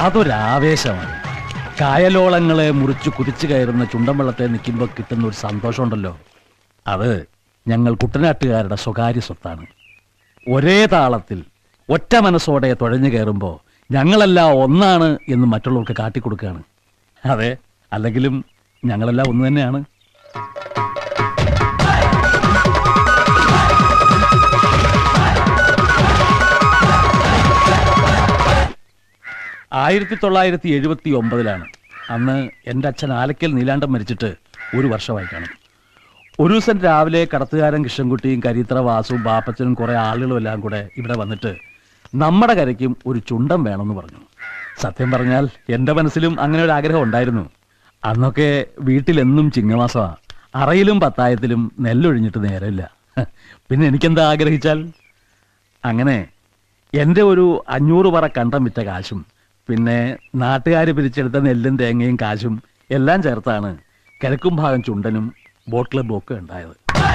അതൊരാവേശമാണ് കായലോളങ്ങളെ മുറിച്ച് കുതിച്ചു കയറുന്ന ചുണ്ടൻ വെള്ളത്തെ നിൽക്കുമ്പോൾ കിട്ടുന്ന ഒരു സന്തോഷമുണ്ടല്ലോ അത് ഞങ്ങൾ കുട്ടനാട്ടുകാരുടെ സ്വകാര്യ സ്വത്താണ് ഒരേ താളത്തിൽ ഒറ്റ മനസ്സോടെ തുഴഞ്ഞു കയറുമ്പോൾ ഞങ്ങളെല്ലാം ഒന്നാണ് എന്ന് മറ്റുള്ളവർക്ക് കാട്ടിക്കൊടുക്കുകയാണ് അതെ അല്ലെങ്കിലും ഞങ്ങളെല്ലാം ഒന്ന് തന്നെയാണ് ആയിരത്തി തൊള്ളായിരത്തി എഴുപത്തി ഒമ്പതിലാണ് അന്ന് എൻ്റെ അച്ഛൻ ആലക്കൽ നീലാണ്ടം മരിച്ചിട്ട് ഒരു വർഷമായി കാണും ഒരു ദിവസം രാവിലെ കടത്തുകാരൻ കൃഷ്ണൻകുട്ടിയും കരിത്ര വാസുവും ബാപ്പച്ചനും കുറേ ആളുകളും എല്ലാം കൂടെ ഇവിടെ വന്നിട്ട് നമ്മുടെ കരയ്ക്കും ഒരു ചുണ്ടൻ വേണമെന്ന് പറഞ്ഞു സത്യം പറഞ്ഞാൽ എൻ്റെ മനസ്സിലും അങ്ങനെ ഒരു ആഗ്രഹം ഉണ്ടായിരുന്നു അന്നൊക്കെ വീട്ടിലെന്നും ചിങ്ങമാസമാണ് അറയിലും പത്തായത്തിലും നെല്ലൊഴിഞ്ഞിട്ട് നേരമില്ല പിന്നെ എനിക്കെന്താ ആഗ്രഹിച്ചാൽ അങ്ങനെ എൻ്റെ ഒരു അഞ്ഞൂറ് പറ കണ്ടം വിറ്റ കാശും പിന്നെ നാട്ടുകാർ പിരിച്ചെടുത്ത നെല്ലും തേങ്ങയും കാശും എല്ലാം ചേർത്താണ് കിഴക്കും ഭാഗം ചുണ്ടനും ബോട്ട് ക്ലബും ഒക്കെ ഉണ്ടായത്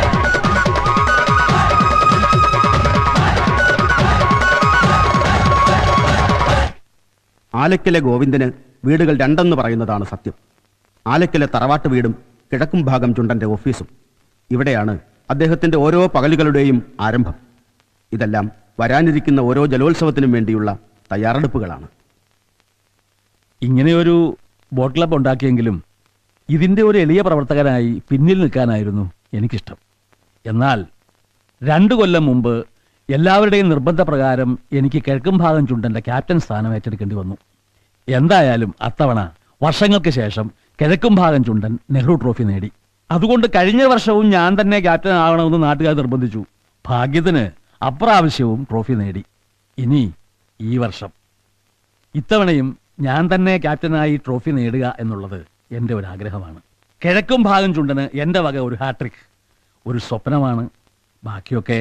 ആലക്കലെ ഗോവിന്ദന് വീടുകൾ രണ്ടെന്ന് പറയുന്നതാണ് സത്യം ആലക്കലെ തറവാട്ട് വീടും കിഴക്കും ഭാഗം ചുണ്ടന്റെ ഓഫീസും ഇവിടെയാണ് അദ്ദേഹത്തിന്റെ ഓരോ പകലുകളുടെയും ആരംഭം ഇതെല്ലാം വരാനിരിക്കുന്ന ഓരോ ജലോത്സവത്തിനും വേണ്ടിയുള്ള തയ്യാറെടുപ്പുകളാണ് ഇങ്ങനെ ഒരു ബോട്ട് ക്ലബ് ഉണ്ടാക്കിയെങ്കിലും ഇതിൻ്റെ ഒരു എളിയ പ്രവർത്തകനായി പിന്നിൽ നിൽക്കാനായിരുന്നു എനിക്കിഷ്ടം എന്നാൽ രണ്ടു കൊല്ലം മുമ്പ് എല്ലാവരുടെയും നിർബന്ധപ്രകാരം എനിക്ക് കിഴക്കും ഭാഗം ചുണ്ടന്റെ ക്യാപ്റ്റൻ സ്ഥാനം ഏറ്റെടുക്കേണ്ടി വന്നു എന്തായാലും അത്തവണ വർഷങ്ങൾക്ക് ശേഷം കിഴക്കും ഭാഗം ചുണ്ടൻ നെഹ്റു ട്രോഫി നേടി അതുകൊണ്ട് കഴിഞ്ഞ വർഷവും ഞാൻ തന്നെ ക്യാപ്റ്റൻ ആകണമെന്ന് നാട്ടുകാർ നിർബന്ധിച്ചു ഭാഗ്യത്തിന് അപ്രാവശ്യവും ട്രോഫി നേടി ഇനി ഈ വർഷം ഇത്തവണയും ഞാൻ തന്നെ ക്യാപ്റ്റനായി ട്രോഫി നേടുക എന്നുള്ളത് എൻ്റെ ഒരു ആഗ്രഹമാണ് കിഴക്കും ഭാഗം ചുണ്ടന് എൻ്റെ വക ഒരു ഹാട്രിക് ഒരു സ്വപ്നമാണ് ബാക്കിയൊക്കെ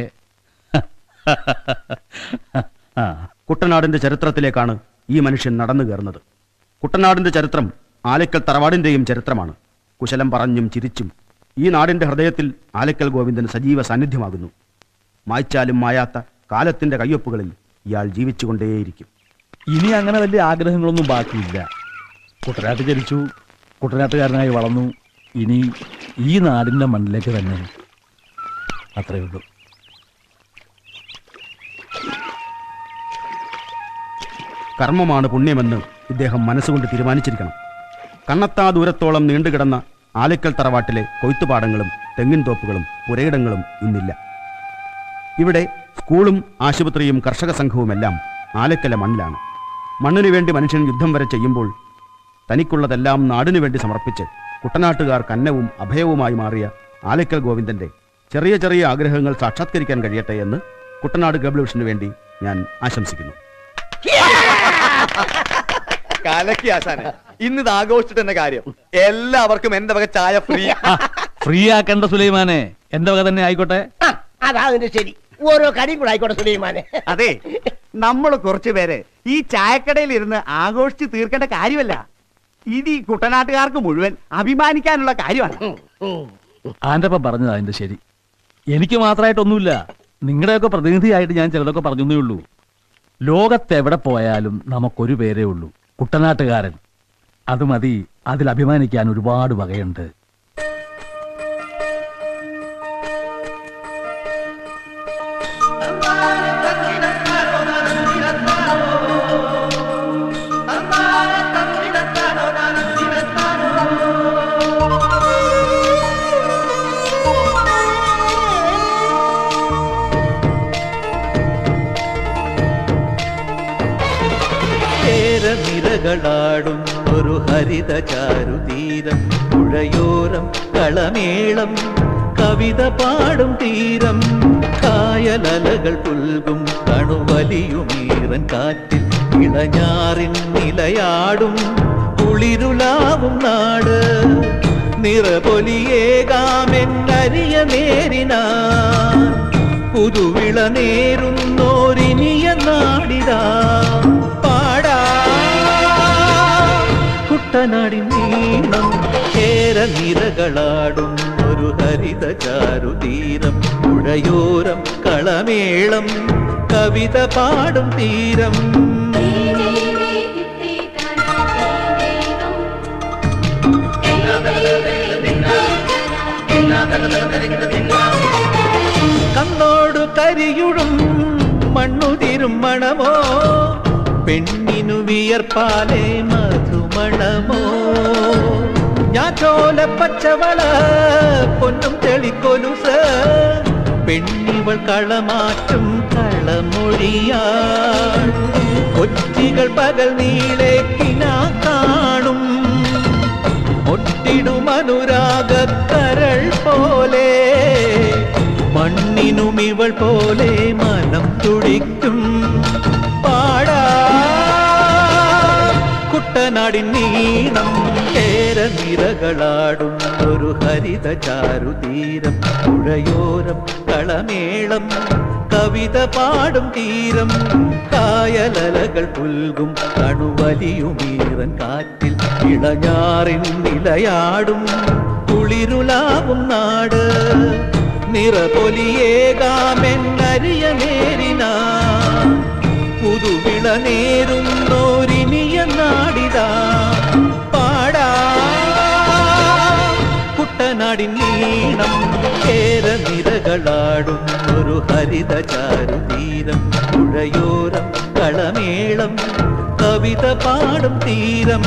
ആ കുട്ടനാടിന്റെ ചരിത്രത്തിലേക്കാണ് ഈ മനുഷ്യൻ നടന്നു കയറുന്നത് കുട്ടനാടിന്റെ ചരിത്രം ആലക്കൽ തറവാടിന്റെയും ചരിത്രമാണ് കുശലം പറഞ്ഞും ചിരിച്ചും ഈ നാടിന്റെ ഹൃദയത്തിൽ ആലക്കൽ ഗോവിന്ദൻ സജീവ സാന്നിധ്യമാകുന്നു മായ്ച്ചാലും മായാത്ത കാലത്തിന്റെ കയ്യൊപ്പുകളിൽ ഇയാൾ ജീവിച്ചുകൊണ്ടേയിരിക്കും ഇനി അങ്ങനെ വലിയ ആഗ്രഹങ്ങളൊന്നും ബാക്കിയില്ല കുട്ടനാട്ട് ജനിച്ചു കുട്ടനാട്ടുകാരനായി വളർന്നു ഇനി ഈ നാടിൻ്റെ മണ്ണിലേക്ക് തന്നെ അത്രയേ ഉള്ളൂ കർമ്മമാണ് പുണ്യമെന്ന് ഇദ്ദേഹം മനസ്സുകൊണ്ട് തീരുമാനിച്ചിരിക്കണം കണ്ണത്താ ദൂരത്തോളം നീണ്ടുകിടന്ന ആലക്കൽ തറവാട്ടിലെ കൊയ്ത്തുപാടങ്ങളും തെങ്ങിൻ തോപ്പുകളും പുരയിടങ്ങളും ഇന്നില്ല ഇവിടെ സ്കൂളും ആശുപത്രിയും കർഷക സംഘവുമെല്ലാം ആലക്കല മണ്ണിലാണ് മണ്ണിനു വേണ്ടി മനുഷ്യൻ യുദ്ധം വരെ ചെയ്യുമ്പോൾ തനിക്കുള്ളതെല്ലാം നാടിനു വേണ്ടി സമർപ്പിച്ച് കുട്ടനാട്ടുകാർ കന്നവും അഭയവുമായി മാറിയ ആലക്കൽ ഗോവിന്ദന്റെ ചെറിയ ചെറിയ ആഗ്രഹങ്ങൾ സാക്ഷാത്കരിക്കാൻ കഴിയട്ടെ എന്ന് കുട്ടനാട് ഗബ്ലൂഷന് വേണ്ടി ഞാൻ ആശംസിക്കുന്നു കലക്കി ആശാനെ ഇന്ന് ഇത് ആഘോഷിച്ചിട്ട് തന്നെ കാര്യം എല്ലാവർക്കും എന്റെ വക ചായ ഫ്രീ ഫ്രീ ആക്കേണ്ട സുലൈമാനെ എൻ്റെ വക തന്നെ ആയിക്കോട്ടെ ആ, അതാ അതിന്റെ ശരി ഓരോ കടിയും കൂടെ ആയിക്കോട്ടെ സുലൈമാനെ അതെ നമ്മൾ കുറച്ചു പേര് ഈ ചായക്കടയിൽ ഇരുന്ന് ആഘോഷിച്ച് തീർക്കേണ്ട കാര്യമല്ല ഇത് ഈ കുട്ടനാട്ടുകാർക്ക് മുഴുവൻ അഭിമാനിക്കാനുള്ള കാര്യമാണ് ഉം, ഉം. ആൻ്റപ്പം പറഞ്ഞത് അതിൻ്റെ ശരി എനിക്ക് മാത്രമായിട്ടൊന്നുമില്ല നിങ്ങളുടെയൊക്കെ പ്രതിനിധിയായിട്ട് ഞാൻ ചിലതൊക്കെ പറഞ്ഞേ ഉള്ളൂ ലോകത്തെവിടെ പോയാലും നമുക്കൊരു പേരേ ഉള്ളൂ കുട്ടനാട്ടുകാരൻ അത് മതി അതിൽ അഭിമാനിക്കാൻ ഒരുപാട് വകയുണ്ട് കേരനിരകളാടും ഒരു ഹരിത ചാരുതീരം പുഴയോരം കളമേളം കവിത പാടും തീരം കായലലകൾ പുൽകും കണുവലിയുമീറൻ കാറ്റിൽ ഇളഞ്ഞാറിൻ നിലയാടും കുളിരുലാവും നാട് നിറപൊലിയേകാമെന്നരിയ നേരിനാ പുതുവിള നേരുന്നോരിനിയ നാടിതാ പാടാ കുട്ടനാടിൻ നീളം കേര നിരകളാടും ഒരു ഹരിത ചാരുതീരം പുഴയോരം കളമേളം കവിത പാടും തീരം ീ കണ്ണോടു കരിയുഴും മണ്ണുതിരും മണമോ പെണ്ണിനു വിയർപ്പാലെ മധുമണമോ ഞാൻ ചോല പച്ചവള പൊന്നും തെളിക്കൊലുസ് പെണ്ണിവൾ കളമാറ്റും കളമൊഴിയാ കൊച്ചികൾ പകൽ നീളെ കിനാ കാണും ഒട്ടിടും അനുരാഗക്കരൾ പോലെ മണ്ണിനും ഇവൾ പോലെ മനം തുടിക്കും പാടാ കുട്ടനാടിൻ നീണം കേര നിരകളാടും ഒരു ഹരിത ചാരുതീരം പുഴയോരം കളമേളം കവിത പാടും തീരം കായലലകൾ പുൽകും കണുവലിയുമീറൻ കാറ്റിൽ ഇളഞ്ഞാറിൻ നിലയാടും കുളിരുലാവും നാട് നിറപൊലിയേകാമെന്നരിയ നേരിനാ പുതുവിള നേരുന്നോരിനിയ നാടിതാ പാടാ കുട്ടനാടിൻ നീണം കേര നിരകളാടും ഒരു ഹരിത ചാരുതീരം പുഴയോരം കളമേളം കവിത പാടും തീരം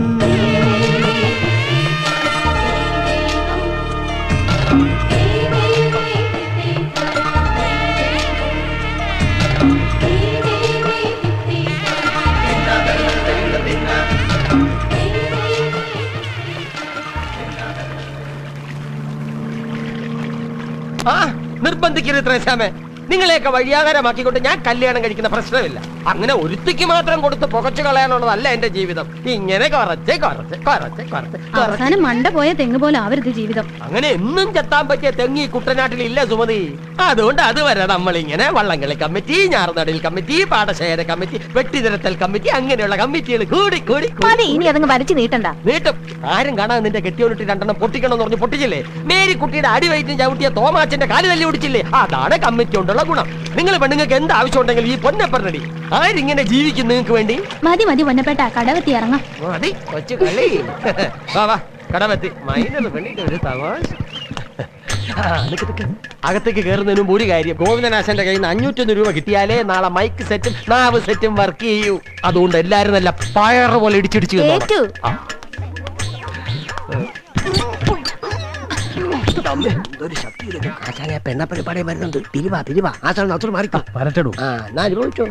ആ നിർബന്ധിക്കരുത് ത്രേസ്യാമേ നിങ്ങളെയൊക്കെ വഴിയാകാരമാക്കിക്കൊണ്ട് ഞാൻ കല്യാണം കഴിക്കുന്ന പ്രശ്നമില്ല അങ്ങനെ ഒരുത്തിക്ക് മാത്രം കൊടുത്ത് പുകച്ചു കളയാനുള്ളതല്ല എന്റെ ജീവിതം ഇങ്ങനെ കുറച്ച് കുറച്ച് കുറച്ച് കുറച്ച് കുറച്ച് അവസാനം മണ്ട പോയ തെങ്ങ് പോലെ ആവരുത് ജീവിതം അങ്ങനെ എന്നും ചെത്താൻ പറ്റിയ തെങ്ങി കുട്ടനാട്ടിൽ ഇല്ല സുമതി അതുകൊണ്ട് അതുവരെ നമ്മൾ ഇങ്ങനെ വള്ളംകളി കമ്മിറ്റി ഞാറുനടയിൽ കമ്മിറ്റി പാടശേഖര കമ്മിറ്റി വെട്ടിനിരത്തൽ കമ്മിറ്റി അങ്ങനെയുള്ള കമ്മിറ്റികൾ കൂടി കൂടി കൂടി മതി ഇനി അതങ്ങ് വരച്ചു നീട്ടണ്ട നീട്ടും ആരും കാണാൻ നിന്റെ കെട്ടിയോനിട്ട് രണ്ടെണ്ണം പൊട്ടിക്കണം എന്ന് പറഞ്ഞ് പൊട്ടിച്ചില്ലേ മേരി കുട്ടിയുടെ അടിവയറ്റിന് ചവിട്ടിയ തോമാച്ചന്റെ കാല് തല്ലി ഓടിച്ചില്ലേ അതാണ് കമ്മിറ്റി കൊണ്ടുള്ള ഗുണം നിങ്ങൾ പെണ്ണുങ്ങൾക്ക് എന്ത് ആവശ്യം ഉണ്ടെങ്കിലും ഈ പൊന്നപ്പറടി ആരിങ്ങനെ ജീവിക്കും നിങ്ങൾക്ക് വേണ്ടി മതി മതി പൊന്നപ്പേട്ട കടവത്തി ഇറങ്ങാം മതി കൊച്ചു കളി വാ വാ കടമെത്തി മൈനർ പെണ്ണിന്റെ ഒരു തമാശ ആ, നിക്ക് നിക്ക്. അകത്തേക്ക് കയറുന്നതിന് മുമ്പ് ഒരു കാര്യം ഗോവിന്ദനാശന്റെ കയ്യിൽ നിന്ന് അഞ്ഞൂറ്റൊന്ന് രൂപ കിട്ടിയാലേ നാളെ മൈക്ക് സെറ്റും നാവ് സെറ്റും വർക്ക് ചെയ്യൂ അതുകൊണ്ട് എല്ലാരും നല്ല പയറ് പോലെ ഇടിച്ചിടിച്ച് നിന്നോണം. ഏറ്റു. ആ. ആശാനെ പെണ്ണപ്പടിപ്പാടെ വരുന്നുണ്ട് പിരിവാ പിരിവാ ആശാൻ നത്തോട് മാറിക്കോ വരട്ടെടൂ ആ എന്നാ അനുഭവിച്ചോ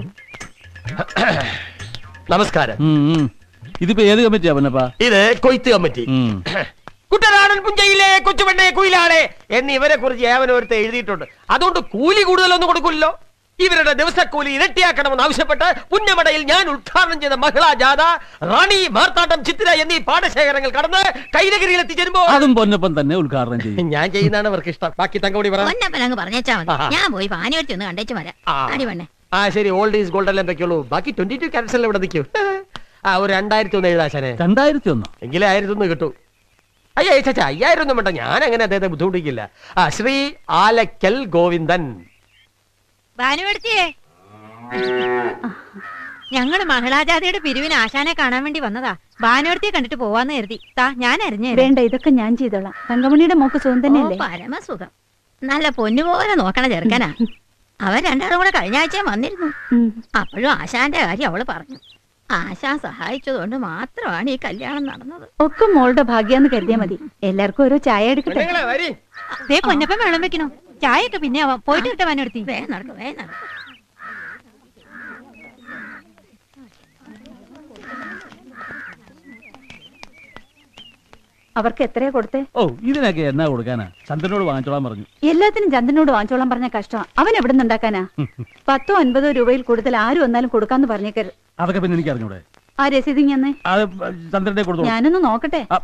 നമസ്കാരം ഉം, ഉം. ഇതിപ്പോ ഏത് കമ്മിറ്റിയാ പൊന്നപ്പാ ഇത് കൊയ്ത്ത് കമ്മിറ്റി ഉം. കുട്ടനാടൻ പുഞ്ചയിലെ കൊച്ചുപെണ്ണെ കുയിലാളെ എന്ന് ഇവരെ കുറിച്ച് ഏവനോരത്തെ എഴുതിയിട്ടുണ്ട് അതുകൊണ്ട് കൂലി കൂടുതലൊന്നും കൊടുക്കില്ലല്ലോ ഇവരുടെ ദിവസക്കൂലി ഇരട്ടിയാക്കണമെന്ന് ആവശ്യപ്പെട്ട് പുന്നമടയിൽ ഞാൻ ഉദ്ഘാടനം ചെയ്ത മഹിളാ ജാഥ റാണി മാർത്താണ്ഡം ചിത്തിര എന്നീ പാടശേഖരങ്ങൾ കടന്ന് കൈലഗിരിയിൽ എത്തിച്ചേരുമ്പോ അതും പൊന്നപ്പൻ തന്നെ ഉദ്ഘാടനം ചെയ്യും ഞാൻ ചെയ്യുന്നതാണ് അവർക്ക് ഇഷ്ടം ബാക്കി തങ്കോടി പറ പൊന്നപ്പൻ അങ്ങ് പറഞ്ഞേച്ചാ മതി ആഹാ. ഞാൻ പോയി പാനിയെടുത്ത് ഒന്ന് കണ്ടേച്ചു വരാം ആ. അടി പെണ്ണെ ആ ശരി ഓൾഡ് ഈസ് ഗോൾഡ് എല്ലാം വെക്കുള്ളൂ ബാക്കി ട്വന്റി ടു ക്യാൻസൽ ഇവിടെ നിൽക്കൂ ആ ഒരു രണ്ടായിരത്തി ഒന്ന് എഴുതാശനെ രണ്ടായിരത്തി ഒന്നോ എങ്കിലേ ആയിരത്തി ഒന്ന് കിട്ടൂ അയ്യോ ചേച്ചാ അയ്യായിരം ഒന്നും വേണ്ട ഞാൻ അങ്ങനെ അദ്ദേഹത്തെ ബുദ്ധിമുട്ടിക്കില്ല ആ ശ്രീ ആലക്കൽ ഗോവിന്ദൻ ഭാനുവെടുത്തിയേ ഞങ്ങള് മഹിളാജാതിയുടെ പിരിവിന് ആശാനെ കാണാൻ വേണ്ടി വന്നതാ ഭാനുവെടുത്തിയെ കണ്ടിട്ട് പോവാന്ന് കരുതി താ ഞാൻ അറിഞ്ഞേ വേണ്ട ഇതൊക്കെ ഞാൻ ചെയ്തോളാം തങ്കമണിയുടെ മോക്ക് സുഖം തന്നെയല്ലേ പരമസുഖം നല്ല പൊന്നുപോലെ നോക്കണ ചെറുക്കനാ അവൻ രണ്ടാളും കൂടെ കഴിഞ്ഞ ആഴ്ച വന്നിരുന്നു ഉം. അപ്പോഴും ആശാന്റെ കാര്യം അവള് പറഞ്ഞു ആശാൻ സഹായിച്ചതുകൊണ്ട് മാത്രമാണ് ഈ കല്യാണം നടന്നത് ഒക്കെ മോളുടെ ഭാഗ്യാന്ന് കരുതിയാ മതി എല്ലാവർക്കും ഓരോ ചായ എടുക്കട്ടെ പെണ്ണുങ്ങളെ വരി ദേ പൊന്നപ്പം വെള്ളം വെക്കണോ ചായയൊക്കെ പിന്നെ ആവാം പോയിട്ട് കിട്ടാൻ ഭാനുവെടുത്തി വേ നടക്കും വേ നടക്കും അവർക്ക് എത്രയാ കൊടുത്തേ ഓ ഇതിനൊക്കെ എന്നാ കൊടുക്കാനാ ചന്ദ്രനോട് വാങ്ങിച്ചോളാൻ പറഞ്ഞു എല്ലാത്തിനും ചന്ദ്രനോട് വാങ്ങിച്ചോളാൻ പറഞ്ഞ കഷ്ടം അവൻ എവിടെ നിന്നുണ്ടാക്കാനാ പത്തോ അൻപതോ രൂപയിൽ കൂടുതൽ ആരും വന്നാലും കൊടുക്കാന്ന് പറഞ്ഞേക്കരുത് അതൊക്കെ പിന്നെ എനിക്ക് അറിഞ്ഞൂടെ ആ രസീത് ഞാൻ അത് ചന്ദ്രന്റെ കൊടുത്തു ഞാനൊന്ന് നോക്കട്ടെ ആ.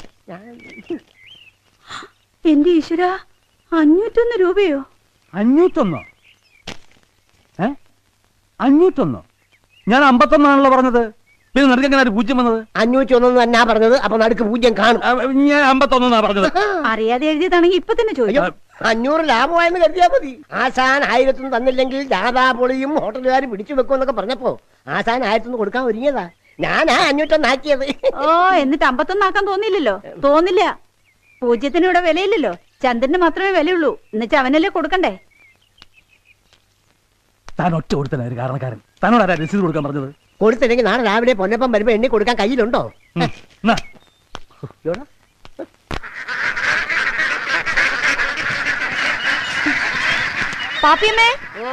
എന്റെ ഈശ്വര അഞ്ഞൂറ്റൊന്ന് രൂപയോ അഞ്ഞൂറ്റൊന്നോ ഏ അഞ്ഞൂറ്റൊന്നോ ഞാൻ അമ്പത്തൊന്നാണല്ലോ പറഞ്ഞത് പിന്നെ നിനക്ക് എങ്ങനെ ഒരു പൂജ്യം വന്നത് അഞ്ഞൂറ്റി ഒന്നെന്ന് തന്നാ പറഞ്ഞത് അപ്പൊ നടുക്ക് പൂജ്യം കാണും ആ, ഞാൻ അമ്പത്തൊന്നാ പറഞ്ഞത് അറിയാതെ എഴുതിയതാണെങ്കിൽ ഇപ്പൊ തന്നെ ചോദിക്കും അഞ്ഞൂറ് ലാഭമായെന്ന് കരുതിയാ മതി ആശാൻ ആയിരത്തൊന്ന് തന്നില്ലെങ്കിൽ ജാഥാ പൊളിയും ഹോട്ടലുകാർ പിടിച്ചു വെക്കും എന്നൊക്കെ പറഞ്ഞപ്പോ ആശാൻ ആയിരത്തൊന്ന് കൊടുക്കാൻ ഒരുങ്ങിയതാ ഞാനാ അഞ്ഞൂറ്റൊന്നാക്കിയത് ഓ എന്നിട്ട് അമ്പത്തൊന്നാക്കാൻ തോന്നിയില്ലല്ലോ തോന്നില്ല പൂജ്യത്തിന് ഇവിടെ വിലയില്ലല്ലോ ചന്ദ്രന് മാത്രമേ വിലയുള്ളൂ എന്നുവെച്ചാ അവനല്ലേ കൊടുക്കണ്ടേ താൻ ഒറ്റ കൊടുത്തന ഒരു കാരണക്കാരൻ തന്നോട് ആരാ രസീത് കൊടുക്കാൻ പറഞ്ഞത് കൊടുത്തില്ലെങ്കിൽ നാളെ രാവിലെ പൊന്നപ്പം വരുമ്പോ എണ്ണി കൊടുക്കാൻ കയ്യിലുണ്ടോ ഉം, എന്നാ. ഇയ്യോടാ. പാപ്പിയമ്മേ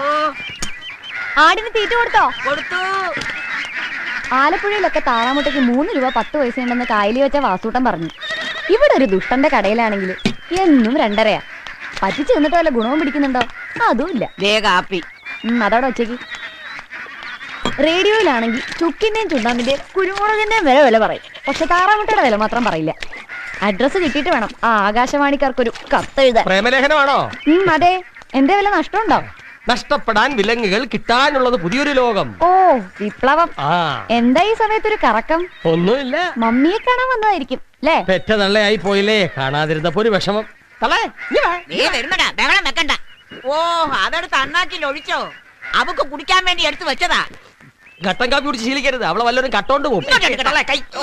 ആടിന് തീറ്റ കൊടുത്തോ കൊടുത്തു ആലപ്പുഴയിലൊക്കെ താറാമുട്ടയ്ക്ക് മൂന്ന് രൂപ പത്ത് പൈസ ഉണ്ടെന്ന് കായലി വെച്ച വാസൂട്ടൻ പറഞ്ഞു ഇവിടെ ഒരു ദുഷ്ടന്റെ കടയിലാണെങ്കിൽ എന്നും രണ്ടരയാ പറ്റിച്ചു നിന്നിട്ട് വല്ല ഗുണവും പിടിക്കുന്നുണ്ടോ അതുമില്ല ദേ കാപ്പി ഉം, അതോടെ ഉച്ചയ്ക്ക് റേഡിയോയിലാണെങ്കിൽ ചുക്കിന്റെയും ചുണ്ടാമ്പിന്റെയും കുരുമുളകിന്റെയും വില വില പറയും പക്ഷെ താറാമുട്ടയുടെ വില മാത്രം പറയില്ല അഡ്രസ്സ് കിട്ടിയിട്ട് വേണം ആ ആകാശവാണിക്കാർക്കൊരു കത്തെഴുതാൻ പ്രേമലേഖനമാണോ ഉം, അതെ എന്റെ വില നഷ്ടമുണ്ടോ നഷ്ടപ്പെടാൻ വിലങ്ങുകൾ കിട്ടാനുള്ളത് പുതിയൊരു ലോകം ഓ വിപ്ലവം ആ എന്താ ഈ സമയത്തൊരു കറക്കം ഒന്നുമില്ല മമ്മിയെ കാണാൻ വന്നതായിരിക്കും ല്ലേ പെറ്റ തള്ളയായി പോയില്ലേ കാണാതിരുന്നപ്പോ ഒരു വിഷമം തള്ളേ ഇങ്ങ് വാ. നീ വരുന്നടാ ബഹളം വെക്കണ്ട ഓ അതെടുത്ത് അണ്ണാക്കിൽ ഒഴിച്ചോ അവക്ക് കുടിക്കാൻ വേണ്ടി എടുത്തു വെച്ചതാ ഘട്ടം കാപ്പി കുടിച്ച് ശീലിക്കരുത് അവളെ വല്ലവരും കട്ടോണ്ട് പോകും ഇങ്ങോട്ട് എടുക്കട്ടെ. തള്ളേ, കൈ ഓ.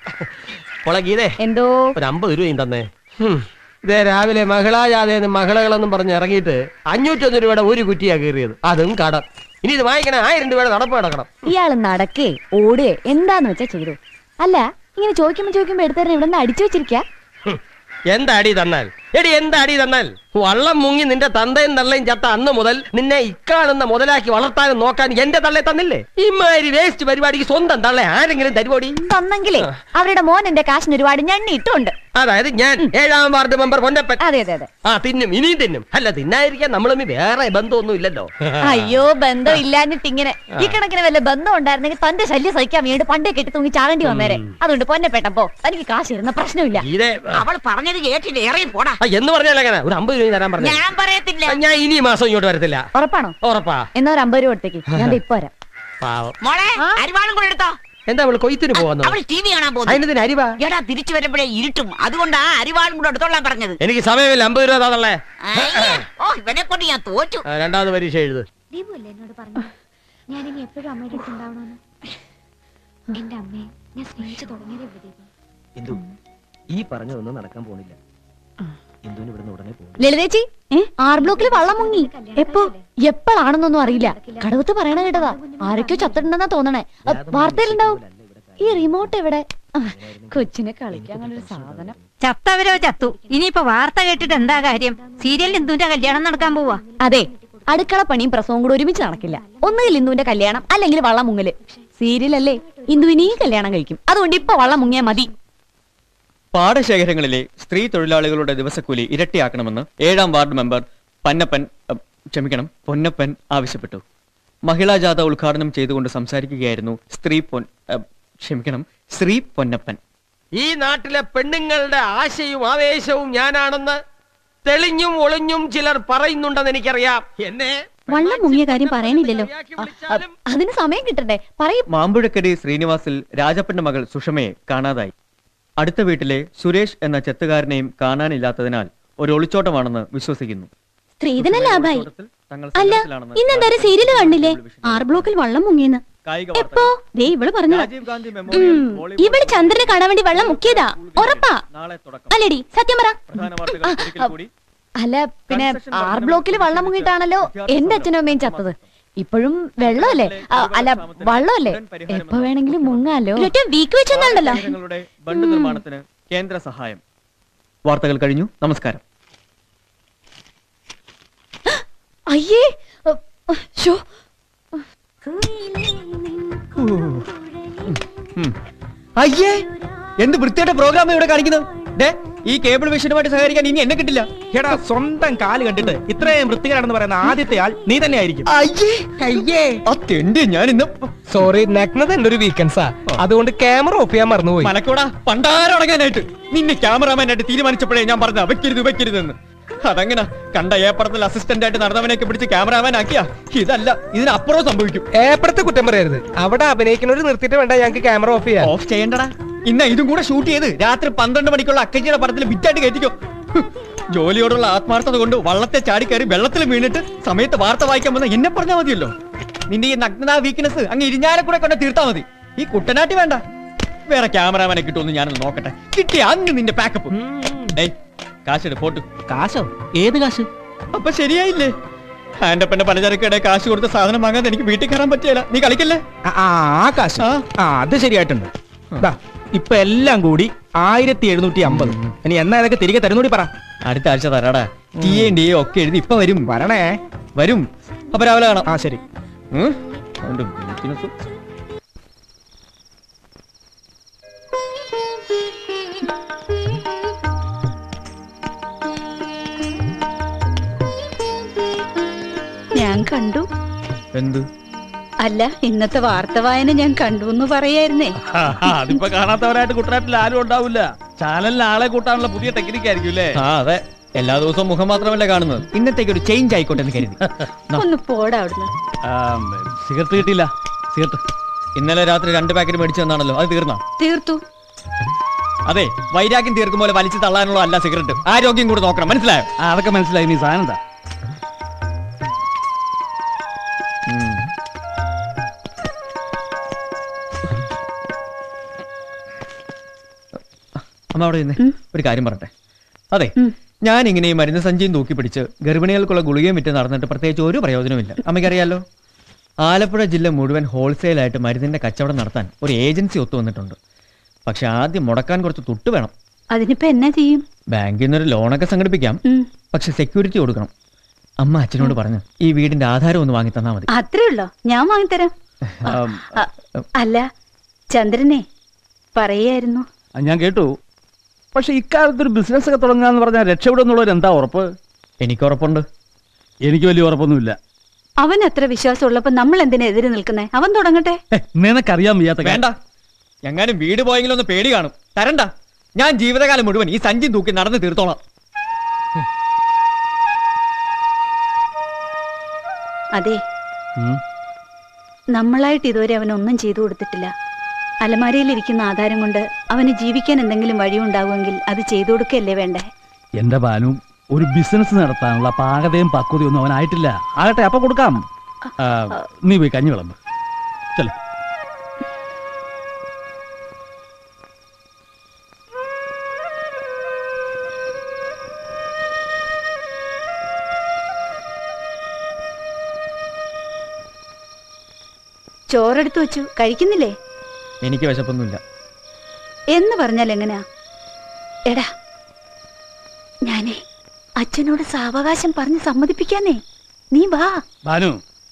മോളെ ഗീതേ എന്തോ ഒരു അമ്പത് രൂപയും തന്നെ ഹും. ഇതേ രാവിലെ മഹിളാജാതേന്ന് മഹിളകളെന്നും പറഞ്ഞ് ഇറങ്ങിയിട്ട് അഞ്ഞൂറ്റൊന്ന് രൂപയുടെ ഒരു കുറ്റിയാ കയറിയത് അതും കടം ഇനി ഇത് വാങ്ങിക്കണേ ആയിരം രൂപയുടെ നടപ്പ് കിടക്കണം ഇയാള് നടക്കേ ഓടുകേ എന്താന്ന് വെച്ചാ ചെയ്തു അല്ല ഇങ്ങനെ ചോദിക്കുമ്പോ ചോദിക്കുമ്പോ എടുത്തറിന് ഇവിടെ നിന്ന് അടിച്ചു വെച്ചിരിക്കാ ഹും. എന്താടി തന്നാൽ എടി എന്താടി തന്നാൽ വള്ളം മുങ്ങി നിന്റെ തന്തയും തള്ളയും ചത്ത അന്ന് മുതൽ നിന്നെ ഇക്കാണുന്ന മുതലാക്കി വളർത്താനും നോക്കാൻ എന്റെ തള്ളെ തന്നില്ലേ ഇമാതിരി വേസ്റ്റ് പരിപാടിക്ക് സ്വന്തം തള്ളെ ആരെങ്കിലും തരുപോടി തന്നെങ്കിലേ അവരുടെ മോൻ എന്റെ കാശിന് ഒരുപാട് ഞണ്ണി ഇട്ടുണ്ട് അതായത് ഞാൻ ഏഴാം വാർഡ് മെമ്പർ പൊന്നപ്പൻ അതെ അതെ അതെ ആ തിന്നും ഇനിയും തിന്നും അല്ല തിന്നായിരിക്കാൻ നമ്മളും വേറെ ബന്ധമൊന്നും ഇല്ലല്ലോ അയ്യോ ബന്ധം ഇല്ലാഞ്ഞിട്ട് ഇങ്ങനെ ഈ കണക്കിന് വല്ല ബന്ധം ഉണ്ടായിരുന്നെങ്കിൽ തന്റെ ശല്യം സഹിക്കാൻ വേണ്ടി പണ്ടേ കെട്ടി തൂങ്ങി ചാകേണ്ടി വന്നേരെ അതുകൊണ്ട് പൊന്നപ്പെട്ട പോ തനിക്ക് കാശ് ഇരുന്ന പ്രശ്നമില്ല ഇതേ അവൾ പറഞ്ഞത് കേട്ടില്ല ഏറെ പോടാ ആ, എന്ന് പറഞ്ഞാൽ എങ്ങനെ ഒരു അമ്പത് രൂപ തരാൻ പറഞ്ഞു ഞാൻ പറയത്തില്ല ഞാൻ ഇനി ഈ മാസം ഇങ്ങോട്ട് വരത്തില്ല ഉറപ്പാണോ ഉറപ്പാ എന്നാ ഒരു അമ്പത് രൂപ കൊടുത്തേക്ക് ഞാൻ ദേ ഇപ്പൊ വരാം പാവം മോളെ അരിവാളും കൂടെ എടുത്തോ എന്താ അവള് കൊയ്ത്തിന് പോവാന്നോ അവൾ ടി വി കാണാൻ പോകുന്നു അതിനെന്തിന് അരിവാ എടാ തിരിച്ചു വരുമ്പോഴേ ഇരുട്ടും അതുകൊണ്ടാ അരിവാളും കൂടെ എടുത്തോളാൻ പറഞ്ഞത് എനിക്ക് സമയമില്ല അമ്പത് രൂപ താതള്ളേ അയ്യേ, ഓ ഇവനെ കൊണ്ട് ഞാൻ തോറ്റു രണ്ടാമത് പരീക്ഷ എഴുത് ദീപുല്ലേ എന്നോട് പറഞ്ഞു ഞാനിനി എപ്പോഴും അമ്മയുടെ അടുത്ത് ഉണ്ടാവണമെന്ന് എന്റെ അമ്മയെ ഞാൻ സ്നേഹിച്ചു തുടങ്ങിയതേ ഉള്ളൂ ദീപു എന്തു ഈ പറഞ്ഞതൊന്നും നടക്കാൻ പോണില്ല എന്തുവിന് ഇവിടുന്ന് ഉടനെ പോകും ലളിതേച്ചി ആർ ബ്ലോക്കിൽ വള്ളം മുങ്ങി എപ്പോ എപ്പോഴാണെന്നൊന്നും അറിയില്ല കടവത്ത് പറയണ കേട്ടതാ ആരൊക്കെയോ ചത്തിട്ടുണ്ടെന്നാ തോന്നണേ അ, വാർത്തയിലുണ്ടാവും ഈ റിമോട്ട് എവിടെ ആ, കൊച്ചിനെ കളിക്കാൻ ഒരു സാധനം ചത്തവരോ ചത്തു ഇനിയിപ്പോ വാർത്ത കേട്ടിട്ട് എന്താ കാര്യം സീരിയലിൽ ഇന്ദുവിന്റെ കല്യാണം നടക്കാൻ പോവാ അതെ അടുക്കള പണിയും പ്രസവവും കൂടെ ഒരുമിച്ച് നടക്കില്ല ഒന്നുകിൽ ഇന്ദുവിന്റെ കല്യാണം അല്ലെങ്കിൽ വള്ളം മുങ്ങല് സീരിയലല്ലേ ഇന്ദു ഇനിയും കല്യാണം കഴിക്കും അതുകൊണ്ട് ഇപ്പൊ വള്ളം മുങ്ങിയാ മതി പാടശേഖരങ്ങളിലെ സ്ത്രീ തൊഴിലാളികളുടെ ദിവസക്കൂലി ഇരട്ടിയാക്കണമെന്ന് ഏഴാം വാർഡ് മെമ്പർ പന്നപ്പൻ അ, ക്ഷമിക്കണം പൊന്നപ്പൻ ആവശ്യപ്പെട്ടു മഹിളാ ജാഥ ഉദ്ഘാടനം ചെയ്തുകൊണ്ട് സംസാരിക്കുകയായിരുന്നു സ്ത്രീ പൊൻ അ, ക്ഷമിക്കണം ശ്രീ പൊന്നപ്പൻ ഈ നാട്ടിലെ പെണ്ണുങ്ങളുടെ ആശയും ആവേശവും ഞാനാണെന്ന് തെളിഞ്ഞും ഒളിഞ്ഞും ചിലർ പറയുന്നുണ്ടെന്ന് എനിക്കറിയാം എന്നെ വള്ളം മുങ്ങിയ കാര്യം പറയാനില്ലല്ലോ അ, അതിന് സമയം കിട്ടണ്ടേ പറയും മാമ്പുഴക്കരി ശ്രീനിവാസിൽ രാജപ്പന്റെ മകൾ സുഷമയെ കാണാതായി അടുത്ത വീട്ടിലെ സുരേഷ് എന്ന ചെത്തുകാരനെയും കാണാനില്ലാത്തതിനാൽ ഒരു ഒളിച്ചോട്ടമാണെന്ന് വിശ്വസിക്കുന്നു സ്ത്രീധന ലാഭായി തങ്ങൾ അല്ല സംഘത്തിലാണെന്ന് ഇന്നെന്തായാലും സീരിയല് കണ്ടില്ലേ ആർ ബ്ലോക്കിൽ വള്ളം മുങ്ങിയെന്ന് കായിക എപ്പോ ദേ ഇവള് പറഞ്ഞതാ രാജീവ് ഗാന്ധി മെമ്മോറിയൽ ഉം, വോളിബോൾ ഇവള് ചന്ദ്രനെ കാണാൻ വേണ്ടി വെള്ളം മുക്കിയതാ ഉറപ്പാ നാളെ തുടക്കം അല്ലേടി സത്യം പറ പ്രധാന വാർത്തകൾ ഒരിക്കൽ കൂടി അല്ല പിന്നെ ആർ ബ്ലോക്കിൽ വള്ളം മുങ്ങിയിട്ടാണല്ലോ എന്റെ അച്ഛനും അമ്മയും ചത്തത് ഇപ്പോഴും വെള്ളമല്ലേ ആ, അല്ല വള്ളമല്ലേ എപ്പോ വേണമെങ്കിലും മുങ്ങാലോ ഒരൊറ്റ വീക്ക് വെച്ചെന്നുണ്ടല്ലോ നഗരങ്ങളുടെ ബണ്ട് നിർമ്മാണത്തിന് കേന്ദ്ര സഹായം വാർത്തകൾ കഴിഞ്ഞു നമസ്കാരം അയ്യേ അ, അ, ശോ. അയ്യേ എന്ത് വൃത്തിയായിട്ട പ്രോഗ്രാം ഇവിടെ കാണിക്കുന്നത് ദേ, ഈ കേബിൾ വിഷനുമായിട്ട് സഹകരിക്കാൻ ഇനി എന്നെ കിട്ടില്ല എടാ സ്വന്തം കാല് കണ്ടിട്ട് ഇത്രയും വൃത്തികേടാണെന്ന് പറയുന്ന ആദ്യത്തെ ആൾ നീ തന്നെ ആയിരിക്കും അയ്യേ അയ്യേ ആ തെണ്ടി ഞാൻ ഇന്ന് സോറി നഗ്നത എന്റെ ഒരു വീക്കൻസാ അതുകൊണ്ട് ക്യാമറ ഓഫ് ചെയ്യാൻ മറന്നുപോയി മലക്കോടാ പണ്ടാരടങ്ങാനായിട്ട് നിന്നെ ക്യാമറാമാനായിട്ട് തീരുമാനിച്ചപ്പോഴേ ഞാൻ പറഞ്ഞ വെക്കരുത് വെക്കരുതെന്ന് അതങ്ങനെ കണ്ട ഏപ്പടത്തിൽ അസിസ്റ്റന്റ് ആയിട്ട് നടന്നവനെയൊക്കെ പിടിച്ച് ക്യാമറാമാൻ ആക്കിയാ ഇതല്ല ഇതിനപ്പുറം സംഭവിക്കും ഏപ്പടത്തെ കുറ്റം പറയരുത് അവിടെ അഭിനയിക്കുന്നവര് നിർത്തിയിട്ട് വേണ്ട ഞങ്ങൾക്ക് ക്യാമറ ഓഫ് ചെയ്യാൻ ഓഫ് ചെയ്യണ്ടടാ ഇന്ന ഇതും കൂടെ ഷൂട്ട് ചെയ്ത് രാത്രി പന്ത്രണ്ട് മണിക്കുള്ള അക്കച്ചിയുടെ പടത്തിൽ വിറ്റായിട്ട് കയറ്റിക്കോ ഹ്, ജോലിയോടുള്ള ആത്മാർത്ഥത കൊണ്ട് വള്ളത്തെ ചാടിക്കയറി വെള്ളത്തിൽ വീണിട്ട് സമയത്ത് വാർത്ത വായിക്കാൻ വന്ന എന്നെ പറഞ്ഞാൽ മതിയല്ലോ നിന്റെ ഈ നഗ്നത വീക്ക്നെസ് അങ്ങ് ഇരിഞ്ഞാലെ കൂടെ കൊണ്ട് തീർത്താ മതി ഈ കുട്ടനാട്ടി വേണ്ട വേറെ ക്യാമറാമാനെ കിട്ടുമെന്ന് ഞാനൊന്ന് നോക്കട്ടെ കിട്ടിയ അങ്ങ് നിന്റെ പാക്കപ്പ് ഡേയ് കാശെടു പോട്ടു കാശോ ഏത് കാശ് അപ്പൊ ശരിയായില്ലേ എന്റെ പെണ്ണ പലചരക്കടെ കാശ് കൊടുത്ത സാധനം വാങ്ങാൻ എനിക്ക് വീട്ടിൽ കയറാൻ പറ്റിയല്ല നീ കളിക്കല്ലേ ആ, ആ ആ കാശ് ആ അത് ശരിയായിട്ടുണ്ട് ദാ, ഇപ്പൊ എല്ലാം കൂടി ആയിരത്തി എഴുന്നൂറ്റി അമ്പത് ഇനി എന്നാ ഇതൊക്കെ തിരികെ തരുന്നൂടി പറ അടുത്ത ആഴ്ച തരാടാ ടി എൻ ഡി ഒക്കെ എഴുതി ഇപ്പൊ വരും വരണേ വരും അപ്പൊ രാവിലെ കാണാം ആ ശരി ഉം? അവന്റെ business. ഞാൻ കണ്ടു എന്ത് അല്ല ഇന്നത്തെ വാർത്ത വായന ഞാൻ കണ്ടു എന്ന് പറയായിരുന്നേ അതിപ്പോ കാണാത്തവരായിട്ട് കുട്ടനാട്ടിൽ ആരും ഉണ്ടാവില്ല ചാനലിൽ ആളെ കൂട്ടാനുള്ള പുതിയ ടെക്നിക്ക് ആയിരിക്കും അല്ലേ ആ അതെ എല്ലാ ദിവസവും മുഖം മാത്രമല്ലേ കാണുന്നത് ഇന്നത്തേക്ക് ഒരു ചേഞ്ച് ആയിക്കോട്ടെ എന്ന് കരുതി ഒന്ന് പോടാ അവിടുന്ന് സിഗരറ്റ് കിട്ടിയില്ല സിഗരറ്റ് ഇന്നലെ രാത്രി രണ്ട് പാക്കറ്റ് മേടിച്ചു തന്നാണല്ലോ അത് തീർന്നാ തീർത്തു അതെ വൈരാഗ്യം തീർക്കും പോലെ വലിച്ചു തള്ളാനുള്ള അല്ല സിഗരറ്റ് ആരോഗ്യം കൂടെ നോക്കണം മനസ്സിലായോ ആ അതൊക്കെ മനസ്സിലായി നീ സാധനം എന്താ അമ്മ അവിടെ ഇരുന്നേ ഒരു കാര്യം പറട്ടെ അതെ ഞാൻ ഇങ്ങനെ ഈ മരുന്ന് സഞ്ചിയും തൂക്കി പിടിച്ച് ഗർഭിണികൾക്കുള്ള ഗുളികയും വിറ്റ് നടന്നിട്ട് പ്രത്യേകിച്ച് ഒരു പ്രയോജനമില്ല അമ്മയ്ക്കറിയാലോ ആലപ്പുഴ ജില്ല മുഴുവൻ ഹോൾസെയിലായിട്ട് മരുന്നിന്റെ കച്ചവടം നടത്താൻ ഒരു ഏജൻസി ഒത്തു വന്നിട്ടുണ്ട് പക്ഷെ ആദ്യം മുടക്കാൻ കുറച്ച് തുട്ട് വേണം അതിനിപ്പോ എന്നാ ചെയ്യും ബാങ്കിൽ നിന്നൊരു ലോണൊക്കെ സംഘടിപ്പിക്കാം പക്ഷെ സെക്യൂരിറ്റി കൊടുക്കണം അമ്മ അച്ഛനോട് പറഞ്ഞു ഈ വീടിന്റെ ആധാരം ഒന്ന് വാങ്ങി തന്നാ മതി അത്രേ ഉള്ളോ ഞാൻ വാങ്ങിത്തരാം ആം, അ- അല്ല ചന്ദ്രനെ പറയായിരുന്നു ആ, ഞാൻ കേട്ടു പക്ഷെ ഇക്കാലത്ത് ഒരു ബിസിനസ് ഒക്കെ തുടങ്ങാന്ന് പറഞ്ഞാൽ രക്ഷപ്പെടുന്നുള്ളവർ എന്താ ഉറപ്പ് എനിക്ക് ഉറപ്പുണ്ട് എനിക്ക് വലിയ ഉറപ്പൊന്നുമില്ല അവൻ അത്ര വിശ്വാസം ഉള്ളപ്പോ നമ്മൾ എന്തിനാ എതിര് നിൽക്കുന്നേ അവൻ തുടങ്ങട്ടെ ഹെ, നിനക്കറിയാൻ വയ്യാത്ത കാര്യം. വേണ്ട എങ്ങാനും വീട് പോയെങ്കിലും ഒന്ന് പേടി കാണും തരണ്ട ഞാൻ ജീവിതകാലം മുഴുവൻ ഈ സഞ്ചി തൂക്കി നടന്ന് തീർത്തോളാം അതെ ഉം. നമ്മളായിട്ട് ഇതുവരെ അവനൊന്നും ചെയ്തു കൊടുത്തിട്ടില്ല അലമാരയിലിരിക്കുന്ന ആധാരം കൊണ്ട് അവന് ജീവിക്കാൻ എന്തെങ്കിലും വഴിയുണ്ടാവുമെങ്കിൽ അത് ചെയ്തു കൊടുക്കല്ലേ വേണ്ടേ എന്റെ ബാലു ഒരു ബിസിനസ് നടത്താനുള്ള പാകതയും പക്വതയും ഒന്നും അവനായിട്ടില്ല ആകട്ടെ അപ്പൊ കൊടുക്കാം ആ, നീ പോയി കഞ്ഞി വിളമ്പ് ചെല ചോറെടുത്തു വെച്ചു കഴിക്കുന്നില്ലേ എനിക്ക് വിശപ്പൊന്നുമില്ല എന്ന് പറഞ്ഞാൽ എങ്ങനെയാ എടാ ഞാനേ അച്ഛനോട് സാവകാശം പറഞ്ഞ് സമ്മതിപ്പിക്കാനേ നീ വാ ബാനു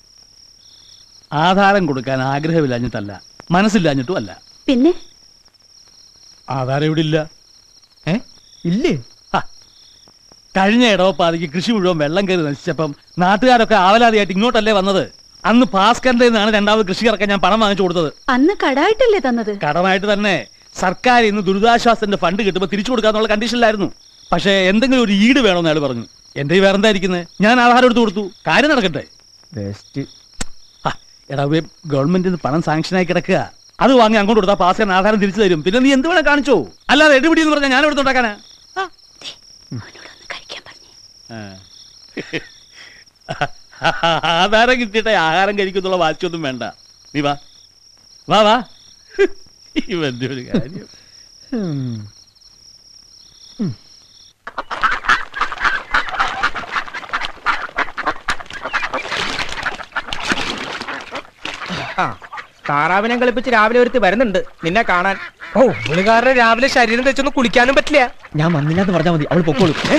ആധാരം കൊടുക്കാൻ ആഗ്രഹമില്ലാഞ്ഞിട്ടല്ല മനസ്സില്ലാഞ്ഞിട്ടും അല്ല പിന്നെ ആധാരം ഇവിടെ ഇല്ല ഏ ഇല്ലേ കഴിഞ്ഞ ഇടവപ്പാതിക്ക് കൃഷി മുഴുവൻ വെള്ളം കയറി നശിച്ചപ്പം നാട്ടുകാരൊക്കെ ആവലാതിയായിട്ട് ഇങ്ങോട്ടല്ലേ വന്നത് അന്ന് ഭാസ്കറിന്റെ നിന്നാണ് രണ്ടാമത് കൃഷി ഇറക്കാൻ ഞാൻ പണം വാങ്ങിച്ചു കൊടുത്തത് അന്ന് കടായിട്ടല്ലേ തന്നത് കടമായിട്ട് തന്നെ സർക്കാർ ഇന്ന് ദുരിതാശ്വാസത്തിന്റെ ഫണ്ട് കിട്ടുമ്പോൾ തിരിച്ചു കൊടുക്കാന്നുള്ള കണ്ടീഷനിലായിരുന്നു പക്ഷേ എന്തെങ്കിലും ഒരു ഈട് വേണമെന്ന് അയാൾ പറഞ്ഞു എന്റെ വേറെ എന്താ ഇരിക്കുന്നത് ഞാൻ ആധാരം എടുത്തു കൊടുത്തു കാര്യം നടക്കട്ടെ ബെസ്റ്റ് എടാ വേ ഗവൺമെന്റിൽ നിന്ന് പണം സാങ്ഷനായി കിടക്കുക അത് വാങ്ങി അങ്ങോട്ട് കൊടുത്താൽ പാസ്കാരൻ ആധാരം തിരിച്ചു തരും പിന്നെ നീ എന്ത് വേണേ കാണിച്ചോ അല്ലാതെ എടുപിടി എന്ന് പറഞ്ഞാൽ ഞാൻ എടുത്തുണ്ടാക്കാനാ ആധാരം കിട്ടിയിട്ടേ ആഹാരം കഴിക്കുന്നുള്ള വാശിയൊന്നും വേണ്ട നീ വാ വാ വാ ഇവന്റെ ഒരു കാര്യം ആ താറാവിനെ കളിപ്പിച്ച് രാവിലെ ഒരുത്തി വരുന്നുണ്ട് നിന്നെ കാണാൻ ഓ പുള്ളിക്കാരനെ രാവിലെ ശരീരം തെച്ചൊന്ന് കുളിക്കാനും പറ്റില്ല ഞാൻ വന്നില്ല എന്ന് പറഞ്ഞാൽ മതി അവൾ പൊക്കോളും ഏ?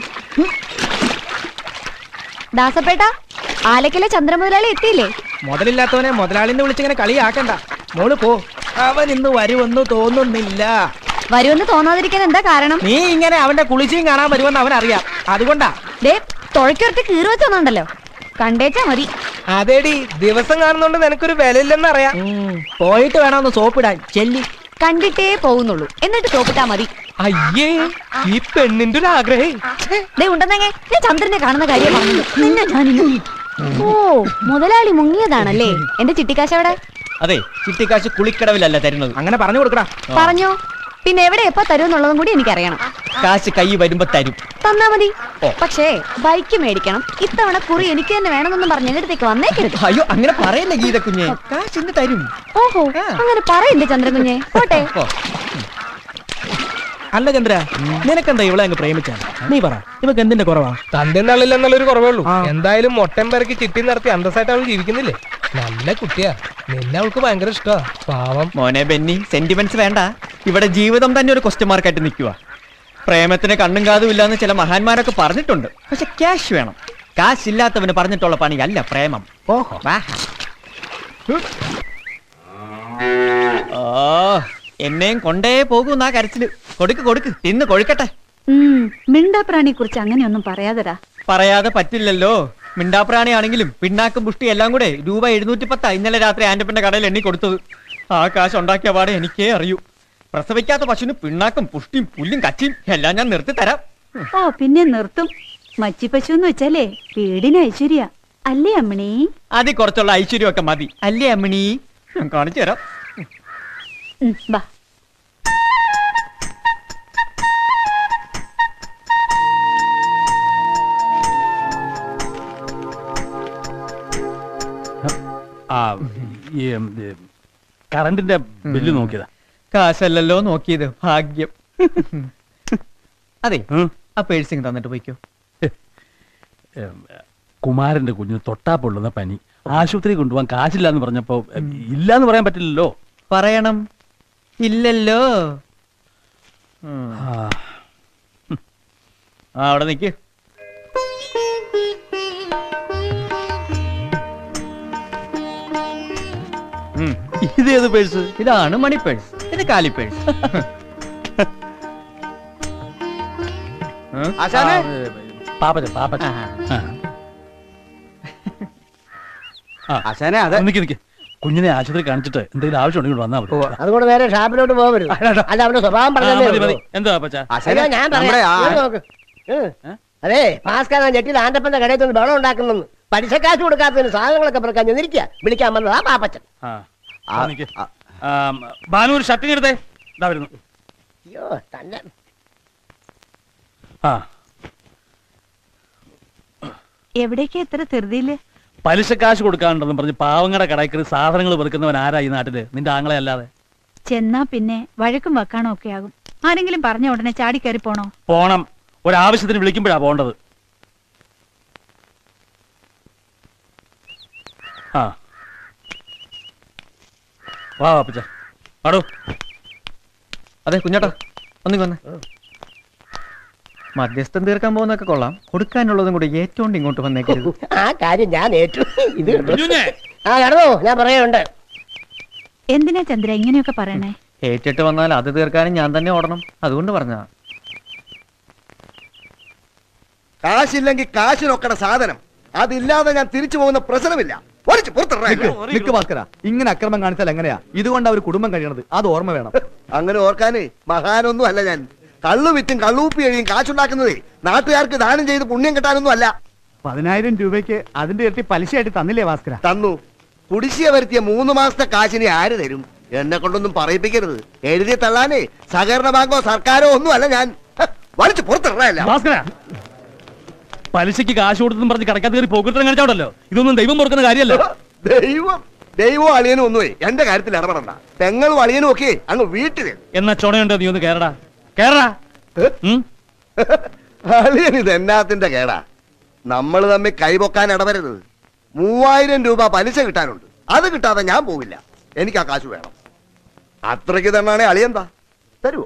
ദാസപ്പേട്ട ആലക്കലെ ചന്ദ്രമുതലാളി എത്തിയില്ലേ മുതലില്ലാത്തവനെ മുതലാളിന്ന് വിളിച്ചിങ്ങനെ കളിയാക്കണ്ട മോള് പോ അവൻ ഇന്ന് വരുമെന്ന് തോന്നുന്നില്ല വരുമെന്ന് തോന്നാതിരിക്കാൻ എന്താ കാരണം നീ ഇങ്ങനെ അവന്റെ കുളിച്ചും കാണാൻ വരുമെന്ന് അവൻ അറിയാം അതുകൊണ്ടാ ദേ തുഴയ്ക്കൊരുത്തി കീറി വെച്ചൊന്നുണ്ടല്ലോ കണ്ടേച്ചാ മതി അതേടി ദിവസം കാണുന്നോണ്ട് നിനക്കൊരു വിലയില്ലെന്ന് അറിയാം പോയിട്ട് വേണം ഒന്ന് സോപ്പിടാൻ ചെല്ലി കണ്ടിട്ടേ പോകുന്നുള്ളൂ എന്നിട്ട് തോപ്പിട്ടാ മതി അയ്യേ ഈ പെണ്ണിന്റെ ഒരു ആഗ്രഹേ ദേ ഉണ്ടെന്നെങ്ങെ ഞാൻ ചന്ദ്രനെ കാണുന്ന കാര്യം പറഞ്ഞത് നിന്നെ ഞാനിന്ന് ഓ മുതലാളി മുങ്ങിയതാണല്ലേ എന്റെ ചിട്ടിക്കാശ് എവിടെ അതെ ചിട്ടിക്കാശ് കുളിക്കടവിലല്ല തരുന്നത് അങ്ങനെ പറഞ്ഞു കൊടുക്കടാ പറഞ്ഞോ പിന്നെ എവിടെ എപ്പോ തരുമെന്നുള്ളതും കൂടി എനിക്കറിയണം കാശ് കൈ വരുമ്പോ തരും തന്നാ മതി പക്ഷേ ബൈക്ക് മേടിക്കണം ഇത്തവണ കുറി എനിക്ക് തന്നെ വേണമെന്നൊന്നും പറഞ്ഞ് എന്റെ അടുത്തേക്ക് വന്നേക്കരുത് അയ്യോ അങ്ങനെ പറയല്ലേ ഗീത കുഞ്ഞെ കാശ് ഇന്ന് തരും ഓഹോ അങ്ങനെ പറയണ്ടേ ചന്ദ്രകുഞ്ഞെ പോട്ടെ ഓ. അല്ല ചന്ദ്ര നിനക്കെന്താ ഇവളെ അങ്ങ് പ്രേമിച്ചാൽ നീ പറ ഇവക്ക് എന്തിന്റെ കുറവാ തന്റെ നള്ളില്ലെന്നുള്ളൊരു കുറവുള്ളൂ എന്തായാലും മൊട്ടം പേർക്ക് ചിട്ടി നടത്തി അന്തസ്സായിട്ട് അവൾ ജീവിക്കുന്നില്ലേ നല്ല കുട്ടിയാ നിന്നെ അവൾക്ക് ഭയങ്കര ഇഷ്ടാ പാവം മോനെ ബെന്നി സെന്റിമെന്റ്സ് വേണ്ട ഇവിടെ ജീവിതം തന്നെ ഒരു ക്വസ്റ്റ്യൻ മാർക്കായിട്ട് നിൽക്കുക പ്രേമത്തിന് കണ്ണും കാതും ഇല്ലാന്ന് ചില മഹാന്മാരൊക്കെ പറഞ്ഞിട്ടുണ്ട് പക്ഷെ ക്യാഷ് വേണം കാശ് ഇല്ലാത്തവന് പറഞ്ഞിട്ടുള്ള പണിയല്ല പ്രേമം ഓഹോ വാ. ഓ എന്നെയും കൊണ്ടേ പോകുന്നാ കരച്ചില് കൊടുക്ക് കൊടുക്ക് തിന്ന് കൊഴുക്കട്ടെ ഉം, മിണ്ടാപ്രാണിയെ കുറിച്ച് അങ്ങനെയൊന്നും പറയാതടാ പറയാതെ പറ്റില്ലല്ലോ മിണ്ടാപ്രാണിയാണെങ്കിലും പിണ്ണാക്കും പുഷ്ടി എല്ലാം കൂടെ രൂപ എഴുന്നൂറ്റി പത്താ ഇന്നലെ രാത്രി ആന്റപ്പന്റെ കടയിൽ എണ്ണി കൊടുത്തത് ആ കാശ് ഉണ്ടാക്കിയ പാടെ എനിക്കേ അറിയൂ പ്രസവിക്കാത്ത പശുവിന് പിണ്ണാക്കും പുഷ്ടിയും പുല്ലും കച്ചിയും എല്ലാം ഞാൻ നിർത്തി തരാം ഓ പിന്നെ നിർത്തും മച്ചി പശു എന്ന് വെച്ചാലേ വീടിന് ഐശ്വര്യ അല്ലേ അമ്മണി അതിൽ കുറച്ചുള്ള ഐശ്വര്യമൊക്കെ മതി അല്ലേ അമ്മിണി ഞാൻ കാണിച്ചു തരാം ഉം, വാ ആ ഈ ഉം, ഈ കറണ്ടിന്റെ ബില്ല് നോക്കിയതാ കാശല്ലല്ലോ നോക്കിയത് ഭാഗ്യം അതെ ആ പേഴ്സിങ് തന്നിട്ട് പോയിക്കോ ഉം, കുമാരന്റെ കുഞ്ഞിന് തൊട്ടാ പൊള്ളുന്ന പനി ആശുപത്രി കൊണ്ടുപോകാൻ കാശില്ല എന്ന് പറഞ്ഞപ്പോ ഇല്ല എന്ന് പറയാൻ പറ്റില്ലല്ലോ പറയണം ഇല്ലല്ലോ ഉം. ആ അവിടെ നിക്ക് ഉം. ഇതേത് പേഴ്സ് ഇതാണ് മണി പേഴ്സ് ഇത് കാലി പേഴ്സ് ആശാനെ പാപ്പച്ച പാപ്പച്ച ആശാനെ അതെ നിക്ക് നിക്ക് കുഞ്ഞിനെ ആശുപത്രി കാണിച്ചിട്ട് എന്തെങ്കിലും ആവശ്യം ഉണ്ടെങ്കിൽ വന്നാൽ മതി അതുകൊണ്ട് നേരെ ഷാപ്പിലോട്ട് പോകരുത് അല്ല അവന്റെ സ്വഭാവം ആ, മതി, മതി. പറഞ്ഞേ എന്താ പാപ്പച്ച അയ്യോ, ഞാൻ പറയാം ഇങ്ങോട്ട് നോക്ക്. ഉം. അതെ ഭാസ്കരൻ ജെട്ടിൽ ആന്റപ്പന്റെ കടയിൽ നിന്ന് ബഹളം ഉണ്ടാക്കുന്നു പലിശക്കാശ് കൊടുക്കാത്തതിന് സാധനങ്ങളൊക്കെ പിറക്കാൻ ചെന്നിരിക്കുക വിളിക്കാൻ വന്നതാ പാപ്പച്ചൻ ആ ആ, നിക്ക്. ആ, ഭാനു ഒരു ഷർട്ടിങ് എടുത്തേ ഇതാ വരുന്നു അയ്യോ തന്നെ ആ എവിടേക്കാ എത്ര ധൃതിയില് പലിശ കാശ് കൊടുക്കാനുണ്ടെന്ന് പറഞ്ഞ് പാവങ്ങളുടെ കടയ്ക്കറി സാധനങ്ങൾ വെറുക്കുന്നവൻ ആരാ ഈ നാട്ടില് നിന്റെ ആങ്ങളെ അല്ലാതെ ചെന്നാ പിന്നെ വഴക്കും വെക്കാണോ ഒക്കെ ആകും ആരെങ്കിലും പറഞ്ഞ ഉടനെ ചാടിക്കയറി പോണോ പോണം ഒരാവശ്യത്തിന് വിളിക്കുമ്പോഴാ പോണ്ടത് ആ വാ വാപ്പച്ച പാടോ അതെ കുഞ്ഞാട്ടാ ഒന്നിങ്ങ് വന്നേ മധ്യസ്ഥം തീർക്കാൻ പോകുന്നൊക്കെ കൊള്ളാം കൊടുക്കാനുള്ളതും കൂടി ഏറ്റവും ഇങ്ങോട്ട് വന്നേക്കരുത് ആ കാര്യം ഞാൻ ഏറ്റു ഇത് കണ്ടോ? ആ കടന്നു ഞാൻ പറയുണ്ട് എന്തിനാ ചന്ദ്ര ഇങ്ങനെയൊക്കെ പറയണേ ഏറ്റിട്ട് വന്നാൽ അത് തീർക്കാനും ഞാൻ തന്നെ ഓടണം അതുകൊണ്ട് പറഞ്ഞാ കാശില്ലെങ്കിൽ കാശിനൊക്കണ സാധനം അതില്ലാതെ ഞാൻ തിരിച്ചു പോകുന്ന പ്രശ്നമില്ല വലിച്ചു നിക്ക് ഭാസ്കര ഇങ്ങനെ അക്രമം കാണിച്ചാൽ എങ്ങനെയാ ഇതുകൊണ്ട് അവർ കുടുംബം കഴിയണത് അത് ഓർമ്മ വേണം അങ്ങനെ ഓർക്കാനേ മഹാനൊന്നും അല്ല ഞാൻ കള്ളു വിറ്റും കള്ളൂപ്പി കഴിയും കാശുണ്ടാക്കുന്നതേ നാട്ടുകാർക്ക് ദാനം ചെയ്ത് പുണ്യം കിട്ടാനൊന്നും അല്ല പതിനായിരം രൂപയ്ക്ക് അതിന്റെ ഇരട്ടി പലിശയായിട്ട് തന്നില്ലേ ഭാസ്കര തന്നു കുടിശ്ശിക വരുത്തിയ മൂന്ന് മാസത്തെ കാശിനെ ആര് തരും എന്നെ കൊണ്ടൊന്നും പറയിപ്പിക്കരുത് എഴുതി തള്ളാനേ സഹകരണ ബാങ്കോ സർക്കാരോ ഒന്നും അല്ല ഞാൻ ഹ, വലിച്ചു പുറത്തിടല്ല ഭാസ്കര പലിശയ്ക്ക് കാശ് കൊടുത്തെന്ന് പറഞ്ഞ് കടക്കാത്ത കയറി പോക്കറ്റിൽ കാണിച്ചോണ്ടല്ലോ ഇതൊന്നും ദൈവം പൊറുക്കുന്ന കാര്യമല്ല ദൈവം ദൈവവും അളിയനും ഒന്നുമേ എന്റെ കാര്യത്തിൽ ഇടപെടണ്ട പെങ്ങളും അളിയനും ഒക്കെ അങ്ങ് വീട്ടില് എന്നാ ചുണയുണ്ടോ നീ ഒന്ന് കേറടാ കേറടാ അളിയൻ ഇത് എന്നാത്തിന്റെ കേടാ നമ്മൾ തമ്മിൽ കൈപൊക്കാൻ ഇടവരരുത് മൂവായിരം രൂപ പലിശ കിട്ടാനുണ്ട് അത് കിട്ടാതെ ഞാൻ പോവില്ല എനിക്ക് ആ കാശ് വേണം അത്രയ്ക്ക് തന്നാണേ അളിയന്താ തരുവോ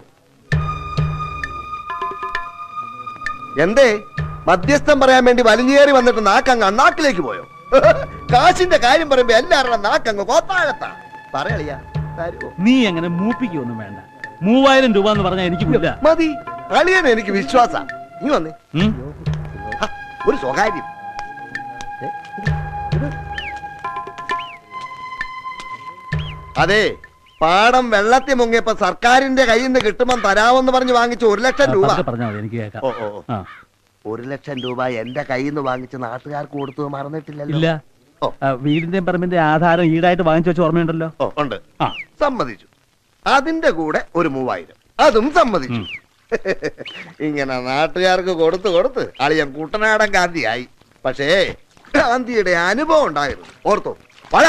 എന്തേ മധ്യസ്ഥം പറയാൻ വേണ്ടി വലിഞ്ഞേറി വന്നിട്ട് നാക്കങ്ങ് അണ്ണാക്കിലേക്ക് പോയോ കാശിന്റെ കാര്യം പറയുമ്പോ എല്ലാവരുടെ നാക്കങ്ങ് കോത്താഴത്താ പറയളിയാ തരുവോ നീ അങ്ങനെ മൂപ്പിക്കൊന്നും വേണ്ട മൂവായിരം രൂപ എന്ന് പറഞ്ഞാൽ എനിക്കില്ല മതി അളിയൻ എനിക്ക് വിശ്വാസ നീ വന്നേ ഉം? ഹ, ഒരു സ്വകാര്യം ഏ? അതെ പാടം വെള്ളത്തിൽ മുങ്ങിയപ്പോ സർക്കാരിന്റെ കയ്യിൽ നിന്ന് കിട്ടുമ്പോൾ തരാമെന്ന് പറഞ്ഞ് വാങ്ങിച്ച ഒരു ലക്ഷം രൂപ പതുക്കെ പറഞ്ഞാ മതി എനിക്ക് കേൾക്കാം ഓ, ഓ, ഓ. ആ. ഒരു ലക്ഷം രൂപ എന്റെ കയ്യിൽ നിന്ന് വാങ്ങിച്ച് നാട്ടുകാർക്ക് കൊടുത്തത് മറന്നിട്ടില്ലല്ലോ ഇല്ല ആ, വീടിന്റെയും പറമ്പിന്റെ ആധാരം ഈടായിട്ട് വാങ്ങിച്ചു വെച്ച ഓർമ്മയുണ്ടല്ലോ ഓ ഉണ്ട് സമ്മതിച്ചു അതിന്റെ കൂടെ ഒരു മൂവായിരം അതും സമ്മതിച്ചു ഇങ്ങനെ നാട്ടുകാർക്ക് കൊടുത്ത് കൊടുത്ത് അളിയൻ കുട്ടനാടൻ ഗാന്ധിയായി പക്ഷേ ഗാന്ധിയുടെ അനുഭവം ഉണ്ടായിരുന്നു ഓർത്തോ പഴ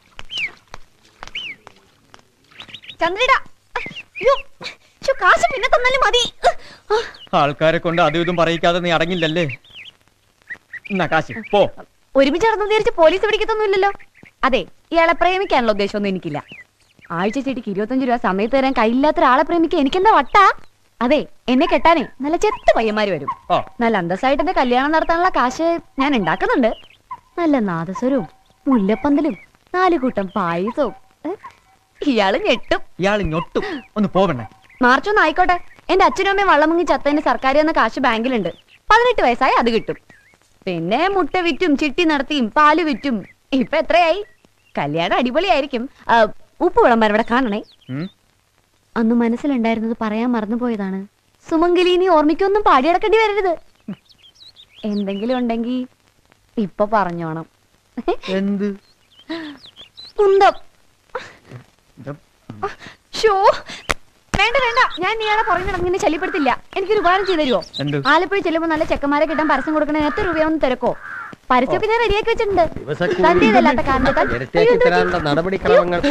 ചന്ദ്രട അയ്യോ ശ്ശോ, കാശ് പിന്നെ തന്നാലും മതി ആൾക്കാരെ കൊണ്ട് അതും ഇതും പറയിക്കാതെ നീ അടങ്ങില്ലല്ലേ എന്നാ കാശി പോ ഒരുമിച്ച് നടന്നു തിരിച്ച് പോലീസ് പിടിക്കത്തൊന്നുമില്ലല്ലോ അതെ ഇയാളെ പ്രേമിക്കാനുള്ള ഉദ്ദേശമൊന്നും എനിക്കില്ല ആഴ്ച ചേട്ടിക്ക് ഇരുപത്തഞ്ച് രൂപ സമയത്ത് തരാൻ കയ്യില്ലാത്ത ഒരാളെ പ്രേമിക്കാൻ എനിക്കെന്താ വട്ടാ അതെ എന്നെ കെട്ടാനേ നല്ല ചെത്ത് പയ്യന്മാര് വരും ആ. നല്ല അന്തസ്സായിട്ട് എന്റെ കല്യാണം നടത്താനുള്ള കാശ് ഞാൻ ഉണ്ടാക്കുന്നുണ്ട് നല്ല നാദസ്വരവും മുല്ലപ്പന്തലും നാലു കൂട്ടം പായസവും ഏ? ഇയാള് ഞെട്ടും ഇയാള് ഞൊട്ടും ഒന്ന് പോവണ്ണേ മാർച്ച് ഒന്ന് ആയിക്കോട്ടെ എന്റെ അച്ഛനും അമ്മയും വള്ളം മുങ്ങി ചത്തതിന് സർക്കാർ എന്ന കാശ് ബാങ്കിലുണ്ട് പതിനെട്ട് വയസ്സായി അത് കിട്ടും പിന്നെ മുട്ട വിറ്റും ചിട്ടി നടത്തിയും പാല് വിറ്റും ഇപ്പൊ എത്രയായി കല്യാണം അടിപൊളിയായിരിക്കും ആ, ഉപ്പ് വിളമ്പാൻ ഇവിടെ കാണണേ ഉം. അന്ന് മനസ്സിലുണ്ടായിരുന്നത് പറയാൻ മറന്നുപോയതാണ് സുമംഗലി നീ ഓർമ്മിക്കൊന്നും പാടിയടക്കേണ്ടി വരരുത് എന്തെങ്കിലും ഉണ്ടെങ്കിൽ ഇപ്പൊ പറഞ്ഞോണം എന്ത് കുന്തം ഷോ വേണ്ട വേണ്ട ഞാൻ ഇയാളെ പുറകെ നടന്നിങ്ങനെ ശല്യപ്പെടുത്തില്ല എനിക്കൊരു ഉപകാരം ചെയ്തു തരുമോ എന്ത്? ആലപ്പുഴ ചെല്ലുമ്പോ നല്ല ചെക്കന്മാരെ കിട്ടാൻ പരസ്യം കൊടുക്കണേ എത്ര രൂപയൊന്ന് തിരക്കോ പരസ്യമൊക്കെ ഞാൻ റെഡിയാക്കി വെച്ചിട്ടുണ്ട് തന്റേതല്ലാത്ത കാരണത്താൽ അയ്യോ, എന്ത് പറ്റി? നടപടിക്രമങ്ങൾ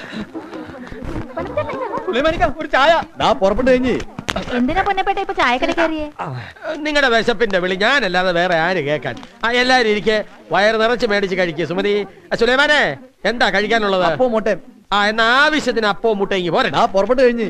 സുലൈമാനിക്ക, ഒരു ചായ ദാ പുറപ്പെട്ട് കഴിഞ്ഞ് എന്തിനാ പൊന്നപ്പേട്ട ഇപ്പൊ ചായക്കട കയറിയേ നിങ്ങളുടെ വിശപ്പിന്റെ വിളി ഞാനല്ലാതെ വേറെ ആര് കേൾക്കാൻ ആ എല്ലാരും ഇരിക്കെ വയറ് നിറച്ച് മേടിച്ച് കഴിക്കുക സുമതി ആ, സുലൈമാനെ എന്താ കഴിക്കാനുള്ളത് അപ്പോ മുട്ട ആ എന്നാ ആവശ്യത്തിന് അപ്പോ മുട്ടയെങ്കിൽ പോരെ ദാ പുറപ്പെട്ട് കഴിഞ്ഞ്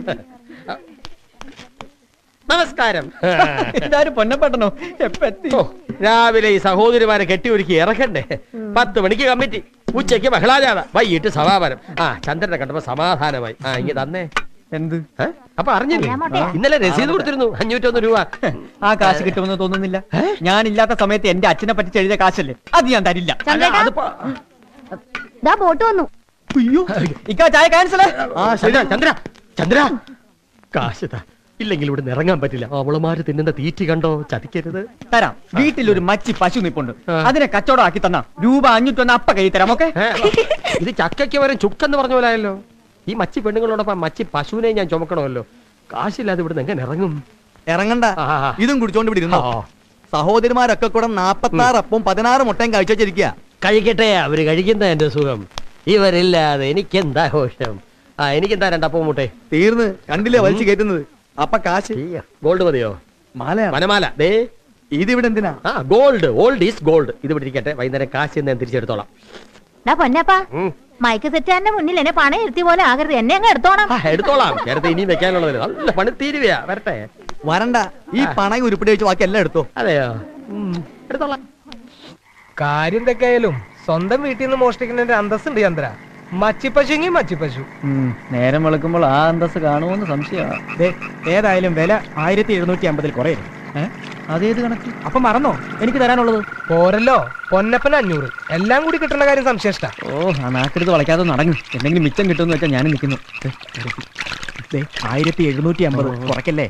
നമസ്കാരം ഇതാരും പൊന്നപ്പെട്ടനോ എപ്പ എത്തി ഓ, രാവിലെ ഈ സഹോദരിമാരെ കെട്ടിയൊരുക്കി ഇറക്കണ്ടേ പത്ത് മണിക്ക് കമ്മിറ്റി ഉച്ചയ്ക്ക് ബഹളാജാഥ വൈകിട്ട് സമാപനം ആ ചന്ദ്രനെ കണ്ടപ്പോ സമാധാനമായി ആ ഇങ്ങ തന്നേ എന്ത് ഏ? അപ്പൊ അറിഞ്ഞില്ലേ ഇന്നലെ രസീത് കൊടുത്തിരുന്നു അഞ്ഞൂറ്റൊന്ന് രൂപ ആ കാശ് കിട്ടുമെന്ന് തോന്നുന്നില്ല ഞാൻ ഇല്ലാത്ത സമയത്ത് എന്റെ അച്ഛനെ പറ്റി എഴുതിയ കാശല്ലേ അത് ഞാൻ തരില്ല ചന്ദ്രേട്ടാ ദാ ബോട്ട് വന്നു അയ്യോ ഇക്ക ചായ ക്യാൻസൽ ആ ചന്ദ്ര ചന്ദ്ര ചന്ദ്ര കാശ് താ. ഇല്ലെങ്കിൽ ഇവിടെ ഇറങ്ങാൻ പറ്റില്ല അവളുമാര് തിന്നുന്ന തീറ്റി കണ്ടോ ചതിക്കരുത് തരാം വീട്ടിൽ ഒരു മച്ചി പശു നിപ്പുണ്ട് അതിനെ കച്ചവടം ആക്കി തന്നാ രൂപ അഞ്ഞൂറ്റൊന്ന് അപ്പ കൈ തരാം ഓക്കെ ഏ, ഇത് ചക്കയ്ക്ക് വരെ ചുക്കെന്ന് പറഞ്ഞ പോലായല്ലോ ഈ മച്ചി പെണ്ണുങ്ങളോടൊപ്പം മച്ചി പശുവിനെ ഞാൻ ചുമക്കണമല്ലോ കാശില്ലാതെ ഇവിടെ എങ്ങനെ ഇറങ്ങും ഇറങ്ങണ്ട ആ, ആ. ഇതും കുടിച്ചോണ്ട് ഇവിടെ ഇരുന്നോ ആ. സഹോദരിമാരൊക്കെ കൂടെ നാപ്പത്തി ആറ് അപ്പവും പതിനാറ് മുട്ടയും കഴിച്ചു വെച്ചിരിക്കുക കഴിക്കട്ടെ അവര് കഴിക്കുന്ന എന്റെ സുഖം ഇവരില്ലാതെ എനിക്കെന്താ ഘോഷം ആ എനിക്കെന്താ രണ്ടപ്പം മുട്ടെ തീർന്ന് കണ്ടില്ലേ വലിച്ചു കയറ്റുന്നത് അപ്പൊ കാശ് ഗോൾഡ് മതിയോ മാലയാണ് വനമാല ദേ ഇതിവിടെ എന്തിനാ ആ ഗോൾഡ് ഓൾഡ് ഈസ് ഗോൾഡ് ഇത് ഇവിടെ ഇരിക്കട്ടെ വൈകുന്നേരം കാശ് ഞാൻ തിരിച്ചെടുത്തോളാം ഡാ പൊന്നപ്പാ ഉം. മൈക്ക് സെറ്റാന്റെ മുന്നിൽ എന്നെ പണം ഇരുത്തി പോലെ ആകരുത് എന്നെ അങ്ങ് എടുത്തോണം ആ എടുത്തോളാം നേരത്തെ ഇനിയും വെക്കാനുള്ളതില്ല നല്ല പണി തീരുവയാ വരട്ടെ വരണ്ട ഈ പണയും ഉരുപ്പിടി വെച്ച് ബാക്കി എല്ലാം എടുത്തോ അതെയോ ഉം, എടുത്തോളാം കാര്യം എന്തൊക്കെയായാലും സ്വന്തം വീട്ടിൽ നിന്ന് മോഷ്ടിക്കുന്നതിന്റെ അന്തസ്സുണ്ട് ചന്ദ്ര മച്ചിപ്പശുങ്ങി മച്ചിപ്പശു നേരം വെളുക്കുമ്പോൾ ആ അന്തസ് കാണുമെന്ന് സംശയമാണ് ഏതായാലും വില ആയിരത്തി എഴുന്നൂറ്റി അമ്പതിൽ കുറയും അതേത് കണക്ക് അപ്പൊ മറന്നോ എനിക്ക് തരാനുള്ളത് പോരല്ലോ പൊന്നപ്പന് അഞ്ഞൂറ് എല്ലാം കൂടി കിട്ടുന്ന കാര്യം സംശയിഷ്ട ഓ ആ നാക്കെടുത്ത് വളയ്ക്കാതെ നടങ്ങും എന്തെങ്കിലും മിച്ചം കിട്ടുമെന്ന് വെച്ചാൽ ഞാനും നിൽക്കുന്നു ആയിരത്തി എഴുന്നൂറ്റി അമ്പത് കുറയ്ക്കല്ലേ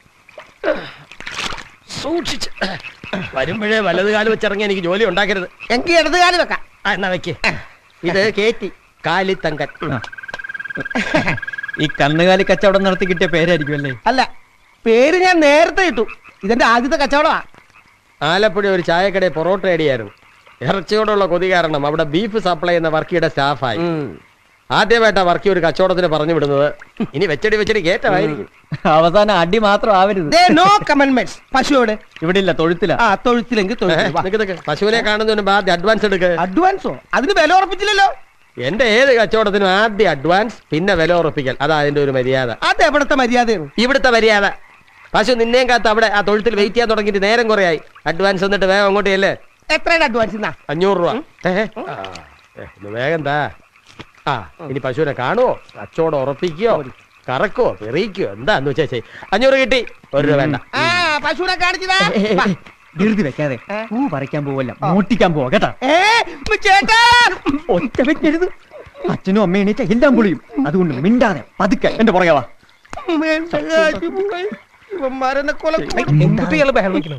സൂക്ഷിച്ച് വരുമ്പോഴേ വലത് കാലം വെച്ചിറങ്ങി എനിക്ക് ജോലി ഉണ്ടാക്കരുത് എനിക്ക് ഇടത് കാലം വെക്കാം ആ, എന്നാ വെക്ക് ഇത് കേറ്റി കാലിത്തങ്കൻ ഈ കന്നുകാലി കച്ചവടം നടത്തി കിട്ടിയ പേരായിരിക്കും അല്ലേ അല്ല പേര് ഞാൻ നേരത്തെ ഇട്ടു ഇതെന്റെ ആദ്യത്തെ കച്ചവടമാ ആലപ്പുഴ ഒരു ചായക്കടയിൽ പൊറോട്ട അടിയായിരുന്നു ഇറച്ചിയോടുള്ള കൊതി കാരണം അവിടെ ബീഫ് സപ്ലൈ ചെയ്യുന്ന വർക്കിയുടെ സ്റ്റാഫായി ആദ്യമായിട്ടാ വർക്കി ഒരു കച്ചവടത്തിന് പറഞ്ഞു വിടുന്നത് ഇനി വെച്ചടി വെച്ചടി കേറ്റമായിരിക്കും അവസാനം അടി മാത്രം ആവരുത് നോ കമന്റ്മെന്റ്സ് പശു എവിടെ ഇവിടെ ഇല്ല തൊഴുത്തില്ല ആ തൊഴുത്തിലെങ്കിൽ ഏ, തൊഴുത്തിൽ നിക്ക് നിക്ക്. പശുവിനെ കാണുന്നതിന് മുമ്പ് ആദ്യം അഡ്വാൻസ് എടുക്ക് അഡ്വാൻസോ അതിന് വില ഉറപ്പിച്ചില്ലല്ലോ എന്റെ ഏത് കച്ചവടത്തിനും ആദ്യം അഡ്വാൻസ് പിന്നെ വില ഉറപ്പിക്കൽ അതാ അതിന്റെ ഒരു മര്യാദ അത് എവിടത്തെ മര്യാദയാണ് ഇവിടുത്തെ മര്യാദ പശു നിന്നെയും കാത്ത് അവിടെ ആ തൊഴുത്തിൽ വെയിറ്റ് ചെയ്യാൻ തുടങ്ങിയിട്ട് നേരം കുറയായി അഡ്വാൻസ് എന്നിട്ട് വേഗം അങ്ങോട്ട് ചെല്ലേ എത്രയാണ് അഡ്വാൻസ് എന്നാ അഞ്ഞൂറ് രൂപ ഏ, ആ, ഏ, ഒന്ന് വേഗം താ ആ ഇനി പശുവിനെ കാണുവോ കച്ചവടം ഉറപ്പിക്കോ കറക്കോ പെറിയിക്കോ എന്താന്ന് വെച്ചാ ചെയ് അഞ്ഞൂറ് കിട്ടി ഒരു രൂപ വേണ്ട ആ പശുവിനെ കാണിച്ചതാ വാ. ധൃതി വെക്കാതെ പൂ പറിക്കാൻ പോവല്ല മോട്ടിക്കാൻ പോവാ കേട്ടാ ഏ, ചേട്ടാ ഒറ്റ വെക്കരുത് അച്ഛനും അമ്മയും എണീറ്റ എല്ലാം പൊളിയും അതുകൊണ്ട് മിണ്ടാതെ പതുക്കെ എന്റെ പുറകെ വാ എന്റെ കാശ് പോയി. ഇവന്മാരെന്നെ കൊല എന്തിട്ട് ഇയാള് ബഹളം വെക്കുന്നു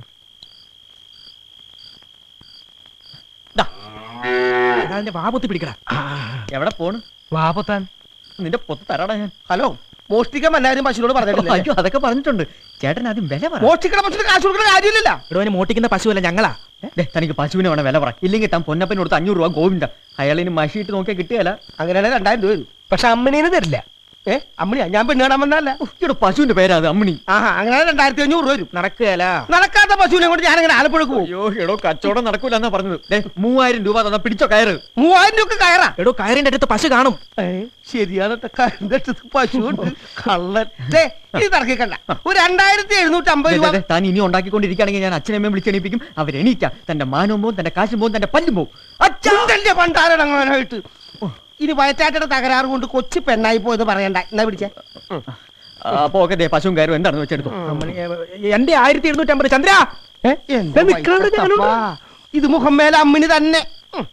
അതിന്റെ വാപത്തി പിടിക്കടാ എവിടെ പോണ് വാപത്താൻ നിന്റെ പൊത്ത് തരാടാ ഞാൻ ഹലോ മോഷ്ടിക്കാൻ എല്ലാവരും പശുവിനോട് പറഞ്ഞിട്ടില്ല അയ്യോ അതൊക്കെ പറഞ്ഞിട്ടുണ്ട് ചേട്ടൻ ആദ്യം വില പറ മോഷ്ടിക്കണ പശുവിന് കാശ് കൊടുക്കുന്ന കാര്യമില്ല ഇവിടെ മോട്ടിക്കുന്ന പശുവല്ല ഞങ്ങളാ ദേ, തനിക്ക് പശുവിനെ വേണം വില പറ ഇല്ലെങ്കിൽ താൻ പൊന്നപ്പന് കൊടുത്ത് അഞ്ഞൂറ് രൂപ ഗോവിന്ദ അയാളിന് മഷിയിട്ട് നോക്കിയാൽ കിട്ടിയല്ല അങ്ങനെയാണെങ്കിൽ രണ്ടായിരം രൂപ വരും പക്ഷെ അമ്മനീന്ന് തരില്ല ഏ അമ്മണിയാ ഞാൻ പെണ്ണ് കാണാൻ വന്നല്ല ഇവിടെ പശുവിന്റെ പേരാ അത് അമ്മിണി ആഹാ അങ്ങനെ രണ്ടായിരത്തി അഞ്ഞൂറ് രൂപ വരും നടക്കുകയല്ല നടക്കാത്ത പശുവിനെ കൊണ്ട് ഞാൻ അങ്ങനെ ആലപ്പുഴക്ക് പോകും അയ്യോ എടോ കച്ചവടം നടക്കൂല എന്നാ പറഞ്ഞത് ദേ, മൂവായിരം രൂപ തന്നാ പിടിച്ചോ കയറ് മൂവായിരം രൂപ കയറാ എടോ കയറിന്റെ അടുത്ത് പശു കാണും ഏ, ശരിയാണ് ട്ടോ. കരന്റെ അടുത്ത് പശുവുണ്ട് കള്ളൻ ദേ, ഇത് തർക്കിക്കണ്ട ഒരു രണ്ടായിരത്തി എഴുന്നൂറ്റി അമ്പത് ദേ, രൂപ ദേ, ദേ, താൻ ഇനി ഉണ്ടാക്കിക്കൊണ്ടിരിക്കുകയാണെങ്കിൽ ഞാൻ അച്ഛനമ്മയും വിളിച്ചെണീപ്പിക്കും അവരെണീക്കാം തന്റെ മാനവും പോവും തന്റെ കാശും പോവും തന്റെ പല്ലും പോവും അച്ഛൻ്റെ പണ്ടാരടങ്ങാനായിട്ട് ഇനി വയറ്റാറ്റയുടെ തകരാറ് കൊണ്ട് കൊച്ചു പെണ്ണായി പോയത് പറയണ്ട എന്നാ പിടിച്ചേ അപ്പൊ ഓക്കെ ദേ പശുവും കയറും എന്താണെന്ന് വെച്ചെടുത്തു എന്റെ ആയിരത്തി എഴുന്നൂറ്റി അമ്പത് ചന്ദ്ര എന്താ വൈക്കത്തപ്പാ? ഇത് മുഖം മേലെ അമ്മിനി തന്നെ ഉം.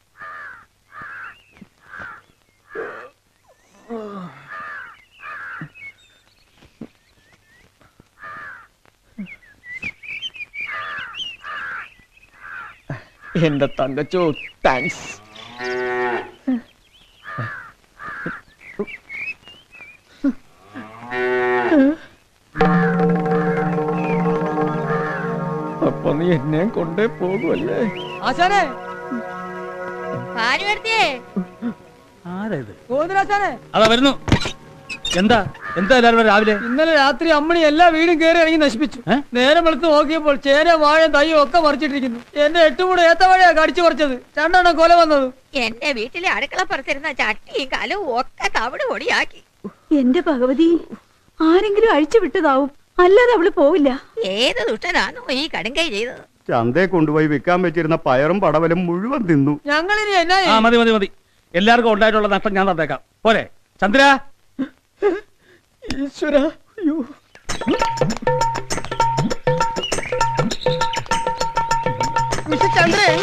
എന്റെ തങ്കച്ചോ താങ്ക്സ് അപ്പൊ നീ എന്നെ കൊണ്ടേ പോകുമല്ലേ ആശാനെ ഭാനുവരുത്തിയേ ആരായത് ഗോവിന്ദനാശാനെ അതാ വരുന്നു എന്താ എന്താ എല്ലാവരും കൂടെ രാവിലെ ഇന്നലെ രാത്രി അമ്മണി എല്ലാ വീടും കയറി ഇറങ്ങി നശിപ്പിച്ചു നേരം വെളുത്ത് നോക്കിയപ്പോൾ ചേന വാഴ തയ്യും ഒക്കെ മറിച്ചിട്ടിരിക്കുന്നു എന്റെ എട്ടും കൂടെ ഏത്തവാഴയാ കടിച്ചു പറിച്ചത് രണ്ടെണ്ണം കൊല വന്നത് എന്റെ വീട്ടിലെ അടുക്കള പുറത്തിരുന്ന ചട്ടിയും കലവും ഒക്കെ തവിട് പൊടിയാക്കി എന്റെ ഭഗവതി ആരെങ്കിലും അഴിച്ചു വിട്ടതാവും അല്ലാതെ അവള് പോവില്ല ഏത് ദുഷ്ടനാണോ ഈ കടുങ്കൈ ചെയ്തത് ചന്തയെ കൊണ്ടുപോയി വിൽക്കാൻ വെച്ചിരുന്ന പയറും പടവലും മുഴുവൻ തിന്നു ഞങ്ങളിനി എന്നാ ആ മതി മതി മതി എല്ലാവർക്കും ഉണ്ടായിട്ടുള്ള നഷ്ടം ഞാൻ തന്നേക്കാം പോരെ ചന്ദ്ര ഈശ്വര അയ്യോ മിസ്റ്റർ ചന്ദ്രൻ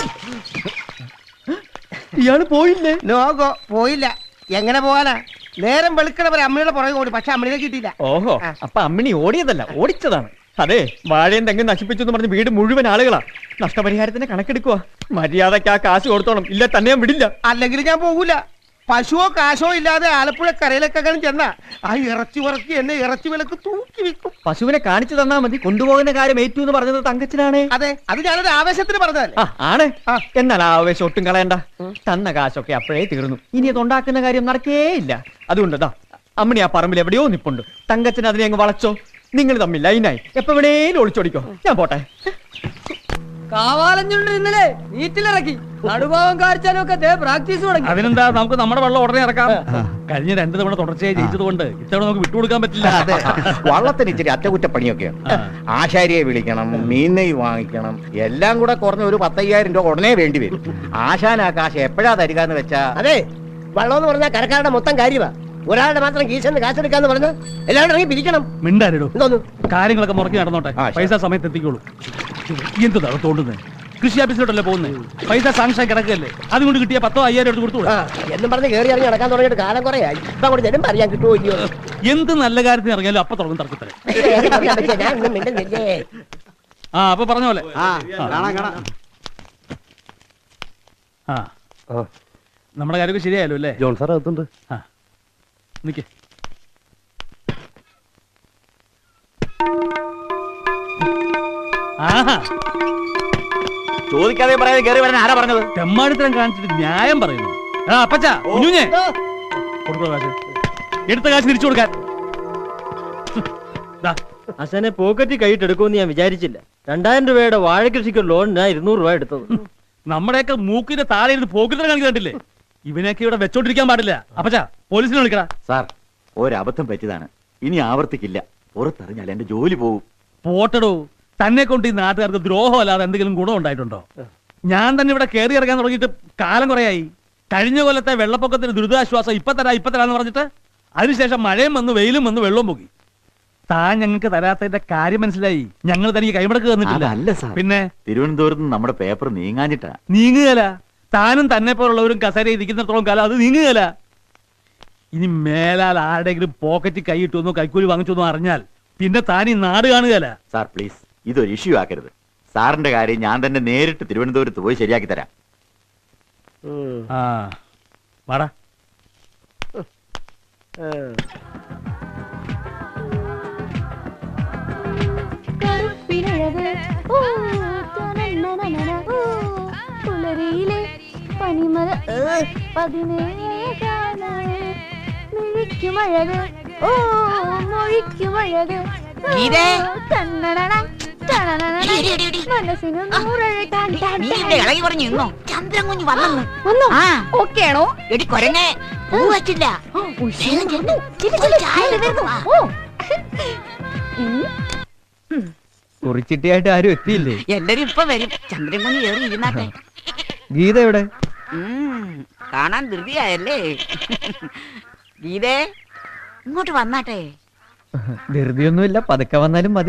ഇയാള് പോയില്ലേ നോഗോ പോയില്ല എങ്ങനെ പോകാനാ നേരം വെളുക്കണ വരെ അമ്മയുടെ പുറകെ ഓടി പക്ഷെ അമ്മണിനെ കിട്ടിയില്ല ഓഹോ അപ്പൊ അമ്മിണി ഓടിയതല്ല ഓടിച്ചതാണ് അതെ വാഴയും തെങ്ങും നശിപ്പിച്ചു എന്ന് പറഞ്ഞ് വീട് മുഴുവൻ ആളുകളാ നഷ്ടപരിഹാരത്തിന് കണക്കെടുക്കുക മര്യാദക്ക് ആ കാശ് കൊടുത്തോണം ഇല്ല തന്നെ ഞാൻ വിടില്ല അല്ലെങ്കിൽ ഞാൻ പോകൂല പശുവോ കാശോ ഇല്ലാതെ ആലപ്പുഴ കരയിലൊക്കെ ചെന്ന ആ ഇറച്ചി ഉറക്കി എന്നെ ഇറച്ചി വിലക്ക് തൂക്കി വിൽക്കും പശുവിനെ കാണിച്ചു തന്നാ മതി കൊണ്ടുപോകുന്ന കാര്യം ഏറ്റു എന്ന് പറഞ്ഞത് തങ്കച്ചനാണ് അതെ അത് ഞാനൊരു ആവേശത്തിന് പറഞ്ഞതല്ലേ ആ ആണ് എന്നാൽ ആ ആവേശം ഒട്ടും കളയണ്ട തന്ന കാശൊക്കെ അപ്പോഴേ തീർന്നു ഇനി അത് ഉണ്ടാക്കുന്ന കാര്യം നടക്കേയില്ല അതുകൊണ്ട് ദാ അമ്മണി ആ പറമ്പിൽ എവിടെയോ നിപ്പുണ്ട് തങ്കച്ചൻ അതിനെ അങ്ങ് വളച്ചോ നിങ്ങൾ തമ്മിൽ ലൈനായി എപ്പോ എവിടെയും ഒളിച്ചോടിക്കോ ഞാൻ പോട്ടെ കാവാലഞ്ഞുണ്ട് ഇന്നലെ വീട്ടിലിറക്കി നടുഭാവം കാണിച്ചാലും ഒക്കെ ദേ പ്രാക്ടീസ് തുടങ്ങി അതിനെന്താ നമുക്ക് നമ്മുടെ വെള്ളം ഉടനെ ഇറക്കാം കഴിഞ്ഞ രണ്ട് തവണ തുടർച്ചയായി ജയിച്ചത് കൊണ്ട് ഇത്തവണ നമുക്ക് വിട്ടുകൊടുക്കാൻ പറ്റില്ല വള്ളത്തിന് ഇച്ചിരി അറ്റകുറ്റപ്പണിയൊക്കെയാണ് ആശാരിയെ വിളിക്കണം മീനെയ് വാങ്ങിക്കണം എല്ലാം കൂടെ കുറഞ്ഞ ഒരു പത്തയ്യായിരം രൂപ ഉടനെ വേണ്ടി വരും ആശാൻ ആ കാശ് എപ്പോഴാ തരിക എന്ന് വെച്ചാ അതെ വെള്ളം എന്ന് പറഞ്ഞാൽ കരക്കാരുടെ മൊത്തം കാര്യമാ ഒരാളുടെ മാത്രം കീശന്ന് കാശെടുക്കാന്ന് പറഞ്ഞാൽ എല്ലാവരും ഇറങ്ങി പിരിക്കണം മിണ്ടാരിടൂ എന്തോന്നു കാര്യങ്ങളൊക്കെ മുറക്കി നടന്നോട്ടെ പൈസ സമയത്ത് എത്തിക്കോളൂ എന്ത് നടത്തോണ്ടുന്നേ കൃഷി ഓഫീസിലോട്ടല്ലേ പോകുന്നത് പൈസ സാങ്ഷൻ കിടക്കല്ലേ അതുകൊണ്ട് കിട്ടിയ പത്തോ അയ്യായിരം എടുത്ത് കൊടുത്തു ആ എന്നും പറഞ്ഞ് കയറി ഇറങ്ങി നടക്കാൻ തുടങ്ങിയിട്ട് കാലം കുറേ ആയി ഇപ്പൊ അങ്ങോട്ട് ചെല്ലും പറയാൻ കിട്ടുമോ ഇല്ലയോ എന്ത് നല്ല കാര്യത്തിന് ഇറങ്ങിയാലും അപ്പൊ തുടങ്ങും തർക്കത്തരെ ഞാൻ ഒന്നും മിണ്ടുന്നില്ലേ ആ അപ്പൊ പറഞ്ഞ പോലെ ആ കാണാം കാണാം ആ നമ്മുടെ കാര്യമൊക്കെ ശരിയായല്ലോ അല്ലേ ജോൺ സാർ അകത്തുണ്ട് ആ നിക്ക് ആഹാ ചോദിക്കാതെ പറയാതെ കയറി വരാൻ ആരാ പറഞ്ഞത് തെമ്മാടിത്തരം കാണിച്ചിട്ട് ന്യായം പറയുന്നു ആ അപ്പച്ചാ കുഞ്ഞുഞ്ഞേ കൊടുക്കോ കാശ് എടുത്ത കാശ് തിരിച്ചു കൊടുക്കാൻ അച്ഛനെ പോക്കറ്റ് കൈയിട്ടെടുക്കുമെന്ന് ഞാൻ വിചാരിച്ചില്ല രണ്ടായിരം രൂപയുടെ വാഴ കൃഷിക്ക് ലോൺ ഞാൻ ഇരുന്നൂറ് രൂപ എടുത്തത് നമ്മുടെയൊക്കെ മൂക്കിന്റെ താഴെ ഇരുന്ന് പോക്കിത്തരം കാണിക്കുന്നില്ലേ ഇവനെയൊക്കെ ഇവിടെ വെച്ചോണ്ടിരിക്കാൻ പാടില്ല അപ്പച്ചാ പോലീസിനെ വിളിക്കടാ സാർ ഒരബദ്ധം പറ്റിയതാണ് ഇനി ആവർത്തിക്കില്ല പുറത്തെറിഞ്ഞാൽ എന്റെ ജോലി പോകും പോട്ടടോ തന്നെ കൊണ്ട് ഈ നാട്ടുകാർക്ക് ദ്രോഹം അല്ലാതെ എന്തെങ്കിലും ഗുണം ഉണ്ടായിട്ടുണ്ടോ ഞാൻ തന്നെ ഇവിടെ കയറി ഇറങ്ങാൻ തുടങ്ങിയിട്ട് കാലം കുറയായി കഴിഞ്ഞ കൊല്ലത്തെ വെള്ളപ്പൊക്കത്തിന് ദുരിതാശ്വാസം ഇപ്പൊ തരാ ഇപ്പൊ തരാന്ന് പറഞ്ഞിട്ട് അതിനുശേഷം മഴയും വന്ന് വെയിലും വന്ന് വെള്ളവും പൊക്കി താൻ ഞങ്ങൾക്ക് തരാത്തതിന്റെ കാര്യം മനസ്സിലായി ഞങ്ങൾ തനിക്ക് കൈമടക്ക് തന്നിട്ടില്ല അതല്ല സാർ പിന്നെ തിരുവനന്തപുരത്ത് നിന്ന് നമ്മുടെ പേപ്പർ നീങ്ങാഞ്ഞിട്ടാ നീങ്ങുകല താനും തന്നെ പോലുള്ളവരും കസേര ഇരിക്കുന്നിടത്തോളം കാലം അത് നീങ്ങുകല ഇനി മേലാൽ ആരുടെയെങ്കിലും പോക്കറ്റിൽ കൈയിട്ടു എന്നോ കൈക്കൂലി വാങ്ങിച്ചു എന്നോ അറിഞ്ഞാൽ പിന്നെ താൻ ഈ നാട് കാണുകയല്ല സാർ പ്ലീസ് ഇതൊരു ഇഷ്യൂ ആക്കരുത് സാറിന്റെ കാര്യം ഞാൻ തന്നെ നേരിട്ട് തിരുവനന്തപുരത്ത് പോയി ശരിയാക്കി തരാം ആ വാടാ കറുപ്പിനഴക് ഓ, തനനനനന, ഓ, പുലരിയിലെ പനിമല ഏ, പതിനേഴാന, മിഴിക്ക് മൊഴിക്കുമഴക് ഓ മൊഴിക്കുമഴക് ഗീതേ. തന്നടട, തടടട. എടി, എടി, എടി. മനസ്സിന് നൂറഴ ടാൻ ടാൻ നീ ടാൻ. ഇവിടെ ഇളകി പറഞ്ഞു നിന്നോ ചന്ദ്രൻ കുഞ്ഞ് വന്നു വന്നോ ആ ഓക്കെ ആണോ എടി കൊരങ്ങേ പൂ വച്ചില്ല വേഗം ചെല്ല്. ചിരി, ചിരി, ചായ ചിരി, എടുത്ത് വാ. ഓ ഉം. കുറിച്ചിട്ടിയായിട്ട് ആരും എത്തിയില്ലേ എല്ലാരും ഇപ്പൊ വരും ചന്ദ്രൻ കുഞ്ഞ് കയറി ഇരുന്നാട്ടെ ഗീത എവിടെ ഉം, കാണാൻ ധൃതിയായല്ലേ ഗീതേ ഇങ്ങോട്ട് വന്നാട്ടെ ധൃതിയൊന്നുമില്ല പതുക്കെ വന്നാലും മതി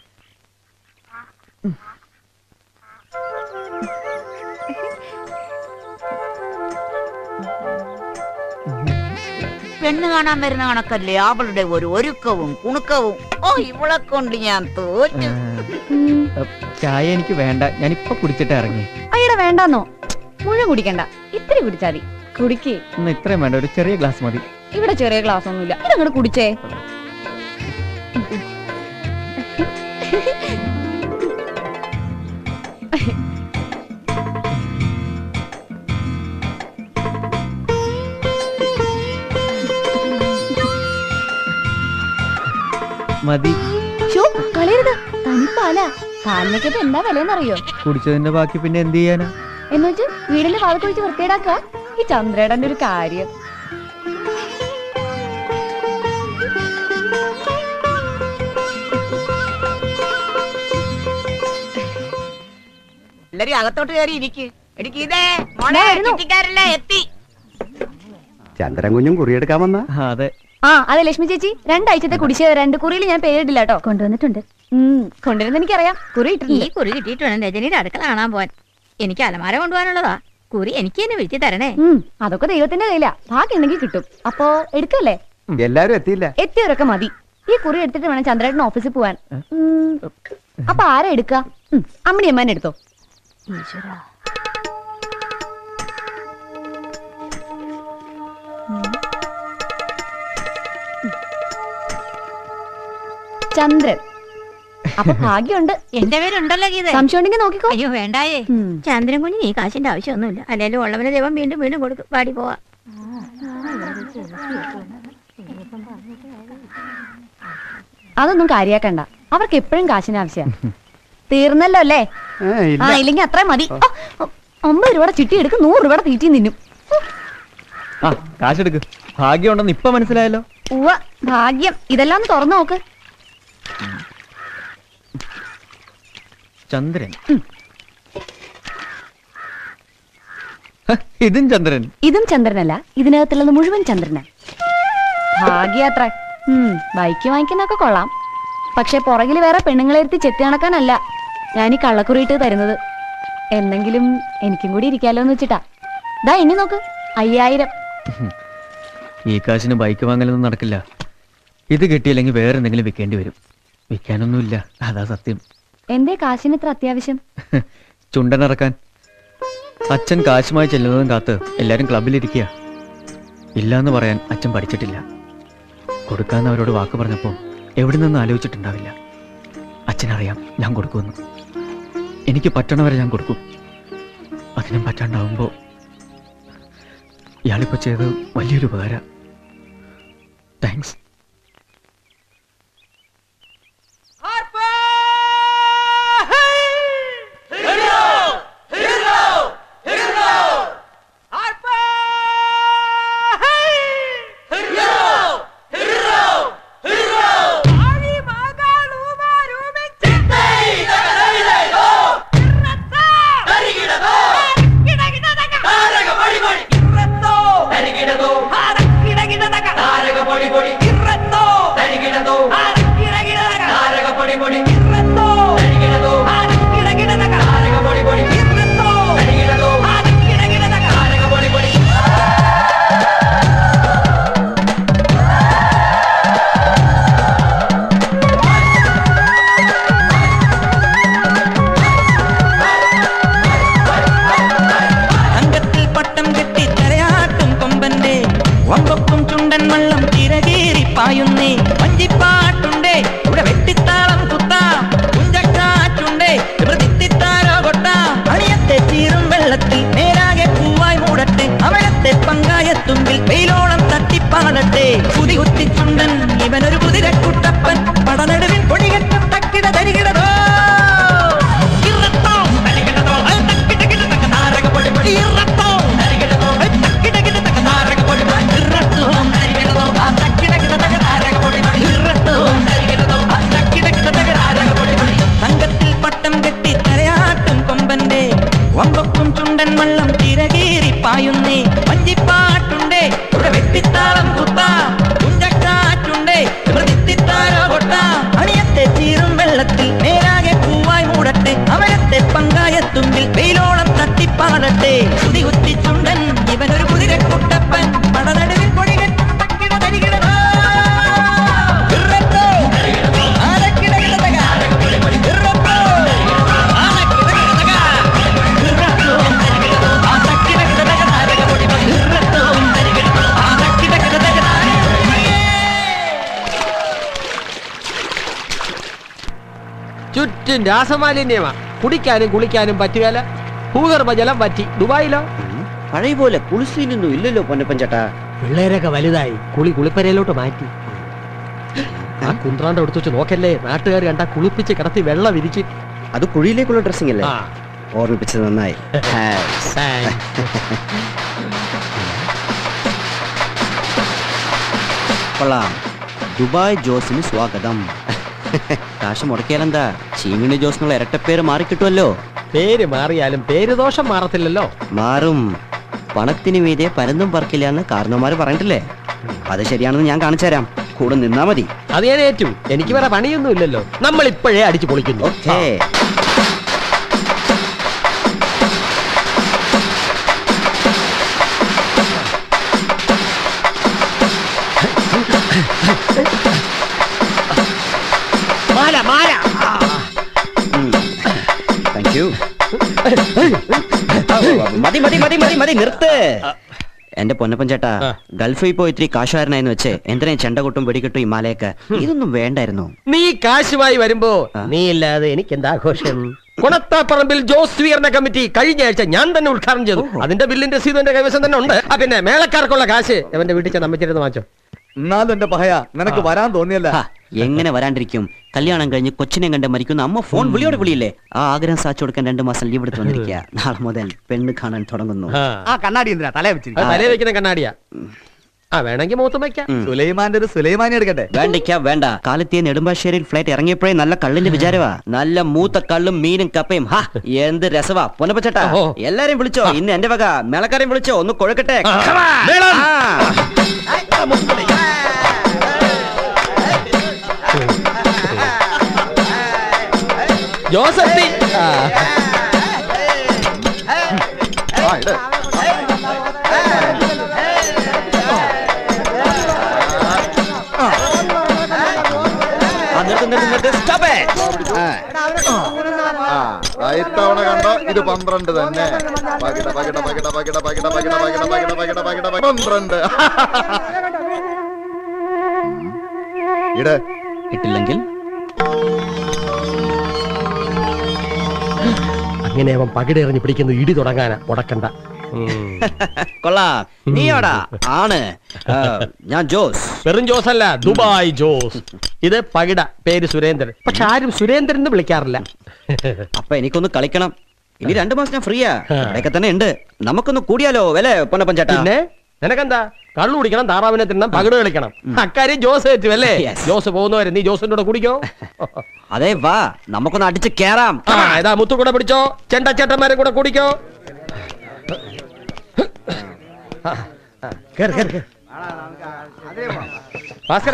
പെണ്ണ് കാണാൻ വരുന്ന കണക്കല്ലേ അവളുടെ ഒരു ഒരുക്കവും കുണുക്കവും ഓ ഇവളെ കൊണ്ട് ഞാൻ തോറ്റു ചായ എനിക്ക് വേണ്ട ഞാനിപ്പൊ കുടിച്ചിട്ട് ഇറങ്ങി അയ്യടെ വേണ്ടാന്നോ മുഴുവൻ കുടിക്കണ്ട ഇത്തിരി കുടിച്ചാ മതി കുടിക്കേ ഇന്ന് ഇത്രയും വേണ്ട ഒരു ചെറിയ ഗ്ലാസ് മതി ഇവിടെ ചെറിയ ഗ്ലാസ് ഒന്നുമില്ല ഇതങ്ങോട്ട് കുടിച്ചേ മതി ഷോ കളയരുത് തനിപ്പാല പാലിനൊക്കെ ഇപ്പൊ എന്താ വിലയെന്നറിയോ കുടിച്ചതിന്റെ ബാക്കി പിന്നെ എന്ത് ചെയ്യാനാ എന്ന് വെച്ച് വീടിന്റെ വാതിൽ കുഴിച്ച് വൃത്തിയേടാക്ക ഈ ചന്ദ്രേടന്റെ ഒരു കാര്യം എല്ലാരും അകത്തോട്ട് കയറി ഇരിക്ക് എടി ഗീതേ മോളെ ചുറ്റിക്കാരല്ലേ എത്തി ചന്ദ്രൻ കുഞ്ഞും കുറിയെടുക്കാൻ വന്ന അതെ ആ അതെ ലക്ഷ്മി ചേച്ചി രണ്ടാഴ്ചത്തെ കുടിശ്ശിക രണ്ട് കുറിയിൽ ഞാൻ പേരിടില്ല കേട്ടോ കൊണ്ടുവന്നിട്ടുണ്ട് ഉം കൊണ്ടുവരുന്ന എനിക്കറിയാം കുറി ഈ ഇട്ടിട്ടുണ്ട് കുറി കിട്ടിയിട്ട് വേണം രജനിയുടെ അടുക്കള കാണാൻ പോവാൻ എനിക്ക് അലമാര കൊണ്ടുപോകാനുള്ളതാ കുറി എനിക്ക് തന്നെ വിളിച്ചു തരണേ ഉം അതൊക്കെ ദൈവത്തിന്റെ കയ്യിലാ ബാക്കി ഉണ്ടെങ്കിൽ കിട്ടും അപ്പോ എടുക്കല്ലേ എല്ലാരും എത്തിയില്ല എത്തിയവരൊക്കെ മതി ഈ കുറി എടുത്തിട്ട് വേണം ചന്ദ്രേട്ടൻ ഓഫീസിൽ പോവാൻ ഉം, അപ്പൊ ആരാ എടുക്ക അമ്മണി അമ്മാനെ എടുത്തോ ചന്ദ്രൻ അപ്പൊ ഭാഗ്യമുണ്ട് എന്റെ പേരുണ്ടല്ലോ ഗീത സംശയം ഉണ്ടെങ്കിൽ നോക്കിക്കോ അയ്യോ വേണ്ടായേ ചന്ദ്രൻ കുഞ്ഞിന് ഈ കാശിന്റെ ആവശ്യമൊന്നുമില്ല അല്ലെങ്കിലും ഉള്ളവനെ ദൈവം വീണ്ടും വീണ്ടും കൊടുക്കും പാടി പോവാ അതൊന്നും കാര്യാക്കണ്ട അവർക്ക് എപ്പോഴും കാശിന് ആവശ്യം തീർന്നല്ലോ അല്ലേ ആ ഇല്ലെങ്കിൽ അത്രയും മതി ആ, അമ്പത് രൂപയുടെ ചിട്ടി എടുക്കും നൂറ് രൂപയുടെ തീറ്റി നിന്നും ആ കാശെടുക്ക് ഭാഗ്യമുണ്ടെന്ന് ഇപ്പൊ മനസ്സിലായല്ലോ ഉവ്വ ഭാഗ്യം ഇതെല്ലാം ഒന്ന് തുറന്നു നോക്ക് ചന്ദ്രൻ ഹ, ഇതും ചന്ദ്രൻ ഇതും ചന്ദ്രനല്ല ഇതിനകത്തുള്ളത് മുഴുവൻ ചന്ദ്രനാ ഭാഗ്യാത്ര ഉം ബൈക്ക് വാങ്ങിക്കുന്നൊക്കെ കൊള്ളാം പക്ഷെ പുറകിൽ വേറെ പെണ്ണുങ്ങളെ ഇരുത്തി ചെത്തി നടക്കാനല്ല ഞാൻ ഈ കള്ളക്കുറിയിട്ട് തരുന്നത് എന്നെങ്കിലും എനിക്കും കൂടി ഇരിക്കാലോ എന്ന് വെച്ചിട്ടാ ദാ ഇനി നോക്ക് അയ്യായിരം ഈ കാശിന് ബൈക്ക് വാങ്ങലൊന്നും നടക്കില്ല ഇത് കിട്ടിയില്ലെങ്കിൽ വേറെ എന്തെങ്കിലും വിൽക്കേണ്ടി വരും വിൽക്കാനൊന്നുമില്ല അതാ സത്യം എന്തേ കാശിന് ഇത്ര അത്യാവശ്യം ചുണ്ടനിറക്കാൻ അച്ഛൻ കാശുമായി ചെല്ലുന്നതും കാത്ത് എല്ലാരും ക്ലബിലിരിക്കുക ഇല്ലാന്ന് പറയാൻ അച്ഛൻ പഠിച്ചിട്ടില്ല കൊടുക്കാന്ന് അവരോട് വാക്ക് പറഞ്ഞപ്പോൾ എവിടെ നിന്ന് ആലോചിച്ചിട്ടുണ്ടാവില്ല അച്ഛനറിയാം ഞാൻ കൊടുക്കുമെന്ന് എനിക്ക് പറ്റണവരെ ഞാൻ കൊടുക്കും അതിനും പറ്റാണ്ടാവുമ്പോ ഇയാളിപ്പോ ചെയ്ത് വലിയൊരു ഉപകാരം താങ്ക്സ് തങ്കത്തിൽ പട്ടം കെട്ടി തലയാട്ടും കൊമ്പന്റെ വമ്പപ്പും ചുണ്ടൻ വള്ളം തിരകേറി പായുന്നേ വഞ്ചിപ്പാട്ടുണ്ടേ ഇവിടെ വെട്ടിത്താളം കുത്താ ചുറ്റും രാസമാലിന്യമാ കുടിക്കാനും കുളിക്കാനും പറ്റുകയില്ല ഭൂഗർഭ ജലം പറ്റി ദുബായിലോ പഴയ പോലെ കുളിസിലൊന്നും ഇല്ലല്ലോ പൊന്നപ്പൻ ചേട്ടാ പിള്ളേരൊക്കെ വലുതായി കുളി കുളിപ്പരയിലോട്ട് മാറ്റി ആ കുന്ത്രാണ്ട് എടുത്തു വെച്ച് നോക്കല്ലേ നാട്ടുകാർ കണ്ടാ കുളിപ്പിച്ച് കിടത്തി വെള്ളം വിരിച്ച് അത് കുഴിയിലേക്കുള്ള ഡ്രസ്സിംഗ് അല്ലേ ആ. ഓർമ്മിപ്പിച്ചത് നന്നായി കൊള്ളാം ദുബായ് ജോസിന് സ്വാഗതം കാശ് മുടക്കിയാലെന്താ ചീമിണി ജോസിനുള്ള ഇരട്ടപ്പേര് മാറിക്കിട്ടുമല്ലോ പേര് മാറിയാലും പേര് ദോഷം മാറത്തില്ലല്ലോ മാറും പണത്തിന് മീതെ പരന്നും പറക്കില്ല എന്ന് കാരണവന്മാര് പറഞ്ഞിട്ടില്ലേ അത് ശരിയാണെന്ന് ഞാൻ കാണിച്ചു തരാം കൂടെ നിന്നാ മതി അത് ഞാൻ ഏറ്റു എനിക്ക് വേറെ പണിയൊന്നും ഇല്ലല്ലോ നമ്മൾ ഇപ്പോഴേ അടിച്ചു പൊളിക്കുന്നു ഓക്കേ മാല മാല താങ്ക് യു മതി മതി മതി മതി മതി നിർത്ത് എന്റെ പൊന്നപ്പൻ ചേട്ടാ ഗൾഫിൽ പോയി ഇത്തിരി കാശുകാരനായെന്ന് വെച്ച് എന്തിനാ ചെണ്ട കൊട്ടും വെടിക്കെട്ടും ഈ മാലയൊക്കെ ഇതൊന്നും വേണ്ടായിരുന്നു നീ കാശുമായി വരുമ്പോ നീ ഇല്ലാതെ എനിക്ക് എന്താ ആഘോഷം കുണത്താപ്പറമ്പിൽ ജോസ് സ്വീകരണ കമ്മിറ്റി കഴിഞ്ഞ ആഴ്ച ഞാൻ തന്നെ ഉദ്ഘാടനം ചെയ്തു അതിന്റെ ബില്ലിന്റെ രസീത് എന്റെ കൈവശം തന്നെ ഉണ്ട് ആ പിന്നെ മേളക്കാർക്കുള്ള കാശ് അവന്റെ വീട്ടിൽ ചെന്ന് അമ്മച്ചിരുന്ന് വാങ്ങിച്ചോ എന്നാലും എന്റെ പഹയ നിനക്ക് വരാൻ തോന്നിയല്ല ഹാ, എങ്ങനെ വരാണ്ടിരിക്കും കല്യാണം കഴിഞ്ഞ് കൊച്ചിനെ കണ്ട് മരിക്കുന്ന അമ്മ ഫോൺ വിളിയോടെ വിളിയില്ലേ ആ ആഗ്രഹം സാധിച്ചു കൊടുക്കാൻ രണ്ടു മാസം ലീവ് എടുത്ത് വന്നിരിക്കുക നാളെ മുതൽ പെണ്ണ് കാണാൻ തുടങ്ങുന്നു ആ കണ്ണാടി എന്തിനാ തലേ വെച്ചിരിക്കും തലേ വെക്കുന്ന കണ്ണാടിയാ ആ വേണമെങ്കിൽ മുഖത്തും വയ്ക്കാം സുലൈമാന്റെ ഒരു സുലൈമാനി എടുക്കട്ടെ വേണ്ടിക്ക വേണ്ട കാലത്തെ നെടുമ്പാശ്ശേരിയിൽ ഫ്ലൈറ്റ് ഇറങ്ങിയപ്പോഴേ നല്ല കള്ളിന്റെ വിചാരവാ നല്ല മൂത്ത കള്ളും മീനും കപ്പയും ഹാ എന്ത് രസവാ പൊന്നപ്പച്ചേട്ടാ എല്ലാരെയും വിളിച്ചോ ഇന്ന് എന്റെ വക മേളക്കാരെയും വിളിച്ചോ ഒന്ന് കൊഴക്കട്ടെ Come on. ആ. ജോസഫി ആ, നിർത്ത്, നിർത്ത്, നിർത്ത്. Stop it. ആ ഇത്തവണ കണ്ടോ ഇത് പന്ത്രണ്ട് തന്നെ പകിട പകിട പകിട പകിട പകിട പകിട പകിട പകിട പകിട പകിട പകിട പന്ത്രണ്ട് ഇട് ഇട്ടില്ലെങ്കിൽ അങ്ങനെ അവൻ പകിടെറിഞ്ഞ് പിടിക്കുന്നു ഇടി തുടങ്ങാനാ മുടക്കണ്ട കൊള്ളാം നീയോടാ ആണ് ആ, ഞാൻ ജോസ് വെറും ജോസ് അല്ല ദുബായ് ജോസ് ഇത് പകിട പേര് സുരേന്ദ്രൻ പക്ഷെ ആരും സുരേന്ദ്രൻ എന്ന് വിളിക്കാറില്ല അപ്പൊ എനിക്കൊന്ന് കളിക്കണം ഇനി രണ്ടു മാസം ഞാൻ ഫ്രീയാ ഇവിടെയൊക്കെ തന്നെ ഉണ്ട് നമുക്കൊന്ന് കൂടിയാലോ വില പൊന്നപ്പൻ ചേട്ടാ പിന്നെ നിനക്കെന്താ കള്ളു കുടിക്കണം താറാവിനെ തിന്നണം പകിട് കളിക്കണം അക്കാര്യം ജോസ് ഏറ്റു അല്ലേ ജോസ് പോകുന്നവരെ നീ ജോസിന്റെ കൂടെ കുടിക്കോ അതെ വാ നമുക്കൊന്ന് അടിച്ച് കേറാം ആ ഇതാ മുത്തു കൂടെ പിടിച്ചോ ചെണ്ടച്ചേട്ടന്മാരെ കൂടെ കുടിക്കോ ആ, ആ, കേറ്, കേറ്, കേറ്. ഭാസ്കര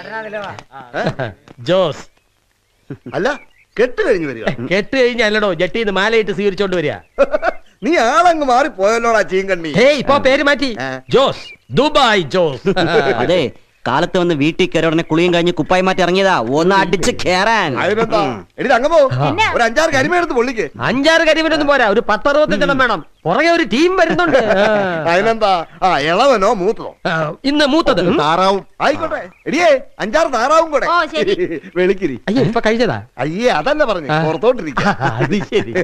ജോസ് അല്ല കെട്ട് കഴിഞ്ഞ് വരിക കെട്ട് കഴിഞ്ഞല്ലടോ ജട്ടിന്ന് മാലയിട്ട് സ്വീകരിച്ചോണ്ട് വരിക നീ ആളങ്ങ് മാറി പോയല്ലോടാ ചീങ്കണ്ണി ഹേയ് ഇപ്പൊ പേര് മാറ്റി ജോസ് ദുബായ് ജോസ് അതെ കാലത്ത് വന്ന് വീട്ടിൽ കയറി ഉടനെ കുളിയും കഴിഞ്ഞ് കുപ്പായി മാറ്റി ഇറങ്ങിയതാ ഒന്ന് അടിച്ച് കേറാൻ അതിനെന്താ എടി അങ്ങ് പോ ഒരു അഞ്ചാറ് കരിമ എടുത്ത് പൊള്ളിക്ക് അഞ്ചാറ് കരിമിനൊന്നും പോരാ ഒരു പത്തറുപത്തഞ്ചെണ്ണം വേണം പുറകെ ഒരു ടീം വരുന്നുണ്ട് അതിനെന്താ ആ ഇളവനോ മൂത്തതോ ആ, ഇന്ന് മൂത്തത് ഉം. താറാവും ആയിക്കോട്ടെ എടിയേ അഞ്ചാറ് താറാവും കൂടെ ഓ, ശരി. വെളിക്കിരി അയ്യോ ഇപ്പൊ കഴിഞ്ഞതാ അയ്യേ അതല്ല പറഞ്ഞു ആ. പുറത്തോട്ടിരിക്ക അത് ശരി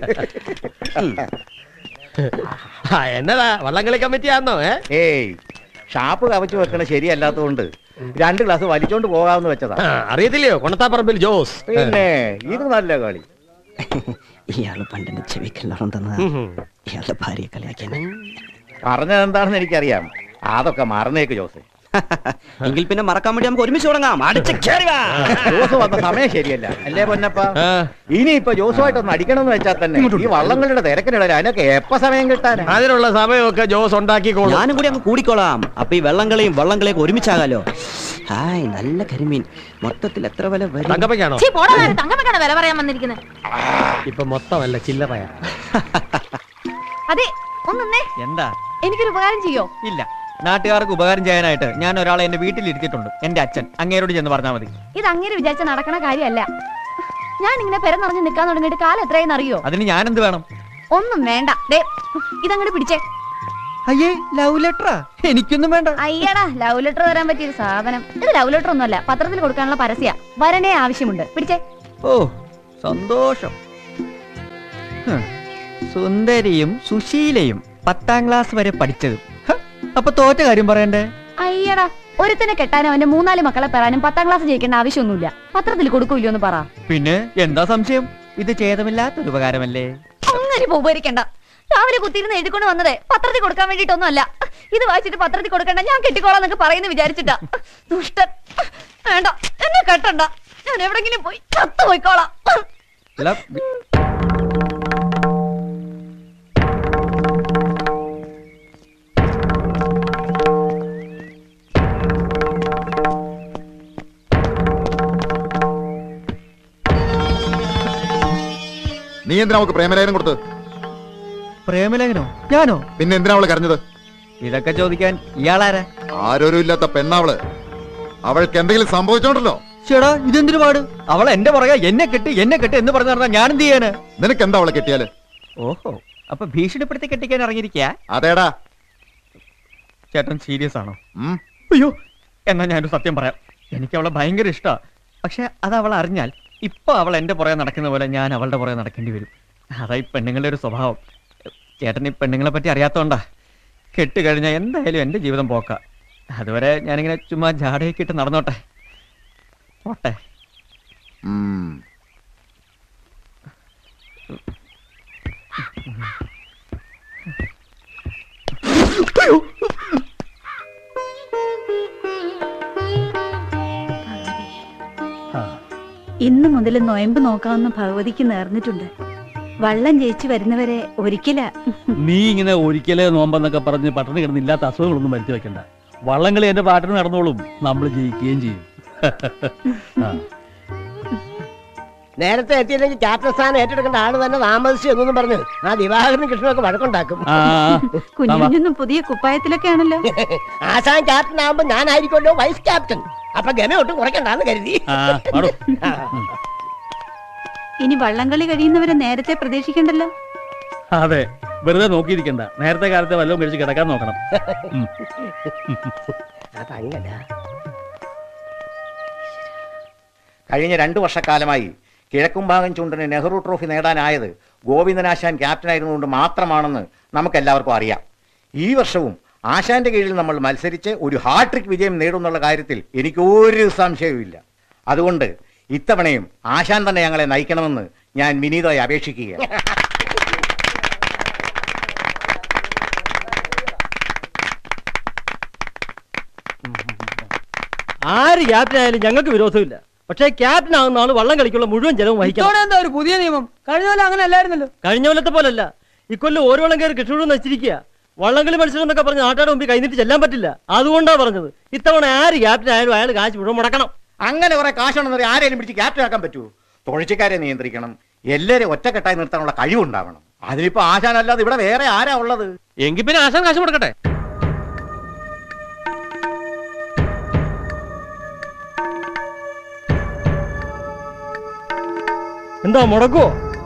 ആ എന്നതാ വള്ളംകളി കമ്മിറ്റി ആന്നോ ഏ ഏയ് ഷാപ്പ് കവച്ചു വെക്കണ ശരിയല്ലാത്തതുകൊണ്ട് രണ്ട് ഗ്ലാസ് വലിച്ചോണ്ട് പോകാമെന്ന് വെച്ചതാ ആ, അറിയത്തില്ലയോ കൊണത്താപ്പറമ്പിൽ ജോസ് പിന്നെ ഇത് നല്ല കളി ഇയാള് പണ്ടിന്റെ ചെവിക്കെല്ലാം തന്ന ഇയാളുടെ ഭാര്യയെ കളിയാക്കിയാണ് പറഞ്ഞത് എന്താണെന്ന് എനിക്കറിയാം അതൊക്കെ മറന്നേക്ക് ജോസ് എങ്കിൽ പിന്നെ മറക്കാൻ വേണ്ടി നമുക്ക് ഒരുമിച്ച് തുടങ്ങാം അടിച്ച് കേറി വാ. ജോസ് വന്ന സമയം ശരിയല്ല അല്ലേ പൊന്നപ്പ ഇനി ഇപ്പൊ ജോസുമായിട്ടൊന്ന് അടിക്കണം എന്ന് വെച്ചാൽ തന്നെ ഈ വള്ളങ്ങളുടെ തിരക്കിനിടയിൽ അതിനൊക്കെ എപ്പ സമയം കിട്ടാൻ അതിനുള്ള സമയമൊക്കെ ജോസ് ഉണ്ടാക്കിക്കോളും ഞാനും കൂടി അങ്ങ് കൂടിക്കോളാം അപ്പൊ ഈ വെള്ളംകളിയും വള്ളംകളിയൊക്കെ ഒരുമിച്ചാകാലോ ഹായ് നല്ല കരിമീൻ മൊത്തത്തിൽ എത്ര വില വരും തങ്കപ്പയ്ക്കാണോ ചീ, പോടാ, തങ്കമ്മക്കാണ് വില പറയാൻ വന്നിരിക്കുന്നത് ഇപ്പൊ മൊത്തമല്ല ചില്ലറയാ അതെ ഒന്നേ എന്താ എനിക്കൊരു ഉപകാരം ചെയ്യോ ഇല്ല നാട്ടുകാർക്ക് ഉപകാരം ചെയ്യാനായിട്ട് ഞാൻ ഒരാളെ എന്റെ വീട്ടിൽ ഇരുത്തിയിട്ടുണ്ട് എന്റെ അച്ഛൻ അങ്ങേരോട് ചെന്ന് പറഞ്ഞാൽ മതി ഇത് അങ്ങനെ വിചാരിച്ച നടക്കണ കാര്യമല്ല ഞാൻ ഇങ്ങനെ പെര നിറഞ്ഞ് നിൽക്കാൻ തുടങ്ങിയിട്ട് കാലം എത്രയെന്ന് അറിയോ അതിന് ഞാൻ എന്ത് വേണം ഒന്നും വേണ്ട ദേ ഇതങ്ങോട്ട് പിടിച്ചേ അയ്യേ ലവ് ലെറ്ററാ എനിക്കൊന്നും വേണ്ട അയ്യടാ ലവ് ലെറ്റർ തരാൻ പറ്റിയ ഒരു സാധനം ഇത് ലവ് ലെറ്റർ ഒന്നുമല്ല പത്രത്തിൽ കൊടുക്കാനുള്ള പരസ്യ വരനെ ആവശ്യമുണ്ട് പിടിച്ചേ ഓ സന്തോഷം ഹ്, സുന്ദരിയും സുശീലയും പത്താം ക്ലാസ് വരെ പഠിച്ചതും ഹ, അപ്പൊ തോറ്റ കാര്യം പറയണ്ടേ അയ്യടാ ഒരുത്തനെ കെട്ടാനും അവന്റെ മൂന്നാല് മക്കളെ പെറാനും പത്താം ക്ലാസ് ജയിക്കേണ്ട ആവശ്യമൊന്നുമില്ല പത്രത്തിൽ കൊടുക്കൂല്ലോ എന്ന് പറ പിന്നെ എന്താ സംശയം ഇത് ഛേദമില്ലാത്തൊരു ഉപകാരമല്ലേ അങ്ങനെ ഉപകരിക്കണ്ട രാവിലെ കുത്തിയിരുന്ന് എഴുതിക്കൊണ്ട് വന്നതേ പത്രത്തിൽ കൊടുക്കാൻ വേണ്ടിട്ടൊന്നും അല്ല ഇത് വായിച്ചിട്ട് പത്രത്തിൽ കൊടുക്കണ്ട ഞാൻ കെട്ടിക്കോളാം എന്നൊക്കെ പറയുന്നു വിചാരിച്ചിട്ടാ ദുഷ്ടൻ വേണ്ട എന്നെ കെട്ടണ്ട ഞാൻ എവിടെങ്കിലും പോയി ചത്തു പോയിക്കോളാം അല്ല, നീ എന്തിനാ അവൾക്ക് പ്രേമലേഖനം കൊടുത്ത് പ്രേമലേഖനോ ഞാനോ പിന്നെ എന്തിനാ അവള് കരഞ്ഞത് ഇതൊക്കെ ചോദിക്കാൻ ഇയാളാരാ ആരോരും ഇല്ലാത്ത പെണ്ണാവള് അവൾക്ക് എന്തെങ്കിലും സംഭവിച്ചോണ്ടല്ലോ ചേടാ ഇതെന്തിനു പാട് അവൾ എന്റെ പറയാ എന്നെ കെട്ടി എന്നെ കെട്ടി എന്ന് പറഞ്ഞു പറഞ്ഞാൽ ഞാൻ എന്ത് ചെയ്യാന് നിനക്ക് എന്താ അവളെ കെട്ടിയാല് ഓഹോ അപ്പൊ ഭീഷണിപ്പെടുത്തി കെട്ടിക്കാൻ ഇറങ്ങിയിരിക്കാ അതേടാ ചേട്ടൻ സീരിയസ് ആണോ അയ്യോ എന്നാ ഞാനൊരു സത്യം പറയാം എനിക്ക് അവളെ ഭയങ്കര ഇഷ്ടാ പക്ഷെ അത് അവൾ അറിഞ്ഞാൽ ഇപ്പൊ അവൾ എന്റെ പുറകെ നടക്കുന്ന പോലെ ഞാൻ അവളുടെ പുറകെ നടക്കേണ്ടി വരും അതാ ഈ പെണ്ണുങ്ങളുടെ ഒരു സ്വഭാവം ചേട്ടൻ ഈ പെണ്ണുങ്ങളെ പറ്റി അറിയാത്തോണ്ടാ കെട്ട് കഴിഞ്ഞാൽ എന്തായാലും എന്റെ ജീവിതം പോക്ക അതുവരെ ഞാനിങ്ങനെ ചുമ്മാ ജാടയൊക്കെ ഇട്ട് നടന്നോട്ടെ പോട്ടെ ഇന്നു മുതൽ നൊയമ്പ് നോക്കാമെന്ന് ഭഗവതിക്ക് നേർന്നിട്ടുണ്ട് വള്ളം ജയിച്ചു വരുന്നവരെ ഒരിക്കല നീ ഇങ്ങനെ ഒരിക്കലേ നോമ്പെന്നൊക്കെ പറഞ്ഞ് പട്ടണി കിടന്ന് ഇല്ലാത്ത അസുഖങ്ങളൊന്നും വരുത്തി വെക്കണ്ട വള്ളംകളി എന്റെ പാട്ടിന് നടന്നോളും നമ്മൾ ജയിക്കുകയും ചെയ്യും ആ. നേരത്തെ എത്തിയില്ലെങ്കിൽ ക്യാപ്റ്റൻ സ്ഥാനം ഏറ്റെടുക്കേണ്ട ആള് തന്നെ താമസിച്ചു എന്നൊന്നും പറഞ്ഞു ആ ദിവാകരനും കൃഷ്ണനൊക്കെ വഴക്കുണ്ടാക്കും ആ, ആ. കുഞ്ഞുഞ്ഞൊന്നും പുതിയ കുപ്പായത്തിലൊക്കെ ആണല്ലോ ആശാൻ ക്യാപ്റ്റൻ ആവുമ്പോ ഞാനായിരിക്കുമല്ലോ വൈസ് ക്യാപ്റ്റൻ അപ്പൊ ഗമ ഒട്ടും കുറയ്ക്കണ്ടെന്ന് കരുതി ആ, പാടൂ. ഇനി വള്ളംകളി കഴിയുന്നവരെ നേരത്തെ പ്രതീക്ഷിക്കണ്ടല്ലോ അതെ വെറുതെ നോക്കിയിരിക്കണ്ട നേരത്തെ കാലത്തെ വല്ലതും കഴിച്ച് കിടക്കാൻ നോക്കണം ഉം. അതങ്ങനെ കഴിഞ്ഞ രണ്ടു വർഷക്കാലമായി കിഴക്കുംഭാഗം ചുണ്ടിന് നെഹ്റു ട്രോഫി നേടാനായത് ഗോവിന്ദനാശാൻ ക്യാപ്റ്റനായിരുന്നുകൊണ്ട് മാത്രമാണെന്ന് നമുക്കെല്ലാവർക്കും അറിയാം ഈ വർഷവും ആശാന്റെ കീഴിൽ നമ്മൾ മത്സരിച്ച് ഒരു ഹാട്രിക് വിജയം നേടുന്നുള്ള കാര്യത്തിൽ എനിക്ക് ഒരു സംശയവുമില്ല അതുകൊണ്ട് ഇത്തവണയും ആശാൻ തന്നെ ഞങ്ങളെ നയിക്കണമെന്ന് ഞാൻ വിനീതമായി അപേക്ഷിക്കുകയാണ് ആര് ക്യാപ്റ്റൻ ആയാലും ഞങ്ങൾക്ക് വിരോധമില്ല പക്ഷേ ക്യാപ്റ്റൻ ആകുന്ന ആള് വള്ളം കളിക്കുള്ള മുഴുവൻ ജലവും വഹിക്കണം ഇത്തവണ എന്താ ഒരു പുതിയ നിയമം കഴിഞ്ഞ പോലെ അങ്ങനെ അല്ലായിരുന്നല്ലോ കഴിഞ്ഞ കൊല്ലത്തെ പോലല്ല ഇക്കൊല്ലം ഒരു വള്ളം കയറി കൃഷ്ണൂർ നശിച്ചിരിക്കുക വള്ളംകളി മത്സരം എന്നൊക്കെ പറഞ്ഞ് നാട്ടുകാരുടെ മുമ്പിൽ കൈനീട്ടി ചെല്ലാൻ പറ്റില്ല അതുകൊണ്ടാ പറഞ്ഞത് ഇത്തവണ ആര് ക്യാപ്റ്റൻ ആയാലും അയാൾ കാശ് മുഴുവൻ മുടക്കണം അങ്ങനെ കുറെ കാശുണ്ടെന്ന് ആരെയും പിടിച്ച് ക്യാപ്റ്റൻ ആക്കാൻ പറ്റൂ തുഴച്ചിക്കാരെ നിയന്ത്രിക്കണം എല്ലാവരെയും ഒറ്റക്കെട്ടായി നിർത്താനുള്ള കഴിവുണ്ടാവണം അതിനിപ്പോ ആശാനല്ലാതെ ഇവിടെ വേറെ ആരാ ഉള്ളത് എങ്കിൽ പിന്നെ ആശാൻ കാശ് കൊടുക്കട്ടെ എന്താ മുടക്കോ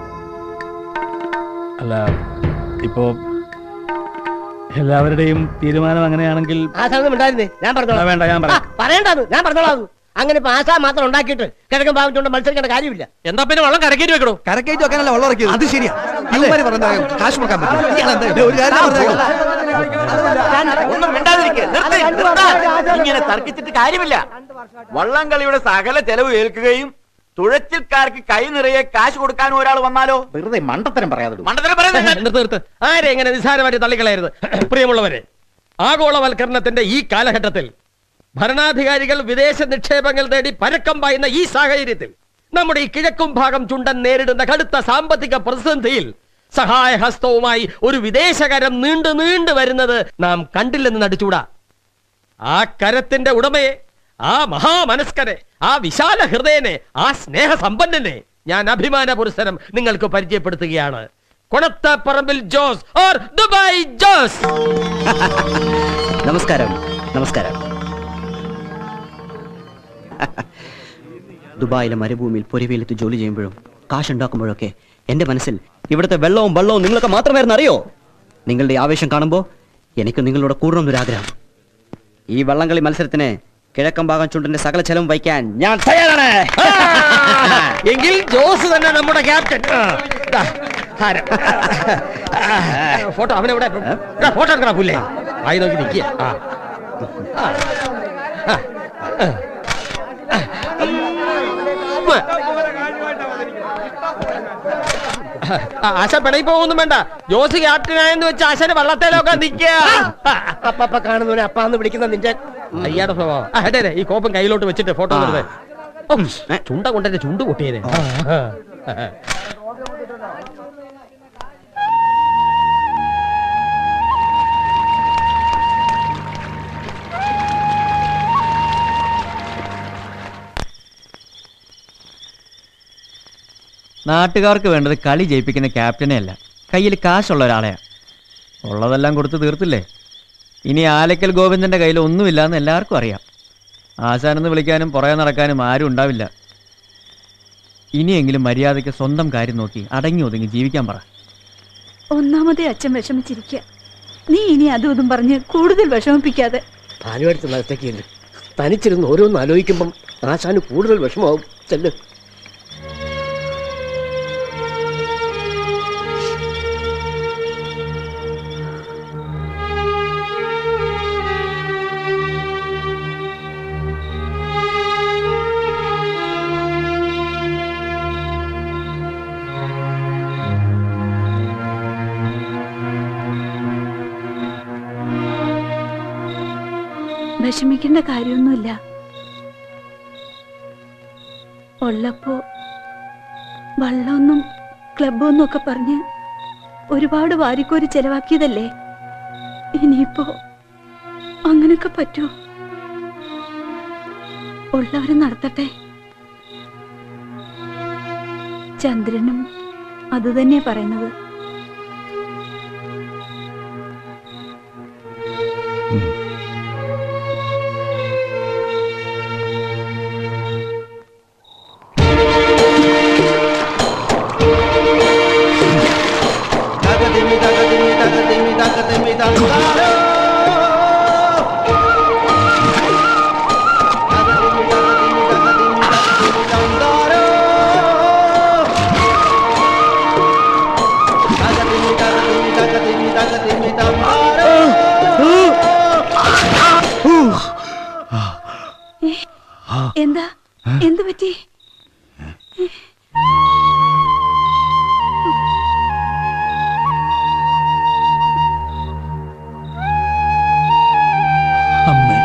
അല്ല ഇപ്പോ എല്ലാവരുടെയും തീരുമാനം അങ്ങനെയാണെങ്കിൽ ആശാനൊന്നും ഉണ്ടായിരുന്നേ ഞാൻ ആ, പറഞ്ഞോളാം വേണ്ട ഞാൻ ആ, പറയാം പറയണ്ടാന്ന് ഞാൻ പറഞ്ഞോളാം അങ്ങനെ ഇപ്പൊ ആശാ മാത്രം ഉണ്ടാക്കിയിട്ട് കിഴക്കൻ ഭാഗത്തുകൊണ്ട് മത്സരിക്കേണ്ട കാര്യമില്ല എന്താ പിന്നെ വള്ളം കരക്കേറ്റി വെക്കണോ കരക്കയറ്റി വെക്കാനല്ല വെള്ളം ഇറക്കിയത് അത് ശരിയാ ഇവന്മാര് പറഞ്ഞ കാശ് മുടക്കാൻ പറ്റും ഇയാളെന്താ ഇത്? ഒരു കാര്യം പറഞ്ഞേക്കാം. ഒന്നും മിണ്ടാതിരിക്ക്. നിർത്ത്, നിർത്ത്. ഇങ്ങനെ തർക്കിച്ചിട്ട് കാര്യമില്ല വള്ളംകളിയുടെ സകല ചെലവ് ഏൽക്കുകയും തുഴച്ചിൽക്കാർക്ക് കൈ നിറയെ കാശ് കൊടുക്കാനും ഒരാൾ വന്നാലോ വെറുതെ മണ്ടത്തരം പറയാതെ മണ്ടത്തരം പറയുന്നത് നിർത്ത് നിർത്ത് ആരെ എങ്ങനെ നിസ്സാരമായിട്ട് തള്ളിക്കളയരുത് പ്രിയമുള്ളവരെ ആഗോളവൽക്കരണത്തിന്റെ ഈ കാലഘട്ടത്തിൽ ഭരണാധികാരികൾ വിദേശ നിക്ഷേപങ്ങൾ തേടി പരക്കം പായുന്ന ഈ സാഹചര്യത്തിൽ നമ്മുടെ ഈ കിഴക്കും ഭാഗം ചുണ്ടൻ നേരിടുന്ന കടുത്ത സാമ്പത്തിക പ്രതിസന്ധിയിൽ സഹായഹസ്തവുമായി ഒരു വിദേശകരം നീണ്ടു നീണ്ടു വരുന്നത് നാം കണ്ടില്ലെന്ന് നടിച്ചൂടാ ആ കരത്തിന്റെ ഉടമയെ ആ മഹാമനസ്കരെ ആ വിശാല ഹൃദയനെ ആ സ്നേഹസമ്പന്നനെ ഞാൻ അഭിമാന പുരസ്സരം നിങ്ങൾക്ക് പരിചയപ്പെടുത്തുകയാണ് കൊണത്തപ്പറമ്പിൽ ജോസ് ഓർ ദുബായ് ജോസ് നമസ്കാരം നമസ്കാരം ദുബായിലെ മരുഭൂമിയിൽ പൊരിവെയിലത്ത് ജോലി ചെയ്യുമ്പോഴും കാശുണ്ടാക്കുമ്പോഴൊക്കെ എന്റെ മനസ്സിൽ ഇവിടുത്തെ വെള്ളവും വെള്ളവും നിങ്ങളൊക്കെ മാത്രമായിരുന്നു അറിയോ നിങ്ങളുടെ ഈ ആവേശം കാണുമ്പോൾ എനിക്ക് നിങ്ങളോട് കൂടണമെന്നൊരാഗ്രഹം ഈ വള്ളംകളി മത്സരത്തിന് കിഴക്കൻ ഭാഗം ചുണ്ടിന്റെ സകല ചെലവും വഹിക്കാൻ ഞാൻ തയ്യാറാണ് എങ്കിൽ ജോസ് തന്നെ നമ്മുടെ ക്യാപ്റ്റൻ ആ, ദാ, ഹാരം. ഫോട്ടോ അവനെവിടെ എടാ, ഫോട്ടോ എടുക്കണ പുല്ലേ ആയി നോക്കി നിൽക്കുക ആ ആ. ആ. ആ. ഉമ്മ. ആ, ആശ പിണയി പോകുന്നു വേണ്ട ജോസ് ക്യാപ്റ്റനായെന്ന് വെച്ച് ആശാന് വള്ളത്തേലൊക്കെ നിൽക്കുക അപ്പ കാണുന്നവനെ അപ്പാന്ന് വിളിക്കുന്ന നിന്റെ അയ്യാടെ സ്വഭാവം ആ, അതെ അതെ ഈ കോപ്പൻ കയ്യിലോട്ട് വെച്ചിട്ട് ഫോട്ടോ എടുത്തേ ഓ, ചുണ്ട കൊണ്ടെന്റെ ചുണ്ട് പൊട്ടിയതേ നാട്ടുകാർക്ക് വേണ്ടത് കളി ജയിപ്പിക്കുന്ന ക്യാപ്റ്റനെ അല്ല കയ്യിൽ കാശുള്ള ഒരാളെയാ ഉള്ളതെല്ലാം കൊടുത്ത് തീർത്തില്ലേ ഇനി ആലക്കൽ ഗോവിന്ദന്റെ കയ്യിൽ ഒന്നുമില്ലാന്ന് എല്ലാവർക്കും അറിയാം ആശാനെന്ന് വിളിക്കാനും പുറകെ നടക്കാനും ആരും ഉണ്ടാവില്ല ഇനിയെങ്കിലും മര്യാദയ്ക്ക് സ്വന്തം കാര്യം നോക്കി അടങ്ങി ഒതുങ്ങി ജീവിക്കാൻ പറ ഒന്നാമതേ അച്ഛൻ വിഷമിച്ചിരിക്കുക നീ ഇനി അതും ഇതും പറഞ്ഞ് കൂടുതൽ വിഷമിപ്പിക്കാതെ ഭാനുവടുത്ത് നടത്തേക്കുണ്ട് തനിച്ചിരുന്ന് ഓരോന്ന് ആലോചിക്കുമ്പം ആശാന് കൂടുതൽ വിഷമാവും ചെല്ല് വിഷമിക്കേണ്ട കാര്യമൊന്നുമില്ല ഉള്ളപ്പോ വള്ളമൊന്നും ക്ലബൊന്നും ഒക്കെ പറഞ്ഞ് ഒരുപാട് വാരിക്കോരി ചെലവാക്കിയതല്ലേ ഇനിയിപ്പോ അങ്ങനൊക്കെ പറ്റുമോ ഉള്ളവര് നടത്തട്ടെ ചന്ദ്രനും അതുതന്നെയാ പറയുന്നത് എന്താ എന്തു പറ്റി അമ്മേ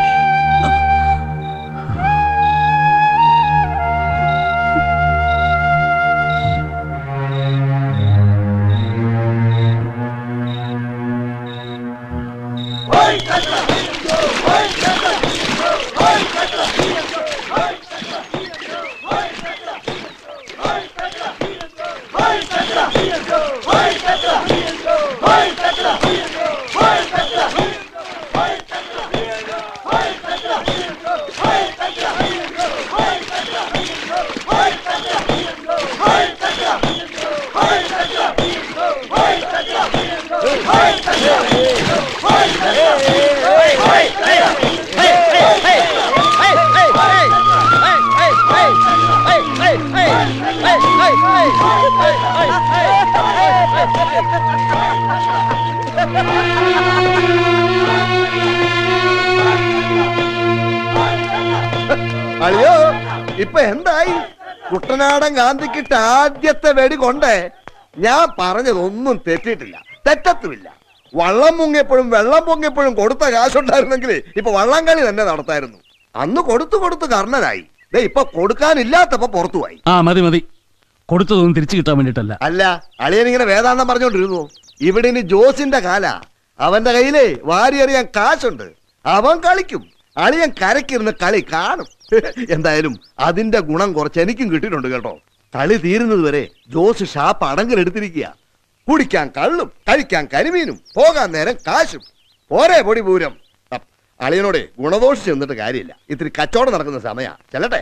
അളിയോ ഇപ്പൊ എന്തായി കുട്ടനാടൻ ഗാന്ധിക്കിട്ട് ആദ്യത്തെ വെടി കൊണ്ടേ ഞാൻ പറഞ്ഞതൊന്നും തെറ്റിയിട്ടില്ല തെറ്റത്തുമില്ല വള്ളം മുങ്ങിയപ്പോഴും വെള്ളം പൊങ്ങിയപ്പോഴും കൊടുത്ത കാശുണ്ടായിരുന്നെങ്കിൽ ഇപ്പൊ വള്ളം കളി തന്നെ നടത്തായിരുന്നു അന്ന് കൊടുത്തു കൊടുത്ത് കർണനായി ദേ ഇപ്പൊ കൊടുക്കാനില്ലാത്തപ്പോ പുറത്തുപോയി ആ മതി മതി കൊടുത്തതൊന്നും തിരിച്ചു കിട്ടാൻ വേണ്ടിയിട്ടല്ല അല്ല അളിയൻ ഇങ്ങനെ വേദാന്തം പറഞ്ഞോണ്ടിരുന്നു ഇവിടെ ഇനി ജോസിന്റെ കാല അവന്റെ കയ്യിലേ വാരി അറിയാൻ കാശുണ്ട് അവൻ കളിക്കും അളിയൻ കരക്കിരുന്ന് കളി കാണും എന്തായാലും അതിന്റെ ഗുണം കുറച്ച് എനിക്കും കിട്ടിയിട്ടുണ്ട് കേട്ടോ കളി തീരുന്നത് വരെ ജോസ് ഷാപ്പ് അടങ്കലെടുത്തിരിക്കുക കുടിക്കാൻ കള്ളും കഴിക്കാൻ കരിമീനും പോകാൻ നേരം കാശും ഒരേ പൊടി പൂരം അപ്പ് അളിയനോടെ ഗുണദോഷിച്ച് നിന്നിട്ട് കാര്യമില്ല ഇത്തിരി കച്ചവടം നടക്കുന്ന സമയ ചെല്ലട്ടെ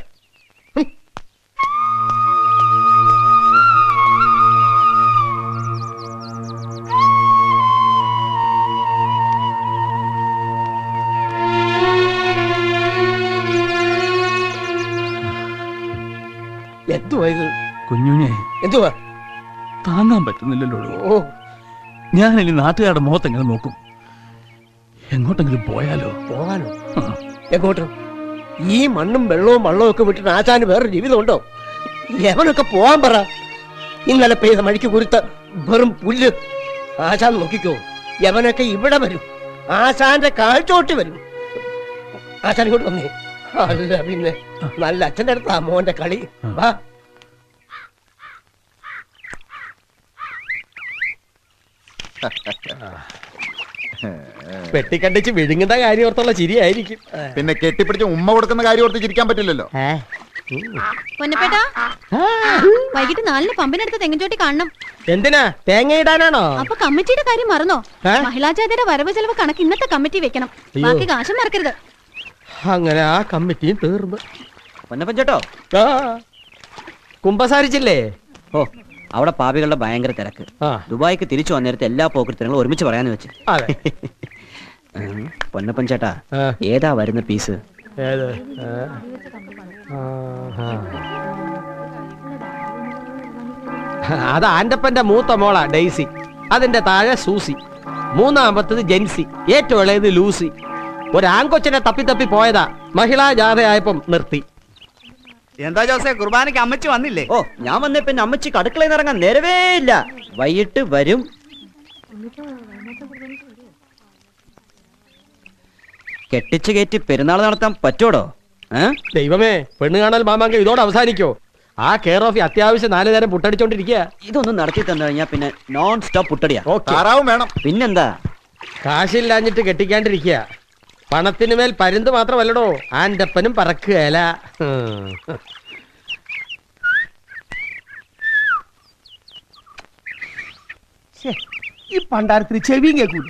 എന്തുവാ ഇത് കുഞ്ഞുഞ്ഞെ എന്തുവാ താങ്ങാൻ പറ്റുന്നില്ലല്ലോ ഓ ഞാൻ ഇനി നാട്ടുകാരുടെ മുഖത്ത് എങ്ങനെ നോക്കും എങ്ങോട്ടെങ്കിലും പോയാലോ പോകാനോ എങ്ങോട്ട് ഈ മണ്ണും വെള്ളവും വള്ളവും ഒക്കെ വിട്ടിട്ട് ആശാന് വേറെ ജീവിതമുണ്ടോ യവനൊക്കെ പോവാൻ പറ ഇന്നലെ പെയ്ത മഴിക്ക് കുരുത്ത വെറും പുല്ല് ആശാൻ നോക്കിക്കോ യവനൊക്കെ ഇവിടെ വരും ആശാന്റെ കാഴ്ചോട്ടി വരും ആശാൻ ഇങ്ങോട്ട് വന്നേ അല്ല പിന്നെ നല്ല അച്ഛൻ്റെ അടുത്താ മോന്റെ കളി വാ പെട്ടിക്കണ്ടിച്ച് വിഴുങ്ങുന്ന കാര്യം ഓർത്തുള്ള ചിരിയായിരിക്കും പിന്നെ കെട്ടിപ്പിടിച്ച് ഉമ്മ കൊടുക്കുന്ന കാര്യം ഓർത്ത് ചിരിക്കാൻ പറ്റില്ലല്ലോ പൊന്നപ്പേട്ടാ വൈകിട്ട് നാലിന് പമ്പിനടുത്ത് തെങ്ങൻചോട്ടി കാണണം എന്തിനാ തേങ്ങ ഇടാനാണോ അപ്പൊ കമ്മിറ്റിയുടെ കാര്യം മറന്നോ ഏ? മഹിളാജാതിയുടെ വരവ് ചെലവ് കണക്ക് ഇന്നത്തെ കമ്മിറ്റി വെക്കണം അയ്യോ. ബാക്കി കാശം മറക്കരുത് അങ്ങനെ ആ കമ്മിറ്റിയും തീർന്നു പൊന്നപ്പൻ ചേട്ടോ കുമ്പസാരിച്ചില്ലേ ഓ അവിടെ പാപികളുടെ ഭയങ്കര തിരക്ക് ദുബായിക്ക് തിരിച്ചു വന്നേരത്തെ എല്ലാ പോക്കൃത്തങ്ങളും ഒരുമിച്ച് പറയാന്ന് വെച്ച് അതെ ഉം. പൊന്നപ്പൻ ചേട്ടാ ഏതാ വരുന്ന പീസ് ഏത് ഏ? ആഹാ. അത് ആന്റപ്പന്റെ മൂത്ത മോളാ ഡെയ്സി അതിന്റെ താഴെ സൂസി മൂന്നാമത്തത് ജെൻസി ഏറ്റവും ഇളയത് ലൂസി ഒരാങ്കൊച്ചിനെ തപ്പി തപ്പി പോയതാ മഹിളാ ജാഥയായപ്പം നിർത്തി എന്താ ജോസേ കുർബാനയ്ക്ക് അമ്മച്ചി വന്നില്ലേ ഓ ഞാൻ വന്നേ പിന്നെ അമ്മച്ചിക്ക് അടുക്കളയിൽ നിന്ന് ഇറങ്ങാൻ നേരവേ ഇല്ല വൈകിട്ട് വരും കെട്ടിച്ച് കയറ്റി പെരുന്നാൾ നടത്താൻ പറ്റോടോ ദൈവമേ പെണ്ണ് കാണൽ മാമാങ്കം ഇതോടെ അവസാനിക്കോ ആ കെയർ ഓഫ് അത്യാവശ്യം നാല് നേരം പുട്ടടിച്ചോണ്ടിരിക്കുക ഇതൊന്നും നടത്തി തന്നു കഴിഞ്ഞാൽ പിന്നെ നോൺ സ്റ്റോപ്പ് പുട്ടടിയാ താറാവും വേണം പിന്നെന്താ കാശില്ലാഞ്ഞിട്ട് കെട്ടിക്കാണ്ടിരിക്കുക പണത്തിന് മേൽ പരുന്ത് മാത്രമല്ലടോ ആന്റപ്പനും പറക്കുകയല്ല ഹും. ശ്ശേ, ഈ പണ്ടാരത്തിന് ചെവിയും കേൾക്കൂല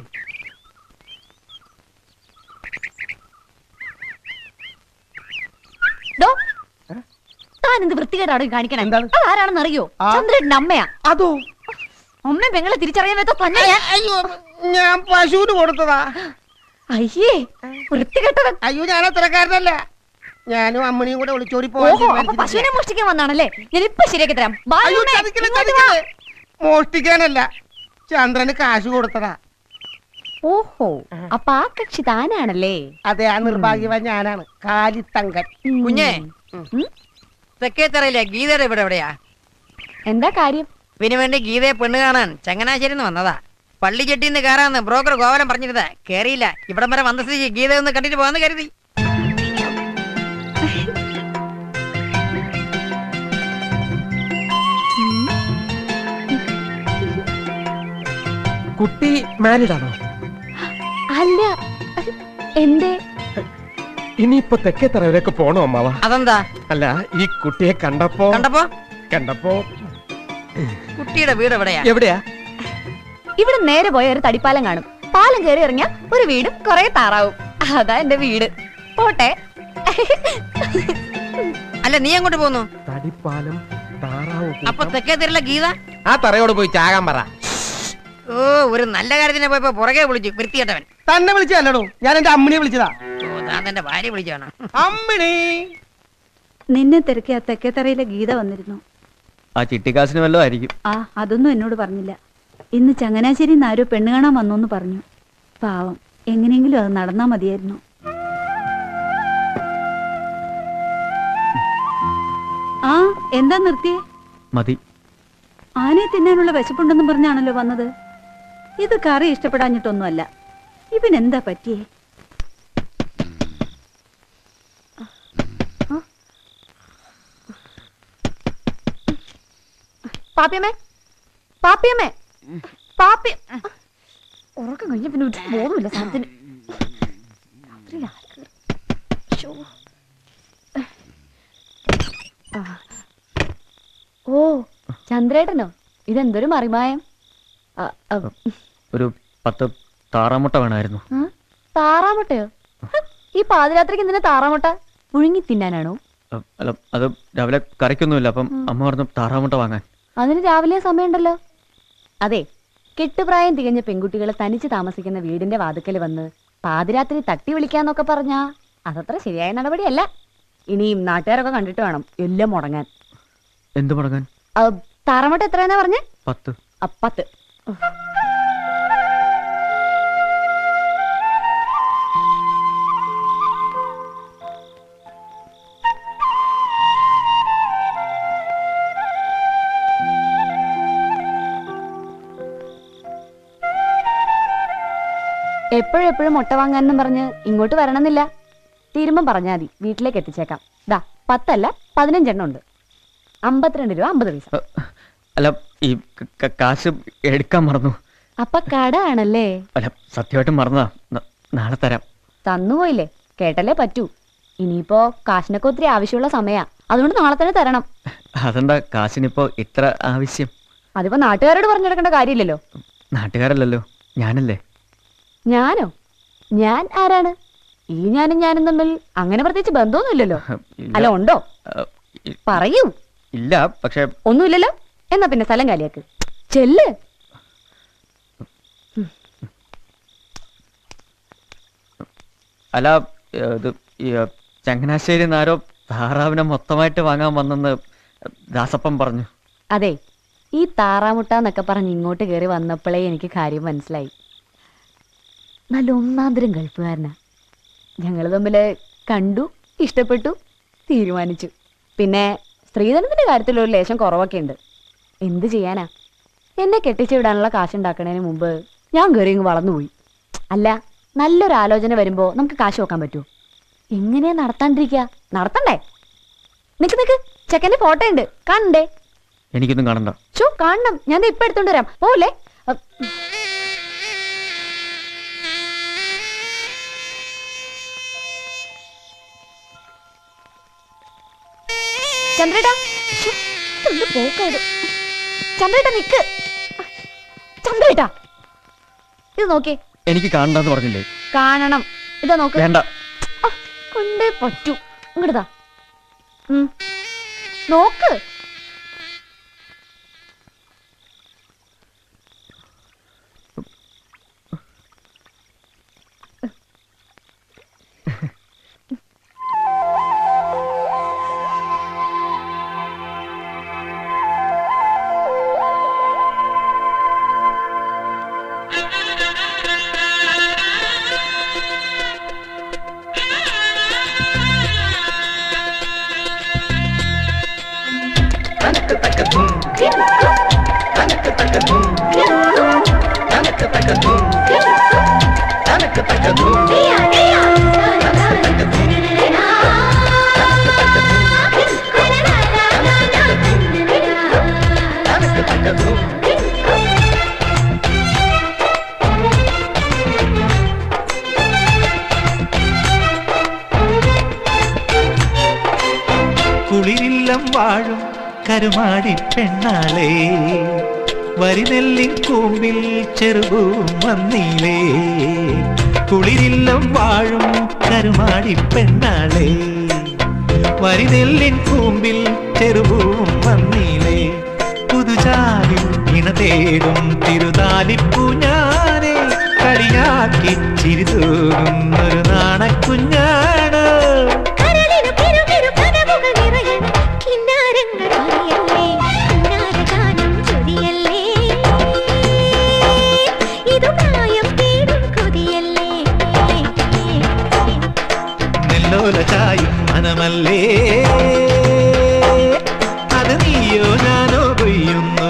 ഡോ താൻ എന്ത് വൃത്തികേടാണ് ഈ കാണിക്കണേ അതാരാണെന്ന് അറിയോ ചന്ദ്രന്റെ അമ്മയാ അതോ അമ്മ പെങ്ങളെ തിരിച്ചറിയാൻ പറ്റാ തന്നെ ഞാൻ അയ്യോ ഞാൻ പശുവിന് കൊടുത്തതാ അയ്യേ വൃത്തികെട്ടവൻ അയ്യോ ഞാൻ അത്രക്കാരനല്ല ഞാനും അമ്മണിയും കൂടെ ഒളിച്ചോടി പോവാൻ ഓഹോ അപ്പൊ പശുവിനെ മോഷ്ടിക്കാൻ വന്നാണല്ലേ ഞാൻ ഇപ്പൊ ശരിയാക്കി തരാം ബാ, അയ്യോ, അമ്മേ, ചതിക്കല്ലേ, ഇങ്ങോട്ട് വാ. മോഷ്ടിക്കാനല്ല ചന്ദ്രന് കാശ് കൊടുത്തതാ ഓഹോ അപ്പൊ ആ കക്ഷി താനാണല്ലേ അതെ ആ നിർഭാഗ്യവാൻ ഞാനാണ് കാലിത്തങ്കൻ കുഞ്ഞേ തെക്കേത്തറയിലെ ഗീതയുടെ ഇവിടെ എവിടെയാ എന്താ കാര്യം ഇതിനു വേണ്ടി ഗീതയെ പെണ്ണ് കാണാൻ ചങ്ങനാശ്ശേരിന്ന് വന്നതാ പള്ളി ചെട്ടിന്ന് കയറാന്ന് ബ്രോക്കർ ഗോവലം പറഞ്ഞിരുന്നതാ കേറിയില്ല ഇവിടം വരെ വന്ന സ്ഥിതിക്ക് ഗീത ഒന്ന് കണ്ടിട്ട് പോകാന്ന് കരുതി കുട്ടി മാരീഡ് ആണോ അല്ല എന്തേ ഇനിയിപ്പോ തെക്കേത്തറ വരെയൊക്കെ പോണോ അമ്മാവ അതെന്താ അല്ല ഈ കുട്ടിയെ കണ്ടപ്പോ കണ്ടപ്പോ കണ്ടപ്പോ കുട്ടിയുടെ വീട് എവിടെയാ എവിടെയാ ഇവിടെ നേരെ പോയ ഒരു തടിപ്പാലം കാണും പാലം കയറി ഇറങ്ങിയ ഒരു വീടും കുറെ താറാവും അതാ എന്റെ വീട് പോട്ടെ അല്ല നീ അങ്ങോട്ട് പോന്നു തടിപ്പാലം താറാവ് അപ്പൊ തെക്കേത്തറയിലെ ഗീത ആ തറയോട് പോയി ചാകാൻ പറ ഓ ഒരു നല്ല കാര്യത്തിന് പോയപ്പോ പുറകെ വിളിച്ചു വൃത്തികെട്ടവൻ തന്നെ വിളിച്ചല്ലോ ഞാൻ എന്റെ അമ്മണിയെ വിളിച്ചതാ ഓ താൻ തന്റെ ഭാര്യ വിളിച്ചാണ് അമ്മിണി നിന്നെ തിരക്കി ആ തെക്കേത്തറയിലെ ഗീത വന്നിരുന്നു ആ ചിട്ടിക്കാശിന് വല്ലതും ആയിരിക്കും ആ അതൊന്നും എന്നോട് പറഞ്ഞില്ല ഇന്ന് ചങ്ങനാശ്ശേരി ആരോ പെണ്ണ് കാണാൻ വന്നോന്ന് പറഞ്ഞു പാവം എങ്ങനെയെങ്കിലും അത് നടന്നാ മതിയായിരുന്നു ആ എന്താ നിർത്തിയേ മതി ആനയെ തിന്നാനുള്ള വിശപ്പുണ്ടെന്നും പറഞ്ഞാണല്ലോ വന്നത് ഇത് കറി ഇഷ്ടപ്പെടാഞ്ഞിട്ടൊന്നുമല്ല ഇവൻ എന്താ പറ്റിയേ പാപ്പിയമ്മേ പാപ്പിയമ്മേ പാപ്പി ഉറക്കം കഴിഞ്ഞ പിന്നെ ഒരു ബോധമില്ല സാധനത്തിന് രാത്രിയിൽ ആര് കേറി? ശ്ശോ. ആ. ഓ ചന്ദ്രേട്ടനോ ഇതെന്തൊരു മറിമായം ആ, ആ, ഒരു പത്ത് താറാമുട്ട വേണമായിരുന്നു ആ, താറാമുട്ടയോ ഹ്, ഈ പാതിരാത്രിക്ക് എന്തിനാ താറാമുട്ട പുഴുങ്ങി തിന്നാനാണോ അ- അല്ല അത് രാവിലെ കറിക്കൊന്നുമില്ല അപ്പം അമ്മ പറഞ്ഞു താറാമുട്ട വാങ്ങാൻ അതിന് രാവിലെ സമയമുണ്ടല്ലോ അതെ കെട്ടുപ്രായം തികഞ്ഞ പെൺകുട്ടികളെ തനിച്ച് താമസിക്കുന്ന വീടിന്റെ വാതുക്കൽ വന്ന് പാതിരാത്രി തട്ടി വിളിക്കാന്നൊക്കെ പറഞ്ഞാ അതത്ര ശരിയായ നടപടിയല്ല ഇനിയും നാട്ടുകാരൊക്കെ കണ്ടിട്ട് വേണം എല്ലാം മുടങ്ങാൻ എന്ത് മുടങ്ങാൻ താറമട്ട എത്രയാന്നാ പറഞ്ഞേ പത്ത് അ, പത്ത് എപ്പോഴും എപ്പോഴും മുട്ട വാങ്ങാനെന്നും പറഞ്ഞ് ഇങ്ങോട്ട് വരണമെന്നില്ല തീരുമ്പം പറഞ്ഞാൽ മതി വീട്ടിലേക്ക് എത്തിച്ചേക്കാം ദാ പത്തല്ല പതിനഞ്ചെണ്ണം ഉണ്ട് അമ്പത്തിരണ്ട് രൂപ അമ്പത് പൈസ അല്ല ഈ ക- ക- കാശ് എടുക്കാൻ മറന്നു അപ്പൊ കട ആണല്ലേ അല്ല സത്യമായിട്ടും മറന്നതാ ന- നാളെ തരാം തന്നുപോയില്ലേ കേട്ടല്ലേ പറ്റൂ ഇനിയിപ്പോ കാശിനൊക്കെ ഒത്തിരി ആവശ്യമുള്ള സമയാ അതുകൊണ്ട് നാളെ തന്നെ തരണം അതെന്താ കാശിനിപ്പോ ഇത്ര ആവശ്യം അതിപ്പോ നാട്ടുകാരോട് പറഞ്ഞെടുക്കേണ്ട കാര്യമില്ലല്ലോ നാട്ടുകാരല്ലല്ലോ ഞാനല്ലേ ഞാനോ ഞാൻ ആരാണ് ഈ ഞാനും ഞാനും തമ്മിൽ അങ്ങനെ പ്രത്യേകിച്ച് ബന്ധമൊന്നുമില്ലല്ലോ ഇല്ല. അല്ല ഉണ്ടോ ആ, ഇ- പറയൂ ഇല്ല പക്ഷെ ഒന്നുമില്ലല്ലോ എന്നാ പിന്നെ സ്ഥലം കാലിയാക്ക് ചെല്ല് അല്ല ഏ, ഇത് ഈ ഏ, ചങ്ങനാശ്ശേരി ആരോ താറാവിനെ മൊത്തമായിട്ട് വാങ്ങാൻ വന്നെന്ന് ദാസപ്പൻ പറഞ്ഞു അതെ ഈ താറാമുട്ട എന്നൊക്കെ പറഞ്ഞ് ഇങ്ങോട്ട് കയറി വന്നപ്പോഴേ എനിക്ക് കാര്യം മനസ്സിലായി നല്ല ഒന്നാന്തരം ഗൾഫുകാരനാ ഞങ്ങൾ തമ്മിൽ കണ്ടു ഇഷ്ടപ്പെട്ടു തീരുമാനിച്ചു പിന്നെ സ്ത്രീധനത്തിന്റെ കാര്യത്തിൽ ഒരു ലേശം കുറവൊക്കെ ഉണ്ട് എന്ത് ചെയ്യാനാ എന്നെ കെട്ടിച്ചു വിടാനുള്ള കാശുണ്ടാക്കണതിന് മുമ്പ് ഞാൻ കയറി ഇങ്ങ് വളർന്നുപോയി അല്ല നല്ലൊരു ആലോചന വരുമ്പോ നമുക്ക് കാശ് വെക്കാൻ പറ്റുമോ എങ്ങനെയാ നടത്താണ്ടിരിക്കുക നടത്തണ്ടേ നിക്ക് നിക്ക് ചെക്കന്റെ ഫോട്ടോ ഉണ്ട് കാണണ്ടേ എനിക്കൊന്നും കാണണ്ട ചോ കാണണം ഞാൻ ദേ ഇപ്പൊ എടുത്തോണ്ട് വരാം പോലെ ചന്ദ്രേട്ടാ ശ്ശോ, ഇതെന്ത് പോക്കാ ഇത് ചന്ദ്രേട്ടാ നിക്ക് ചന്ദ്രേട്ടാ ഇത് നോക്കി എനിക്ക് കാണണ്ടെന്ന് പറഞ്ഞില്ലേ കാണണം ഇതാ നോക്ക് വേണ്ട ആ, കൊണ്ടേ പറ്റൂ ഇങ്ങോട്ടാ നോക്ക് കുളിരില്ലം വാഴും കരുമാടി പെണ്ണാളേ വരിനെല്ലിൻ കൂമ്പിൽ ചെറുപൂവും വന്നീലേ കുളിരില്ലം വാഴും കരുമാടി പെണ്ണാളേ വരിനെല്ലിൻ കൂമ്പിൽ ചെറുപൂവും വന്നീലേ പുതുചാലിൽ ഇണ തേടും തിരുതാലിപ്പൂ ഞാനേ കളിയാക്കി ചിരിതൂകുന്നൊരു നാണക്കുഞ്ഞാണ് നെല്ലോല ചായും മനമല്ലേ അത് നീയോ ഞാനോ കൊയ്യുന്നു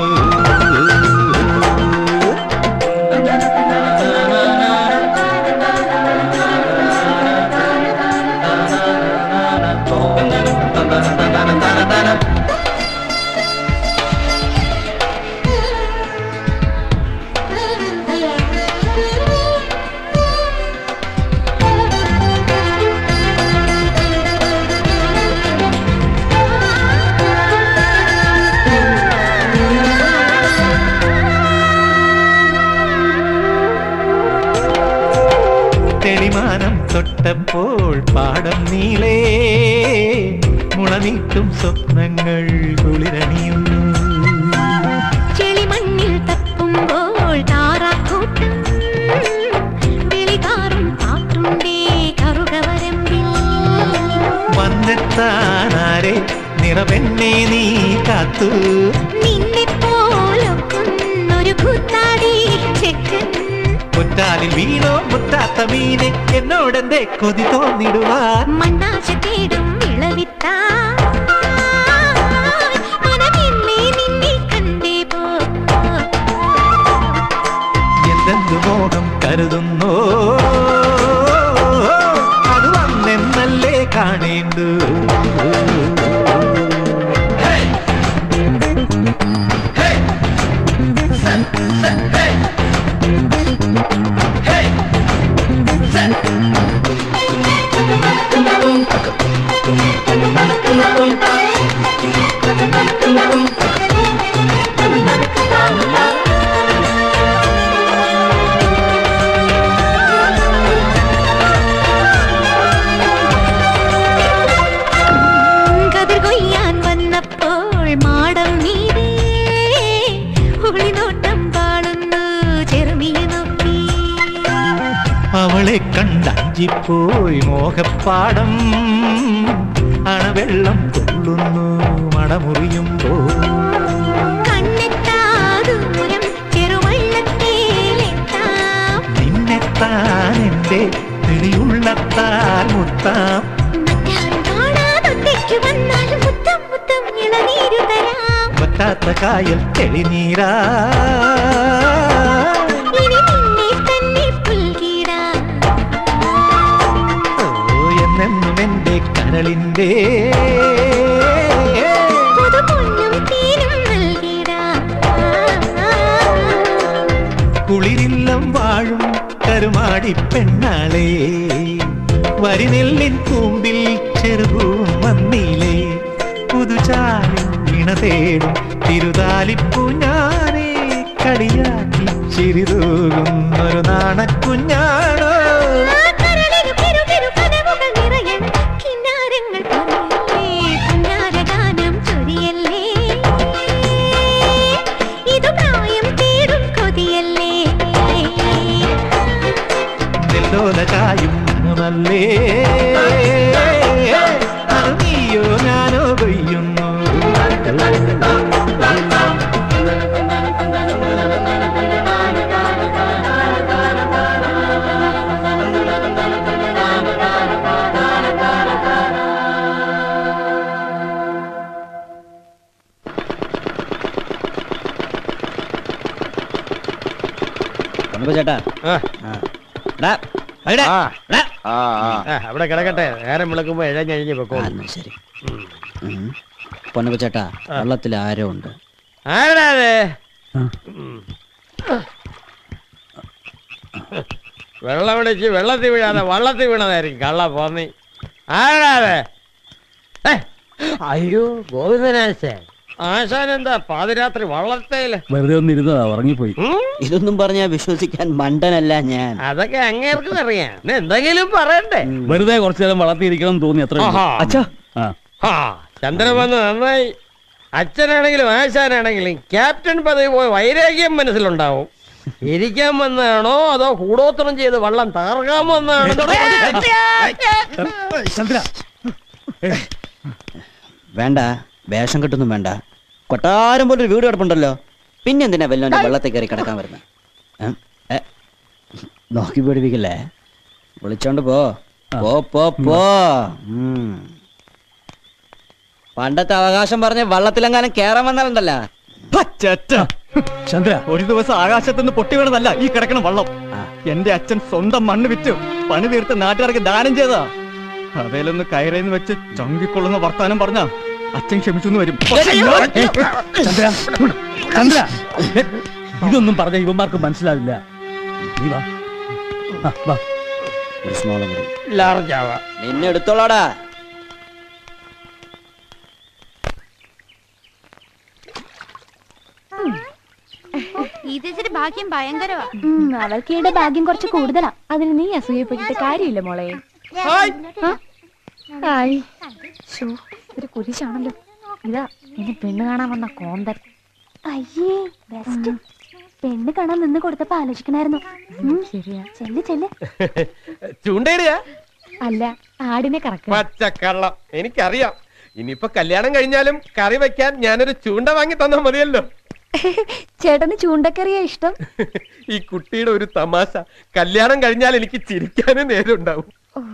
തെളിമാനം തൊട്ടപ്പോൾ പാടം നീളേ മുളനീട്ടും സ്വപ്നങ്ങൾ കുളിരണിയുന്നു ചെളിമണ്ണിൽ തപ്പുമ്പോൾ താറാക്കൂട്ടം വെളികാറും പാട്ടുണ്ടേ കറുകവരമ്പിൽ വന്നെത്താനാരെ നിറ നിറവെണ്ണെ നീ കാത്തു നിന്നെ പോലൊക്കുന്നൊരു കൂത്താടി ചെക്കൻ മുറ്റാലിൽ വീണോ മുറ്റാത്ത മീനെ എന്നോടെന്തേ കൊതി തോന്നിടുവാൻ മണ്ണാശ തേടും വിളവിത്താ മനമെന്നെ നിന്നെ കണ്ടേ പോ എന്തെന്തു മോഹം കരുതുന്നോ അത് വന്നെന്നല്ലേ കാണേണ്ടു കതിർ കൊയ്യാൻ വന്നപ്പോൾ മാടം നീരേ ഒളിനോട്ടം പാടുന്നു ചെറുമിയെ നോക്കി അവളെ കണ്ടഞ്ചിപ്പോയി മോഹപ്പാടം അണവെള്ളം കൊള്ളുന്നു മടമുറിയുമ്പോ കണ്ണെത്താ ദൂരം ചെറുവള്ളത്തേലെത്താം നിന്നെത്താൻ എന്റെ തെളിയുള്ളത്താൽ മുത്താം മറ്റാരും കാണാതൊറ്റയ്ക്ക് വന്നാൽ മുത്തം മുത്തം ഇളനീരു തരാം പറ്റാത്ത കായൽ തെളിനീരാ ഇനി നിന്നെ തന്നെ പുൽകിടാം ഓ എന്നെന്നും എന്റെ കരളിന്റെ പുതുപൊന്നും തേനും നൽകിടാം കുളിരില്ലം വാഴും കരുമാടി പെണ്ണാളെ വരിനെല്ലിൻ കൂമ്പിൽ ചെറുപൂം വന്നില്ലേ പുതുചായും ഇണ തേടും തിരുതാലിപ്പു ഞാനേ കളിയാക്കി ചിരിതൂകുന്നൊരു നാണക്കുഞ്ഞാണോ കരളിനു പെരുപെരു കനവുകൾ നിറയണം കിന്നാരങ്ങൾ പൊഴിയല്ലേ പുന്നാരഗാനം ചൊരിയല്ലേ ഇതു പ്രായം തേടും കൊതിയല്ലേ നെല്ലോല കായും നല്ലേ അത് നീയോ ഞാനോ കൊയ്യുന്നു ചേട്ടാ അവിടെ കിടക്കട്ടെ നേരം വിളക്കുമ്പോ എഴഞ്ഞഴിഞ്ഞ് വെക്കോ ശരി പൊന്നപ്പ ചേട്ടാ വെള്ളത്തിൽ ആരോ ഉണ്ട് ആരടാ അത് വെള്ളം പിടിച്ച് വെള്ളത്തിൽ വീഴാതെ വള്ളത്തിൽ വീണതായിരിക്കും കള്ള പോന്നി ആരടാ അത് ഏ, അയ്യോ ഗോവിന്ദനാശാൻ ആശാൻ എന്താ പാതിരാത്രി വള്ളത്തേല് വെറുതെ ഒന്ന് ഇരുന്നതാ ഉറങ്ങിപ്പോയി ഇതൊന്നും പറഞ്ഞാ വിശ്വസിക്കാൻ മണ്ടനല്ല ഞാൻ അതൊക്കെ അങ്ങേർക്കും അറിയാം പിന്നെ എന്തെങ്കിലും പറയണ്ടേ വെറുതെ കുറച്ചു നേരം വളർത്തിയിരിക്കണം എന്ന് തോന്നി അത്ര ആഹാ. ആ ആ ചന്ദ്രൻ വന്ന് നന്നായി അച്ഛനാണെങ്കിലും ആശാനാണെങ്കിലും ക്യാപ്റ്റൻ പദവി പോയ വൈരാഗ്യം മനസ്സിലുണ്ടാവും ഇരിക്കാൻ വന്നതാണോ അതോ കൂടോത്രം ചെയ്ത് വള്ളം താർക്കാൻ വന്നതാണോ ചന്ദ്ര വേണ്ട വേഷം കെട്ടൊന്നും വേണ്ട കൊട്ടാരം പോലൊരു വീട് കിടപ്പുണ്ടല്ലോ പിന്നെ എന്തിനാ വല്ലോന്റെ വെള്ളത്തിൽ കയറി കിടക്കാൻ വരുന്നത് നോക്കി പേടിപ്പിക്കല്ലേ വിളിച്ചോണ്ട് പോ പോ പോ പോ ഉം. പണ്ടത്തെ അവകാശം പറഞ്ഞ് വള്ളത്തിലെങ്ങാനും കേറാൻ വന്നാലുണ്ടല്ലോ ചന്ദ്ര ഒരു ദിവസം ആകാശത്തുനിന്ന് പൊട്ടി വീണതല്ല ഈ കിടക്കണ വള്ളം എന്റെ അച്ഛൻ സ്വന്തം മണ്ണ് വിറ്റ് പണി തീർത്ത് നാട്ടുകാർക്ക് ദാനം ചെയ്താ അതേലൊന്ന് കയറേന്ന് വെച്ച് ചങ്കിക്കൊള്ളുന്ന വർത്താനം പറഞ്ഞ അച്ഛൻ ക്ഷമിച്ചു വരും ചന്ദ്ര ചന്ദ്ര ഏ, ഇതൊന്നും പറഞ്ഞ ഇവന്മാർക്ക് മനസ്സിലാവില്ല നീ വാ ആ, വാ ഒരു സ്മോൾ കൂടി ലാർജാവ നിന്നെ എടുത്തോളാടാ ഇതിച്ചിരി ഭാഗ്യം ഭയങ്കരവാ അവൾക്ക് ഈടെ ഭാഗ്യം കുറച്ച് കൂടുതലാ അതിന് നീ അസൂയപ്പെട്ടിട്ട് കാര്യമില്ല മോളെ ആ? ഹായ് ശോ, ഒരു കുരിശാണല്ലോ ഇതാ എന്നെ പെണ്ണ് കാണാൻ വന്ന കോന്തൻ അയ്യേ ബെസ്റ്റ് പെണ്ണ് കാണാൻ നിന്ന് കൊടുത്തപ്പോ ആലോചിക്കണായിരുന്നു ശരിയാ ചെല്ല് ചെല്ല് ചൂണ്ടയിടുക അല്ല ആടിനെ കറക്കുക പച്ചക്കള്ളം എനിക്കറിയാം ഇനിയിപ്പോ കല്യാണം കഴിഞ്ഞാലും കറി വെക്കാൻ ഞാനൊരു ചൂണ്ട വാങ്ങി തന്നാ മതിയല്ലോ ചേട്ടന് ചൂണ്ടക്കറിയാ ഇഷ്ടം ഈ കുട്ടിയുടെ ഒരു തമാശ കല്യാണം കഴിഞ്ഞാൽ എനിക്ക് ചിരിക്കാനും നേരം ഉണ്ടാവും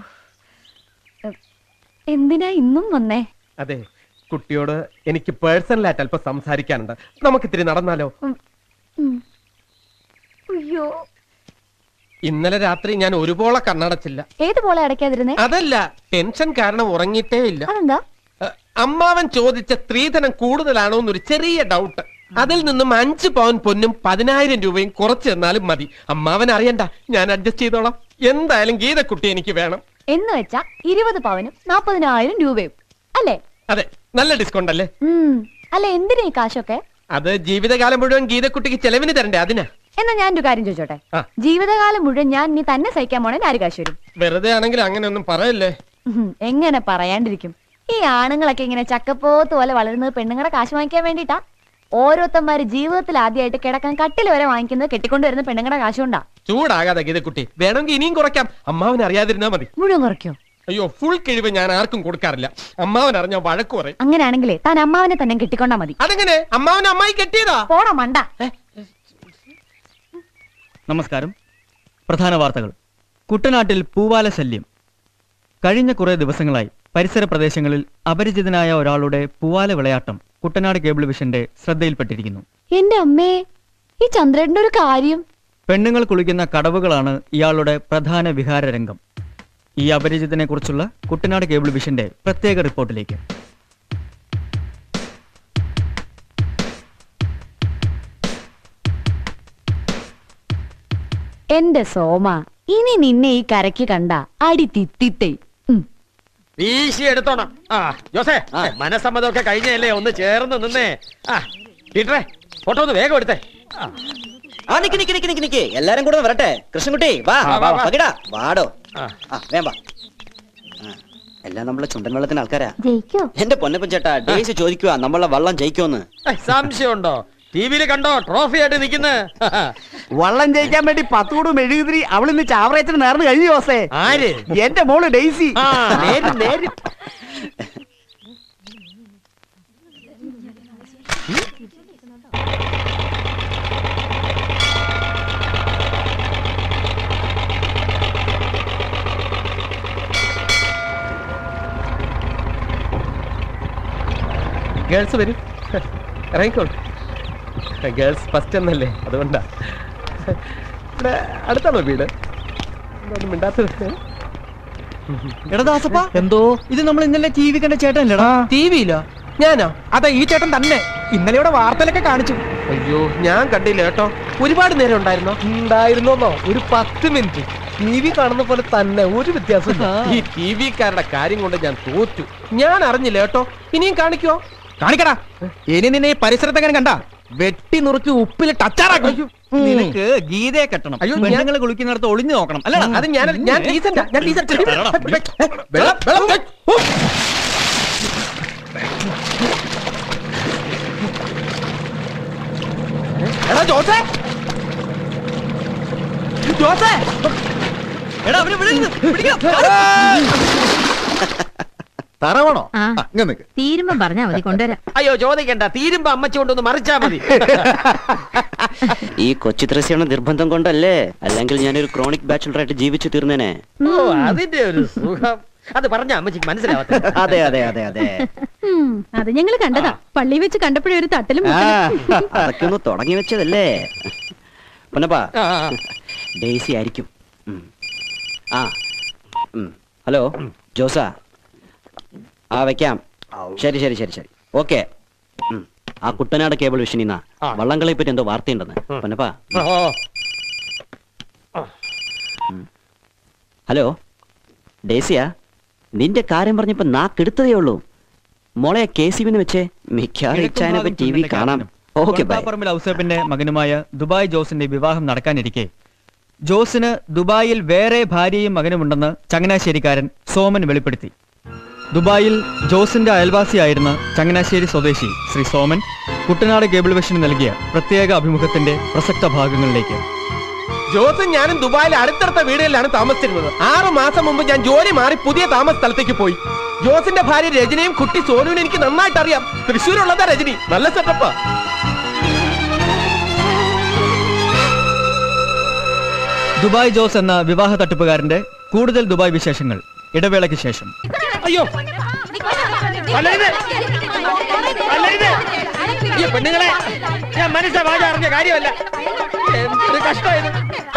എന്തിനാ ഇന്നും വന്നേ അതെ കുട്ടിയോട് എനിക്ക് പേഴ്സണലായിട്ട് അല്പം സംസാരിക്കാനുണ്ട് നമുക്കിത്തിരി നടന്നാലോ ഉം. അയ്യോ ഇന്നലെ രാത്രി ഞാൻ ഒരുപോലെ കണ്ണടച്ചില്ല ഏത് പോലെ അടയ്ക്കാതിരുന്നേ അതല്ല ടെൻഷൻ കാരണം ഉറങ്ങിയിട്ടേ ഇല്ല അതെന്താ അഹ് അമ്മാവൻ ചോദിച്ച സ്ത്രീധനം കൂടുതലാണോ എന്നൊരു ചെറിയ ഡൗട്ട് അതിൽ നിന്നും അഞ്ച് പവൻ പൊന്നും പതിനായിരം രൂപയും കുറച്ച് തന്നാലും മതി അമ്മാവൻ അറിയണ്ട ഞാൻ അഡ്ജസ്റ്റ് ചെയ്തോളാം എന്തായാലും ഗീതക്കുട്ടി എനിക്ക് വേണം എന്ന് വെച്ചാ ഇരുപത് പവനും നാപ്പതിനായിരം രൂപയും അല്ലേ അതെ നല്ല ഡിസ്കൗണ്ട് അല്ലേ ഉം അല്ല എന്തിനാ ഈ കാശൊക്കെ അത് ജീവിതകാലം മുഴുവൻ ഗീതക്കുട്ടിക്ക് ചെലവിന് തരണ്ടേ അതിനാ എന്നാ ഞാൻ ഒരു കാര്യം ചോദിച്ചോട്ടെ ആ. ജീവിതകാലം മുഴുവൻ ഞാൻ നീ തന്നെ സഹിക്കാൻ പോണേ ആര് കാശ് വരും വെറുതെ ആണെങ്കിൽ അങ്ങനെ ഒന്നും പറയല്ലേ ഉം, എങ്ങനെ പറയാണ്ടിരിക്കും ഈ ആണുങ്ങളൊക്കെ ഇങ്ങനെ ചക്കപ്പോത്ത് പോലെ വളരുന്നത് പെണ്ണുങ്ങളുടെ കാശ് വാങ്ങിക്കാൻ വേണ്ടിട്ടാ ഓരോരുത്തന്മാര് ജീവിതത്തിൽ ആദ്യമായിട്ട് കിടക്കാൻ കട്ടിൽ വരെ വാങ്ങിക്കുന്നത് കെട്ടിക്കൊണ്ടുവരുന്ന പെണ്ണുങ്ങളുടെ കാശുകൊണ്ടാ ചൂടാകാതെ ഗീതക്കുട്ടി വേണമെങ്കിൽ ഇനിയും കുറയ്ക്കാം അമ്മാവൻ അറിയാതിരുന്നാ മതി മുഴുവൻ കുറയ്ക്കോ അയ്യോ ഫുൾ കിഴിവ് ഞാൻ ആർക്കും കൊടുക്കാറില്ല അമ്മാവൻ അറിഞ്ഞ വഴക്ക് പറയും അങ്ങനെയാണെങ്കിലേ താൻ അമ്മാവനെ തന്നെ കെട്ടിക്കൊണ്ടാ മതി അതെങ്ങനെ അമ്മാവൻ അമ്മായി കെട്ടിയതാ പോടാ മണ്ട നമസ്കാരം പ്രധാന വാർത്തകൾ കുട്ടനാട്ടിൽ പൂവാല ശല്യം കഴിഞ്ഞ കുറേ ദിവസങ്ങളായി പരിസര പ്രദേശങ്ങളിൽ അപരിചിതനായ ഒരാളുടെ പൂവാല വിളയാട്ടം കുട്ടനാട് കേബിൾ വിഷന്റെ ശ്രദ്ധയിൽപ്പെട്ടിരിക്കുന്നു എന്റെ അമ്മേ ഈ ചന്ദ്രേട്ടന്റെ ഒരു കാര്യം പെണ്ണുങ്ങൾ കുളിക്കുന്ന കടവുകളാണ് ഇയാളുടെ പ്രധാന വിഹാരരംഗം ഈ അപരിചിതനെ കുറിച്ചുള്ള കുട്ടനാട് കേബിൾ വിഷന്റെ പ്രത്യേക റിപ്പോർട്ടിലേക്ക് എന്റെ സോമ ഇനി നിന്നെ ഈ കരയ്ക്ക് കണ്ട അടി തിത്തിത്തേ വീശി എടുത്തോണം ആ ജോസേ മനസ്സമ്മതമൊക്കെ കഴിഞ്ഞല്ലേ ഒന്ന് ചേർന്ന് നിന്നേ ആ പീറ്ററെ ഫോട്ടോ ഒന്ന് വേഗം എടുത്തേ ആ. ആ നിക്ക് നിക്ക് നിക്ക് നിക്ക് നിക്ക് എല്ലാരും കൂടെ ഒന്ന് വരട്ടെ കൃഷ്ണൻകുട്ടി വാ ആ, വാ, വാ. പകിടാ വാടോ ആ. ആ വേം വാ ആ, എല്ലാം നമ്മളെ ചുണ്ടൻ വെള്ളത്തിന് ആൾക്കാരാ ജയിക്കോ എന്റെ പൊന്നപ്പൻ ചേട്ടാ ഡേയ്സ് ചോദിക്കുക നമ്മളെ വള്ളം ജയിക്കുമെന്ന് ഏയ്, സംശയമുണ്ടോ ടി വിയിൽ കണ്ടോ ട്രോഫി ആയിട്ട് നിൽക്കുന്നത് വള്ളം ജയിക്കാൻ വേണ്ടി പത്തൂട് മെഴുകുതിരി അവളിന്ന് ചാവറയത്തിന് നേർന്ന് കഴിഞ്ഞു ജോസേ ആര് എന്റെ മോള് ഡെയ്സി ആ നേര് നേര് ഗേൾസ് വരും ഇറങ്ങിക്കോളൂ ഗേൾസ് ഫസ്റ്റ് എന്നല്ലേ അതുകൊണ്ടാ ഇവിടെ അടുത്താണോ വീട് എന്താണ് മിണ്ടാത്തത് എടാ ദാസപ്പ എന്തോ ഇത് നമ്മൾ ഇന്നലെ ടി വി കണ്ട ചേട്ടനല്ലടാ ടി വിയിലോ ഞാനോ അതാ ഈ ചേട്ടൻ തന്നെ ഇന്നലെ ഇവിടെ വാർത്തയിലൊക്കെ കാണിച്ചു അയ്യോ ഞാൻ കണ്ടില്ല കേട്ടോ ഒരുപാട് നേരം ഉണ്ടായിരുന്നോ ഉണ്ടായിരുന്നോന്നോ ഒരു പത്ത് മിനിറ്റ് ടി വി കാണുന്ന പോലെ തന്നെ ഒരു വ്യത്യാസം ഈ ടി വിക്കാരുടെ കാര്യം കൊണ്ട് ഞാൻ തോറ്റു ഞാൻ അറിഞ്ഞില്ല കേട്ടോ ഇനിയും കാണിക്കോ കാണിക്കടാ ഇനി നിന്നെ ഈ പരിസരത്ത് എങ്ങനെ കണ്ട വെട്ടി നുറുക്കി ഉപ്പിൽ ടച്ചാറാക്കും നിനക്ക് ഗീതയെ കെട്ടണം അയ്യോ, ഞാൻ- പെണ്ണുങ്ങൾ കുളിക്കുന്നിടത്ത് ഒളിഞ്ഞു നോക്കണം അല്ല അത് ഞാൻ ഞാൻ ഡീസന്റാ ഞാൻ ഡീസന്റ് വെള്ളം വെള്ളം ഏ, ഓ. എടാ ജോസേ ജോസേ എടാ അവര് വിടരുത് പിടിക്കാം തറവണോ ആ. ഇങ്ങനെ നിക്ക് തീരുമ്പം പറഞ്ഞാ മതി കൊണ്ടുവരാം അയ്യോ ചോദിക്കണ്ട തീരുമ്പോ അമ്മച്ചി കൊണ്ടൊന്ന് മറിച്ചാ മതി ഈ കൊച്ചു ത്രസ്യാണ് നിർബന്ധം കൊണ്ടല്ലേ അല്ലെങ്കിൽ ഞാനൊരു ക്രോണിക് ബാച്ചുലറായിട്ട് ജീവിച്ചു തീർന്നേനെ ഓ അതിന്റെ ഒരു സുഖം അത് പറഞ്ഞ അമ്മച്ചിക്ക് മനസ്സിലാവട്ടെ അതെ അതെ അതെ അതെ ഉം, അത് ഞങ്ങൾ കണ്ടതാ പള്ളി വെച്ച് കണ്ടപ്പോഴേ ഒരു തട്ടലും ആ, മുട്ടലും. അതൊക്കെ ഒന്ന് തുടങ്ങി വെച്ചതല്ലേ പൊന്നപ്പാ ആ, ആ. ഡേസി ആയിരിക്കും ഉം. ആ ഉം. ഹലോ ജോസ ആ വെക്കാം ശരി ശരി ശരി ശരി ഓക്കെ ആ കുട്ടനാട് കേബിൾ വിഷനിന്നാ ആ. വള്ളംകളെ പറ്റി എന്തോ വാർത്തയുണ്ടെന്ന് ഉം. പൊന്നപ്പാ ഓ, ഹലോ ഡേസിയാ നിന്റെ കാര്യം പറഞ്ഞപ്പോ നാക്കെടുത്തതേ ഉള്ളൂ മോളെ കെ സി ബിന്ന് വെച്ചേ മിക്കവാറും ഇച്ചായനെ ടി വി കാണാം ഓക്കെ ബൈ പറമ്പിൽ ഔസേപ്പിന്റെ മകനുമായ ദുബായ് ജോസിന്റെ വിവാഹം നടക്കാനിരിക്കെ ജോസിന് ദുബായിൽ വേറെ ഭാര്യയും മകനുമുണ്ടെന്ന് ചങ്ങനാശ്ശേരിക്കാരൻ സോമൻ വെളിപ്പെടുത്തി ദുബായിൽ ജോസിന്റെ അയൽവാസിയായിരുന്ന ചങ്ങനാശ്ശേരി സ്വദേശി ശ്രീ സോമൻ കുട്ടനാട് കേബിൾ വിഷന് നൽകിയ പ്രത്യേക അഭിമുഖത്തിന്റെ പ്രസക്ത ഭാഗങ്ങളിലേക്ക് ജോസും ഞാനും ദുബായിൽ അടുത്തടുത്ത വീടുകളിലാണ് താമസിച്ചിരുന്നത് ആറു മാസം മുമ്പ് ഞാൻ ജോലി മാറി പുതിയ താമസ സ്ഥലത്തേക്ക് പോയി ജോസിന്റെ ഭാര്യ രജനിയും കുട്ടി സോനുവിനെ എനിക്ക് നന്നായിട്ട് അറിയാം തൃശ്ശൂരുള്ളതാ രജനി നല്ല സെറ്റപ്പാ ദുബായ് ജോസ് എന്ന വിവാഹ തട്ടിപ്പുകാരന്റെ കൂടുതൽ ദുബായ് വിശേഷങ്ങൾ ഇടവേളയ്ക്ക് ശേഷം അയ്യോ അല്ലരുത്. അല്ലരുത്. ഈ പെണ്ണുങ്ങളെ ഞാൻ മനസ്സാ വാഴ അറിഞ്ഞ കാര്യമല്ല എന്തൊരു കഷ്ടമായത്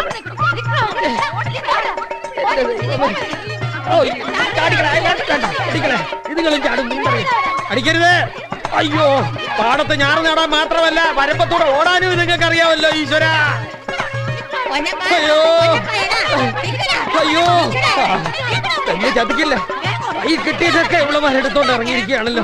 ഓ, ഈ ചാടിക്കണേ, വേണ്ട, വേണ്ട, അടിക്കണേ. ഇതുങ്ങളും ചാടും നീ പറയും. അടിക്കരുത് അയ്യോ പാടത്ത് ഞാറ് നടാൻ മാത്രമല്ല വരമ്പത്തൂടെ ഓടാനും നിങ്ങൾക്ക് അറിയാമല്ലോ ഈശ്വര അയ്യോ അയ്യോ എന്നെ ചതിക്കില്ല ഈ കിട്ടിയതൊക്കെ ഇവളമാർ എടുത്തോണ്ട് ഇറങ്ങിയിരിക്കുകയാണല്ലോ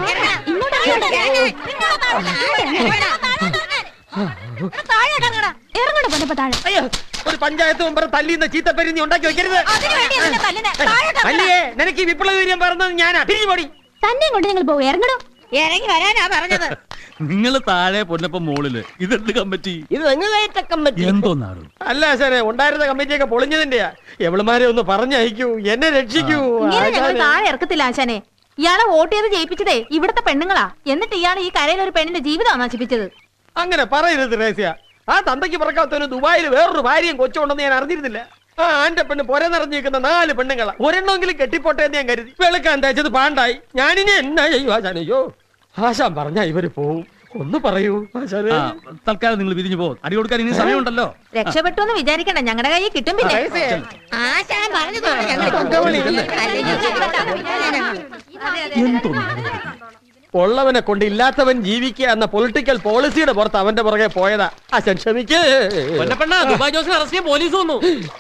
അയ്യോ ഒരു പഞ്ചായത്ത് മെമ്പർ തല്ലിന്ന് ചീത്തപ്പേരി നീ ഉണ്ടാക്കി വെക്കരുത് അല്ലേ നിനക്ക് ഈ വിപ്ലവ വീര്യം പറഞ്ഞത് ഞാനാ തിരിഞ്ഞുപോടി തന്നെയും കൊണ്ട് നിങ്ങൾ പോകും ഇറങ്ങണോ ഇറങ്ങി വരാനാ പറഞ്ഞത് നിങ്ങൾ താഴെ പൊന്നപ്പോ മോളില് ഇതെന്ത് കമ്മിറ്റി ഇത് തെങ്ങുകയറ്റ കമ്മിറ്റി എന്തോന്നാണ് അല്ല ആശാനെ ഉണ്ടായിരുന്ന കമ്മിറ്റിയൊക്കെ പൊളിഞ്ഞതിന്റെയാ എവളുമാരെ ഒന്ന് പറഞ്ഞയക്കൂ എന്നെ രക്ഷിക്കൂ ഇങ്ങനെ ഞങ്ങൾ ആശാനെ. താഴെ ഇറക്കത്തില്ല ആശാനെ ഇയാളെ വോട്ട് ചെയ്ത് ജയിപ്പിച്ചതേ ഇവിടുത്തെ പെണ്ണുങ്ങളാ എന്നിട്ട് ഇയാൾ ഈ കരയിൽ ഒരു പെണ്ണിന്റെ ജീവിതമാണ് നശിപ്പിച്ചത് അങ്ങനെ പറയരുത് രഹസ്യ ആ തന്തയ്ക്ക് പറക്കാത്തവന് ദുബായിൽ വേറൊരു ഭാര്യയും കൊച്ചുണ്ടെന്ന് ഞാൻ അറിഞ്ഞിരുന്നില്ല ആ ആന്റെ പെണ്ണ് പൊര നിറഞ്ഞിരിക്കുന്ന നാല് പെണ്ണുങ്ങളാ ഒരെണ്ണമെങ്കിലും കെട്ടിപ്പോട്ടെ എന്ന് ഞാൻ കരുതി വെളുക്കാൻ തേച്ചത് പാണ്ടായി ഞാനിനി എന്നാ ചെയ്യൂ ആശാൻ അയ്യോ ആശാൻ പറഞ്ഞാ ഇവര് പോവും ഒന്ന് പറയൂ ആശാനെ ആ, തൽക്കാലം നിങ്ങൾ വിരിഞ്ഞു പോകും അടി കൊടുക്കാൻ ഇനി സമയമുണ്ടല്ലോ രക്ഷപ്പെട്ടു എന്ന് വിചാരിക്കണ്ട ഞങ്ങളുടെ കയ്യിൽ കിട്ടും പിന്നെ ആശാൻ പറഞ്ഞതുകൊണ്ട് ഞങ്ങൾ ഉള്ളവനെ കൊണ്ട് ഇല്ലാത്തവൻ ജീവിക്കുക എന്ന പൊളിറ്റിക്കൽ പോളിസിയുടെ പുറത്ത് അവന്റെ പുറകെ പോയതാ ആശാൻ ക്ഷമിക്കേ ദുബായ് ജോസിനെ അറസ്റ്റ് ചെയ്യാൻ പോലീസ് വന്നു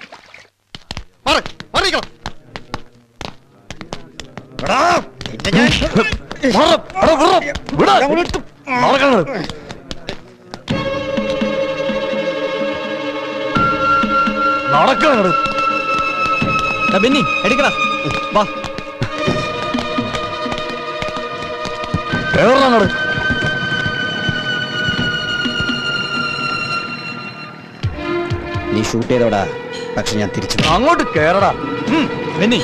നടക്കണ ബെന്നി എടുക്കടാ വാ നീ ഷൂട്ട് ചെയ്തോടാ പക്ഷെ ഞാൻ തിരിച്ചു അങ്ങോട്ട് കേറടാ ബെന്നി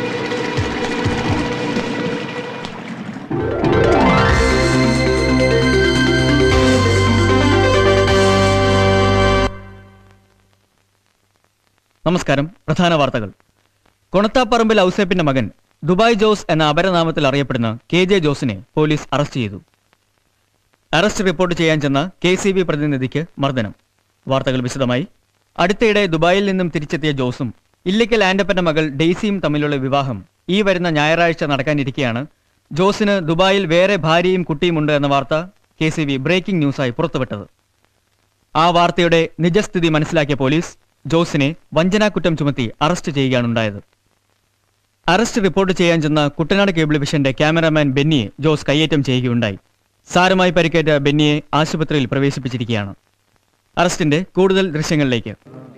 നമസ്കാരം പ്രധാന വാർത്തകൾ കൊണത്താപ്പറമ്പിൽ ഔസേപ്പിന്റെ മകൻ ദുബായ് ജോസ് എന്ന അപരനാമത്തിൽ അറിയപ്പെടുന്ന കെ ജെ ജോസിനെ പോലീസ് അറസ്റ്റ് ചെയ്തു അറസ്റ്റ് റിപ്പോർട്ട് ചെയ്യാൻ ചെന്ന കെ സി ബി പ്രതിനിധിക്ക് മർദ്ദനം വാർത്തകൾ വിശദമായി അടുത്തിടെ ദുബായിൽ നിന്നും തിരിച്ചെത്തിയ ജോസും ഇല്ലിക്കൽ ആൻഡപ്പന്റെ മകൾ ഡെയ്സിയും തമ്മിലുള്ള വിവാഹം ഈ വരുന്ന ഞായറാഴ്ച നടക്കാനിരിക്കെയാണ് ജോസിന് ദുബായിൽ വേറെ ഭാര്യയും കുട്ടിയുമുണ്ട് എന്ന വാർത്ത കെ സി ബി ബ്രേക്കിംഗ് ന്യൂസായി പുറത്തുവിട്ടത് ആ വാർത്തയുടെ നിജസ്ഥിതി മനസ്സിലാക്കിയ പോലീസ് ജോസിനെ വഞ്ചനാക്കുറ്റം ചുമത്തി അറസ്റ്റ് ചെയ്യുകയാണുണ്ടായത് അറസ്റ്റ് റിപ്പോർട്ട് ചെയ്യാൻ ചെന്ന കുട്ടനാട് കേബിൾ വിഷന്റെ ക്യാമറാമാൻ ബെന്നിയെ ജോസ് കയ്യേറ്റം ചെയ്യുകയുണ്ടായി സാരമായി പരിക്കേറ്റ ബെന്നിയെ ആശുപത്രിയിൽ പ്രവേശിപ്പിച്ചിരിക്കുകയാണ് അറസ്റ്റിന്റെ കൂടുതൽ ദൃശ്യങ്ങളിലേക്ക്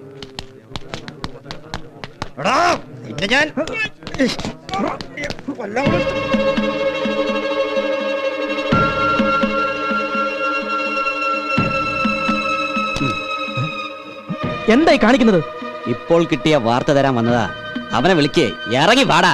ഞാൻ എന്തായി കാണിക്കുന്നത് ഇപ്പോൾ കിട്ടിയ വാർത്ത തരാൻ വന്നതാ അവനെ വിളിക്കേ ഇറങ്ങി വാടാ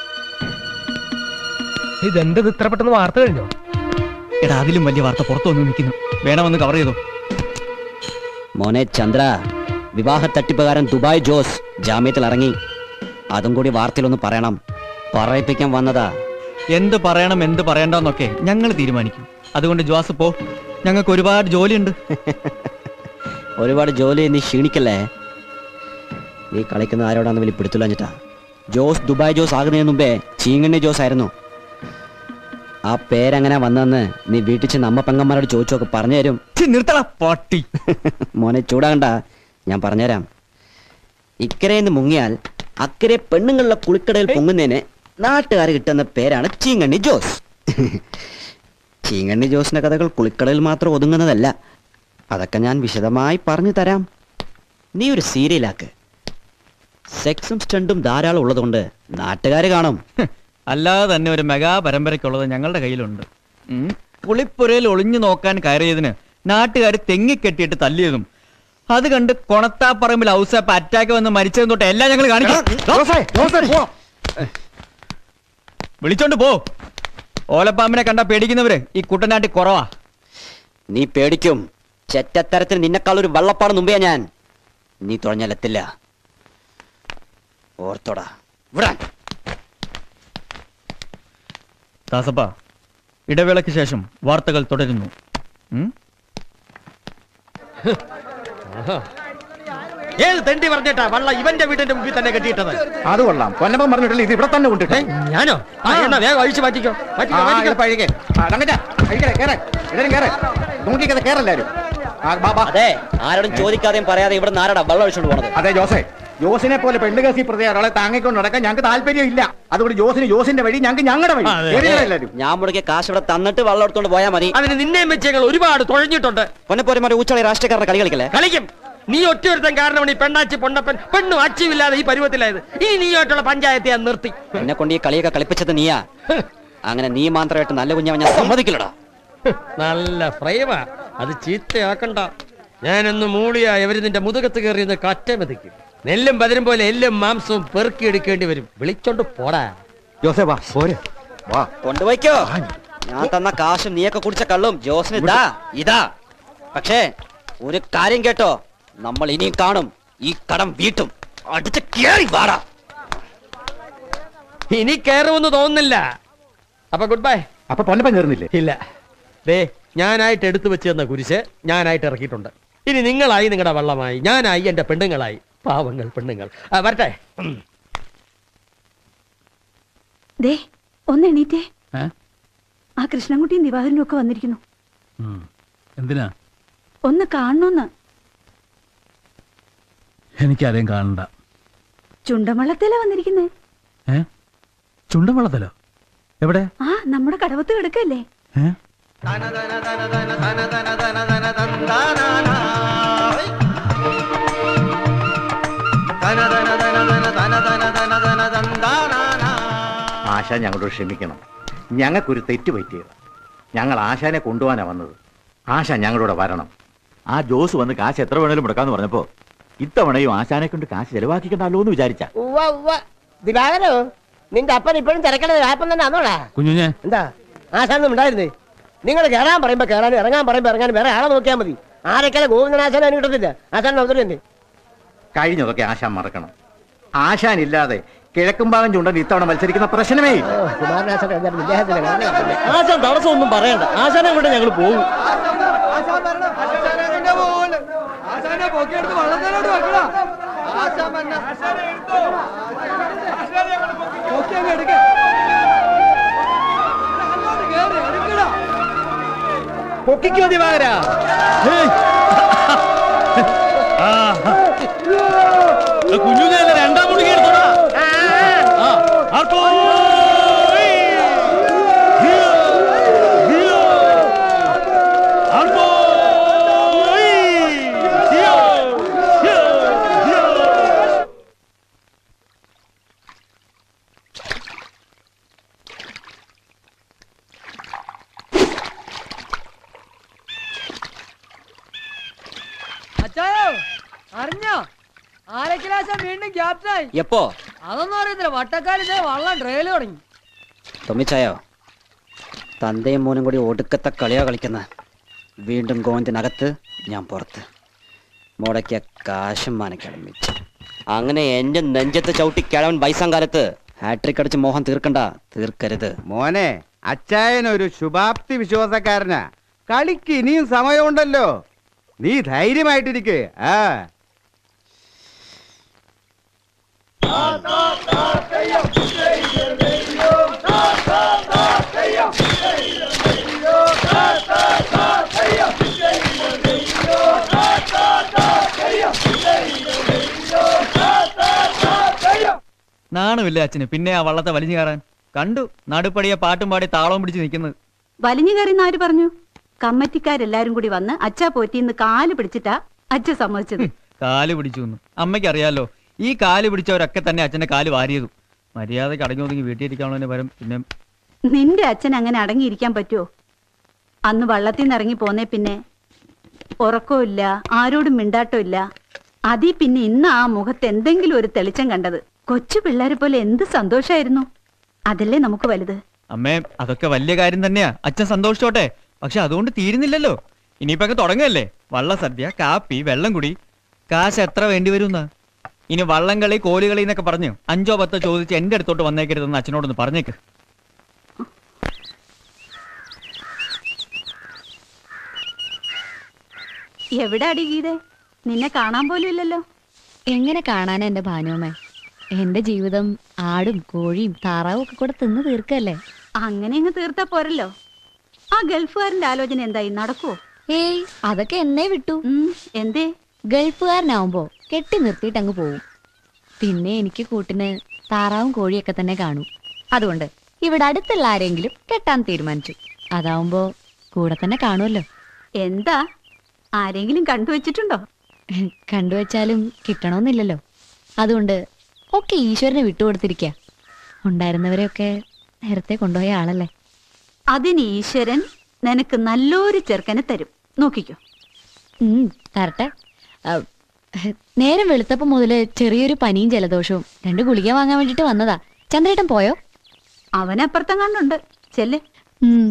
ഇതെന്തത് ഇത്ര പെട്ടെന്ന് വാർത്ത കഴിഞ്ഞോ എടാ അതിലും വലിയ വാർത്ത പുറത്തു വന്ന് നിൽക്കുന്നു വേണമെന്ന് കവർ ചെയ്തോ മോനെ ചന്ദ്ര വിവാഹ തട്ടിപ്പുകാരൻ ദുബായ് ജോസ് ജാമ്യത്തിൽ ഇറങ്ങി അതും കൂടി വാർത്തയിലൊന്ന് പറയണം പറയിപ്പിക്കാൻ വന്നതാ എന്ത് പറയണം എന്ത് പറയണ്ടെന്നൊക്കെ ഞങ്ങൾ തീരുമാനിക്കും അതുകൊണ്ട് ജോസ് പോ ഞങ്ങൾക്ക് ഒരുപാട് ജോലിയുണ്ട് ഒരുപാട് ജോലി നീ ക്ഷീണിക്കല്ലേ നീ കളിക്കുന്ന ആരോടാന്ന് വലിയ പിടുത്തില്ല ജോസ് ദുബായ് ജോസ് ആകുന്നതിന് മുമ്പേ ചീങ്കണ്ണി ജോസ് ആയിരുന്നു ആ പേരെങ്ങനെ വന്നെന്ന് നീ വീട്ടിൽ ചെന്ന് അമ്മ പെങ്ങന്മാരോട് ചോദിച്ചൊക്കെ പറഞ്ഞു തരും നിർത്തണ പട്ടി മോനെ ചൂടാകണ്ട ഞാൻ പറഞ്ഞുതരാം ഇക്കരയിൽ മുങ്ങിയാൽ അക്കരെ പെണ്ണുങ്ങളുടെ കുളിക്കടയിൽ പൊങ്ങുന്നതിന് നാട്ടുകാർ കിട്ടുന്ന പേരാണ് ചീങ്കണ്ണി ജോസ് ചീങ്കണ്ണി ജോസിന്റെ കഥകൾ കുളിക്കടയിൽ മാത്രം ഒതുങ്ങുന്നതല്ല അതൊക്കെ ഞാൻ വിശദമായി പറഞ്ഞു തരാം നീ ഒരു സീരിയലാക്ക് സെക്സും സ്റ്റണ്ടും ധാരാളം ഉള്ളതുകൊണ്ട് നാട്ടുകാർ കാണും അല്ലാതെ തന്നെ ഒരു മെഗാ പരമ്പരയ്ക്കുള്ളത് ഞങ്ങളുടെ കയ്യിലുണ്ട് ഉം. കുളിപ്പുരയിൽ ഒളിഞ്ഞു നോക്കാൻ കയറിയതിന് നാട്ടുകാർ തെങ്ങിക്കെട്ടിയിട്ട് തല്ലിയതും അത് കണ്ട് കൊണത്താപ്പറമ്പിൽ ഔസപ്പ് അറ്റാക്ക് വന്ന് മരിച്ചതും തൊട്ട് എല്ലാം ഞങ്ങൾ കാണിക്കാം വിളിച്ചോണ്ട് പോ ഓലപ്പാമ്പിനെ കണ്ട പേടിക്കുന്നവര് ഈ കുട്ടനാട്ടി കുറവാ നീ പേടിക്കും ചെറ്റത്തരത്തിന് നിന്നെക്കാൾ ഒരു വള്ളപ്പാട് മുമ്പേ ഞാൻ നീ തുഴഞ്ഞാലെത്തില്ല ഓർത്തോടാ വിടാൻ ദാസപ്പ ഇടവേളയ്ക്ക് ശേഷം വാർത്തകൾ തുടരുന്നു ഉം? ഏത് തെണ്ടി പറഞ്ഞിട്ടാ വള്ള ഇവന്റെ വീടിന്റെ മുമ്പിൽ തന്നെ കെട്ടിയിട്ടത് അത് കൊള്ളാം പൊന്നപ്പം പറഞ്ഞിട്ടില്ല ഇത് ഇവിടെ തന്നെ കൊണ്ടിട്ടേ ഞാനോ ആ എന്നാ വേഗം അഴിച്ചു മാറ്റിക്കോ മാറ്റിക്കോ ആ, മാറ്റിക്കോ ഇത് പഴകെ. ആ, തങ്കച്ചാ, അഴിക്കരെ, കേറ്. എല്ലാരും കേറ്. നോക്കിക്കത് കേറല്ലാരും അതെ ആരോടും ചോദിക്കാതെയും പറയാതെ ഇവിടെ നാരടാ വെള്ളം ഒഴിച്ചോണ്ട് പോണത് അതെ ജോസേ ജോസിനെ പോലെ പെണ്ണ് കേസി പ്രതി ഒരാളെ താങ്ങിക്കൊണ്ട് നടക്കാൻ ഞങ്ങൾക്ക് താല്പര്യം ഇല്ല അതുകൊണ്ട് ജോസിന് ജോസിന്റെ വഴി ഞങ്ങൾക്ക് ഞങ്ങളുടെ വഴി കേറിയോ എല്ലാരും ഞാൻ മുടക്കിയ കാശ് ഇവിടെ തന്നിട്ട് വെള്ളം എടുത്തോണ്ട് പോയാൽ മതി അതിന് നിന്നെയും വെച്ച് ഞങ്ങൾ ഒരുപാട് തുഴഞ്ഞിട്ടുണ്ട് പൊന്നപ്പോരെ ഊച്ചളി രാഷ്ട്രീയക്കാരുടെ കളി കളിക്കല്ലേ കളിക്കും നീ ഒറ്റയൊരുത്തൻ കാരണമാണ് ഈ പെണ്ണാച്ചി പൊണ്ണപ്പൻ പെണ്ണും അച്ചിവില്ലാതെ ഈ പരുവത്തിലായത് ഇനി നീയായിട്ടുള്ള പഞ്ചായത്തെ ഞാൻ നിർത്തി എന്നെ കൊണ്ട് ഈ കളിയൊക്കെ കളിപ്പിച്ചത് നീയാ അങ്ങനെ നീ മാത്രമായിട്ട് നല്ല കുഞ്ഞവൻ ഞാൻ സമ്മതിക്കില്ലടാ നല്ല ഫ്രൈമാ അത് ചീത്തയാക്കണ്ട ഞാനൊന്ന് മൂളിയാ ഇവര് നിന്റെ മുതുകത്ത് കയറിയെന്ന് കറ്റ മെതിക്കും നെല്ലും പതിരും പോലെ എല്ലും മാംസവും പെറുക്കി എടുക്കേണ്ടി വരും വിളിച്ചോണ്ട് പോടാ ജോസേ വാ പോരെ വാ കൊണ്ടുപോയിക്കോ ഞാൻ തന്ന കാശും നീയൊക്കെ കുടിച്ച കള്ളും ജോസിന് ഇതാ ഇതാ പക്ഷേ ഒരു കാര്യം കേട്ടോ നമ്മൾ ഇനിയും കാണും ഈ കടം വീട്ടും അടിച്ച് കേറി വാടാ ഇനി കയറുമെന്ന് തോന്നുന്നില്ല അപ്പൊ ഗുഡ് ബൈ അപ്പൊ പൊന്നപ്പൻ കയറുന്നില്ലേ ഇല്ല ദേ ഞാനായിട്ട് എടുത്തു വെച്ച് തന്ന കുരിശ് ഞാനായിട്ട് ഇറക്കിയിട്ടുണ്ട് ഇനി നിങ്ങളായി നിങ്ങളുടെ വള്ളമായി ഞാനായി എന്റെ പെണ്ണുങ്ങളായി പാവങ്ങൾ പെണ്ണുങ്ങൾ ആ, വരട്ടെ ഉം. ദേ ഒന്ന് എണീറ്റേ ഏ? ആ കൃഷ്ണൻകുട്ടിയും ദിവാകരനും ഒക്കെ വന്നിരിക്കുന്നു ഉം. എന്തിനാ ഒന്ന് കാണണമെന്ന് എനിക്കാരെയും കാണണ്ട ചുണ്ടമള്ളത്തിലാ വന്നിരിക്കുന്നേ ഏ ചുണ്ടൻ വെള്ളത്തിലോ എവിടെ ആ നമ്മുടെ കടവത്ത് കിടക്കല്ലേ ഏ ആശ ഞങ്ങളോട് ക്ഷമിക്കണം ഞങ്ങൾക്കൊരു തെറ്റ് പറ്റിയത് ഞങ്ങൾ ആശാനെ കൊണ്ടുപോകാനാ വന്നത് ആശ ഞങ്ങളോട് വരണം ആ ജോസ് വന്ന് കാശ് എത്ര വേണേലും മുടക്കാന്ന് പറഞ്ഞപ്പോ ഇത്തവണയും ആശാനെ കൊണ്ട് കാശ് ചെലവാക്കിക്കണ്ടല്ലോ എന്ന് വിചാരിച്ച ഉവ്വ ഉവ്വ ദിവാകരോ നിന്റെ അപ്പൻ ഇപ്പോഴും തിരക്കണത് രാപ്പം തന്നെ ആന്നോടാ കുഞ്ഞുഞ്ഞെ എന്താ ആശാനൊന്നും ഉണ്ടായിരുന്നേ നിങ്ങൾ കയറാൻ പറയുമ്പോ കയറാനും ഇറങ്ങാൻ പറയുമ്പോ ഇറങ്ങാനും വേറെ ആളെ നോക്കിയാൽ മതി ആരൊക്കെ ഗോവിന്ദനാശാനും അതിന് കിട്ടത്തില്ല ആശാൻ അവതരം തന്നെ കഴിഞ്ഞതൊക്കെ ആശാൻ മറക്കണം ആശാൻ ഇല്ലാതെ കിഴക്കുംഭാഗം ചുണ്ടൻ ഇത്തവണ മത്സരിക്കുന്ന പ്രശ്നമേ ഇല്ല കുമാരനാശാൻ എന്തായാലും വിദ്യാഭ്യാസത്തിലാണ് ആശാൻ തടസ്സമൊന്നും പറയണ്ട ആശാനെ കൊണ്ട് ഞങ്ങൾ പോകും പൊക്കിക്കോ ദിവാകര കുഞ്ഞുഞ്ഞ രണ്ടാം മുടിക്ക് എടുത്തോടാ ആ, ആർക്കോ അച്ചായോ അറിഞ്ഞോ ആരക്കിലാശം വീണ്ടും ക്യാപ്റ്റനായി എപ്പോ അതൊന്നും അറിയത്തില്ല വട്ടക്കാലിന്റെ വള്ളം ട്രെയിൽ തുടങ്ങി തൊമ്മിച്ചായോ തന്തയും മോനും കൂടി ഒടുക്കത്തെ കളിയാ കളിക്കുന്ന വീണ്ടും ഗോവിന്ദനകത്ത് ഞാൻ പുറത്ത് മുടക്കിയ കാശും മാനക്കാളും വെച്ച് അങ്ങനെ എന്റെ നെഞ്ചത്ത് ചവിട്ടി കിഴവൻ വയസ്സാം കാലത്ത് ഹാട്രിക് അടിച്ച് മോഹം തീർക്കണ്ട തീർക്കരുത് മോനെ അച്ചായൻ ഒരു ശുഭാപ്തി വിശ്വാസക്കാരനാ കളിക്ക് ഇനിയും സമയമുണ്ടല്ലോ നീ ധൈര്യമായിട്ടിരിക്കേ ആ നാണമില്ല അച്ഛന് പിന്നെ ആ വള്ളത്തെ വലിഞ്ഞു കയറാൻ കണ്ടു നടുപ്പടിയെ പാട്ടും പാടി താളവും പിടിച്ച് നിൽക്കുന്നത് വലിഞ്ഞു കയറിന്ന് ആര് പറഞ്ഞു കമ്മറ്റിക്കാരെല്ലാരും കൂടി വന്ന് അച്ഛാ പോറ്റിന്ന് കാല് പിടിച്ചിട്ടാ അച്ഛ സമ്മതിച്ചത് കാല് പിടിച്ചു എന്ന് അമ്മയ്ക്ക് അറിയാലോ ഈ കാല് പിടിച്ചവരൊക്കെ തന്നെ അച്ഛന്റെ കാല് വാരിയതു മര്യാദയ്ക്ക് അടങ്ങി ഒതുങ്ങി വീട്ടിലിരിക്കാനുള്ളതിന് പകരം പിന്നെ നിന്റെ അച്ഛൻ അങ്ങനെ അടങ്ങിയിരിക്കാൻ പറ്റുമോ അന്ന് വള്ളത്തിൽ നിന്ന് ഇറങ്ങി പോന്നേ പിന്നെ ഉറക്കമില്ല ആരോടും മിണ്ടാട്ടോ ഇല്ല അതീ പിന്നെ ഇന്ന് ആ മുഖത്ത് എന്തെങ്കിലും ഒരു തെളിച്ചം കണ്ടത് കൊച്ചു പിള്ളേരെ പോലെ എന്ത് സന്തോഷായിരുന്നു അതല്ലേ നമുക്ക് വലുത് അമ്മേ അതൊക്കെ വലിയ കാര്യം തന്നെയാ അച്ഛൻ സന്തോഷിച്ചോട്ടെ പക്ഷെ അതുകൊണ്ട് തീരുന്നില്ലല്ലോ ഇനിയിപ്പോ അങ്ങ് തുടങ്ങല്ലേ വള്ളസദ്യ കാപ്പി വെള്ളം കുടി കാശ് എത്ര വേണ്ടി വരുന്ന ഇനി വള്ളംകളി കോലുകളി എന്നൊക്കെ പറഞ്ഞു അഞ്ചോ പത്തോ ചോദിച്ച് എന്റെ അടുത്തോട്ട് വന്നേക്കരുതെന്ന് അച്ഛനോടൊന്ന് പറഞ്ഞേക്ക് എവിടെ അടി ഗീതേ നിന്നെ കാണാൻ പോലും ഇല്ലല്ലോ എങ്ങനെ കാണാനാ എന്റെ ഭാനുവമ്മേ എന്റെ ജീവിതം ആടും കോഴിയും താറാവും ഒക്കെ കൂടെ തിന്ന് തീർക്കല്ലേ അങ്ങനെ അങ്ങ് തീർത്താ പോരല്ലോ ആ ഗൾഫുകാരന്റെ ആലോചന എന്തായി നടക്കുവോ ഏയ് അതൊക്കെ എന്നെ വിട്ടു എന്തേ ഗൾഫുകാരനാവുമ്പോ കെട്ടി നിർത്തിയിട്ട് അങ്ങ് പോവും പിന്നെ എനിക്ക് കൂട്ടിന് താറാവും കോഴിയൊക്കെ തന്നെ കാണൂ അതുകൊണ്ട് ഇവിടെ അടുത്തുള്ള ആരെങ്കിലും കെട്ടാൻ തീരുമാനിച്ചു അതാവുമ്പോ കൂടെ തന്നെ കാണുമല്ലോ എന്താ ആരെങ്കിലും കണ്ടുവച്ചിട്ടുണ്ടോ കണ്ടുവച്ചാലും കിട്ടണമെന്നില്ലല്ലോ അതുകൊണ്ട് ഒക്കെ ഈശ്വരനെ വിട്ടുകൊടുത്തിരിക്കുക ഉണ്ടായിരുന്നവരെയൊക്കെ നേരത്തെ കൊണ്ടുപോയ ആളല്ലേ അതിന് ഈശ്വരൻ നിനക്ക് നല്ലൊരു ചെറുക്കനെ തരും നോക്കിക്കോ ഉം, തരട്ടെ ആ, നേരം വെളുത്തപ്പം മുതല് ചെറിയൊരു പനിയും ജലദോഷവും രണ്ട് ഗുളിക വാങ്ങാൻ വേണ്ടിട്ട് വന്നതാ ചന്ദ്രേട്ടൻ പോയോ അവനപ്പുറത്തം കണ്ടുണ്ട് ചെല്ല് ഉം.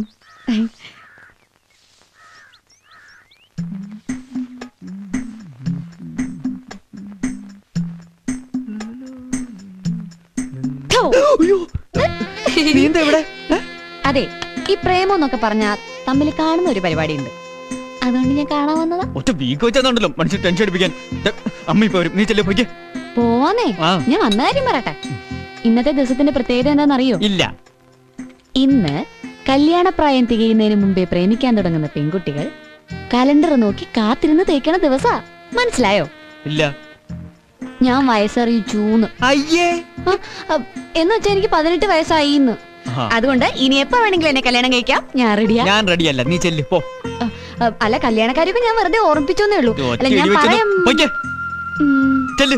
അതെ ഈ പ്രേമം എന്നൊക്കെ പറഞ്ഞാ തമ്മിൽ കാണുന്ന ഒരു പരിപാടി ഉണ്ട് അതുകൊണ്ട് ഞാൻ കാണാൻ വന്നതാ ഒറ്റ വീക്ക് വെച്ചാന്നുണ്ടല്ലോ മനുഷ്യൻ ടെൻഷൻ അടിപ്പിക്കാൻ ദേ, അമ്മ ഇപ്പൊ വരും നീ ചെല്ലേ പോയിക്കേ പോവാന്നേ ആ. ഞാൻ വന്ന കാര്യം പറയട്ടെ ഇന്നത്തെ ദിവസത്തിന്റെ പ്രത്യേകത എന്താണെന്നറിയോ ഇല്ല ഇന്ന് കല്യാണപ്രായം തികയുന്നതിന് മുമ്പേ പ്രേമിക്കാൻ തുടങ്ങുന്ന പെൺകുട്ടികൾ കലണ്ടർ നോക്കി കാത്തിരുന്ന് തേക്കണ ദിവസാ മനസ്സിലായോ ഇല്ല ഞാൻ വയസ്സറിയിച്ചൂന്ന് അയ്യേ എന്ന് വെച്ചാ എനിക്ക് പതിനെട്ട് വയസ്സായി ഇന്ന് ആഹാ. അതുകൊണ്ട് ഇനി എപ്പോ വേണമെങ്കിലും എന്നെ കല്യാണം കഴിക്കാം ഞാൻ റെഡിയാ ഞാൻ റെഡിയല്ല നീ ചെല്ല് പോ അ, അല്ല കല്യാണക്കാരൊക്കെ ഞാൻ വെറുതെ ഓർമ്മിപ്പിച്ചോന്നേ ഉള്ളൂ ഒറ്റ അല്ല ഞാൻ ഇടി വെച്ചൊന്ന് പറയാം പൊയ്ക്കേ. ഉം. ചെല്ല്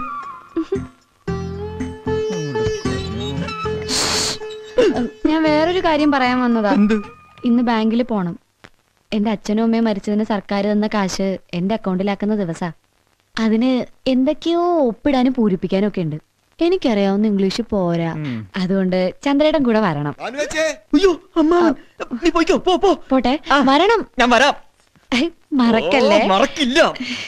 ഞാൻ വേറൊരു കാര്യം പറയാൻ വന്നതാ ഇന്ന് ബാങ്കിൽ പോണം എന്റെ അച്ഛനും അമ്മയും മരിച്ചതിന് സർക്കാർ തന്ന കാശ് എന്റെ അക്കൗണ്ടിലാക്കുന്ന ദിവസാ അതിന് എന്തൊക്കെയോ ഒപ്പിടാനും പൂരിപ്പിക്കാനും ഒക്കെ ഉണ്ട് എനിക്കറിയാവുന്ന ഇംഗ്ലീഷ് പോരാ അതുകൊണ്ട് ചന്ദ്രേട്ടൻ കൂടെ വരണം അയ്യോ അമ്മ നീ പോയിക്കോ പോ പോ പോട്ടെ വരണം ഞാൻ വരാം ഐ, മറക്കല്ലേ ഓ, മറക്കില്ല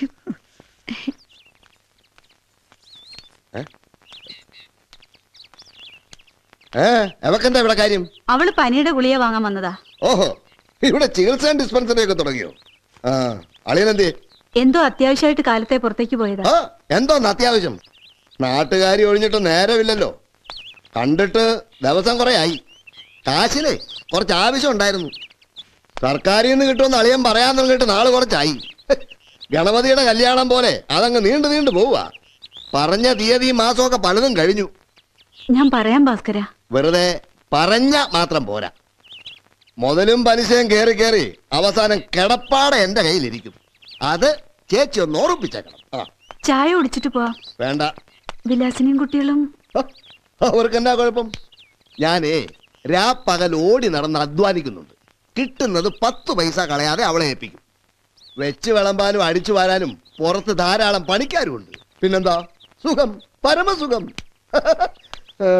ഏ എവക്കെന്താ ഇവിടെ കാര്യം അവള് പനിയുടെ ഗുളിക വാങ്ങാൻ വന്നതാ ഓഹോ ഇവിടെ ചികിത്സാ ഡിസ്പെൻസറി ഒക്കെ തുടങ്ങിയോ ആ അളിയനെന്തേ എന്തോ അത്യാവശ്യമായിട്ട് കാലത്തെ പുറത്തേക്ക് പോയതാ ആ എന്തോന്ന് അത്യാവശ്യം നാട്ടുകാരി ഒഴിഞ്ഞിട്ട് നേരമില്ലല്ലോ കണ്ടിട്ട് ദിവസം കുറെ ആയി കാശിനെ കുറച്ച് ആവശ്യം ഉണ്ടായിരുന്നു സർക്കാരിൽ നിന്ന് കിട്ടുമെന്ന് അളിയൻ പറയാൻ തുടങ്ങിയിട്ട് നാള് കുറച്ചായി ഗണപതിയുടെ കല്യാണം പോലെ അതങ്ങ് നീണ്ടു നീണ്ടു പോവുക പറഞ്ഞ തീയതിയും മാസമൊക്കെ പലതും കഴിഞ്ഞു ഞാൻ പറയാം ഭാസ്കര വെറുതെ പറഞ്ഞ മാത്രം പോരാ മുതലും പലിശയും കയറി കയറി അവസാനം കിടപ്പാടെ എന്റെ കയ്യിലിരിക്കും അത് ചേച്ചി ഒന്ന് ഓർപ്പിച്ചേക്കണം ആ ചായ കുടിച്ചിട്ട് പോവാം വേണ്ട വിലാസിനിയും കുട്ടികളും അവർക്ക് എന്നാ കുഴപ്പം ഞാനേ രാപ്പകൽ ഓടി നടന്ന് അധ്വാനിക്കുന്നുണ്ട് കിട്ടുന്നത് പത്ത് പൈസ കളയാതെ അവളെ ഏൽപ്പിക്കും വെച്ച് വിളമ്പാനും അടിച്ചു വാരാനും പുറത്ത് ധാരാളം പണിക്കാരും ഉണ്ട് പിന്നെന്താ സുഖം പരമസുഖം ഏ.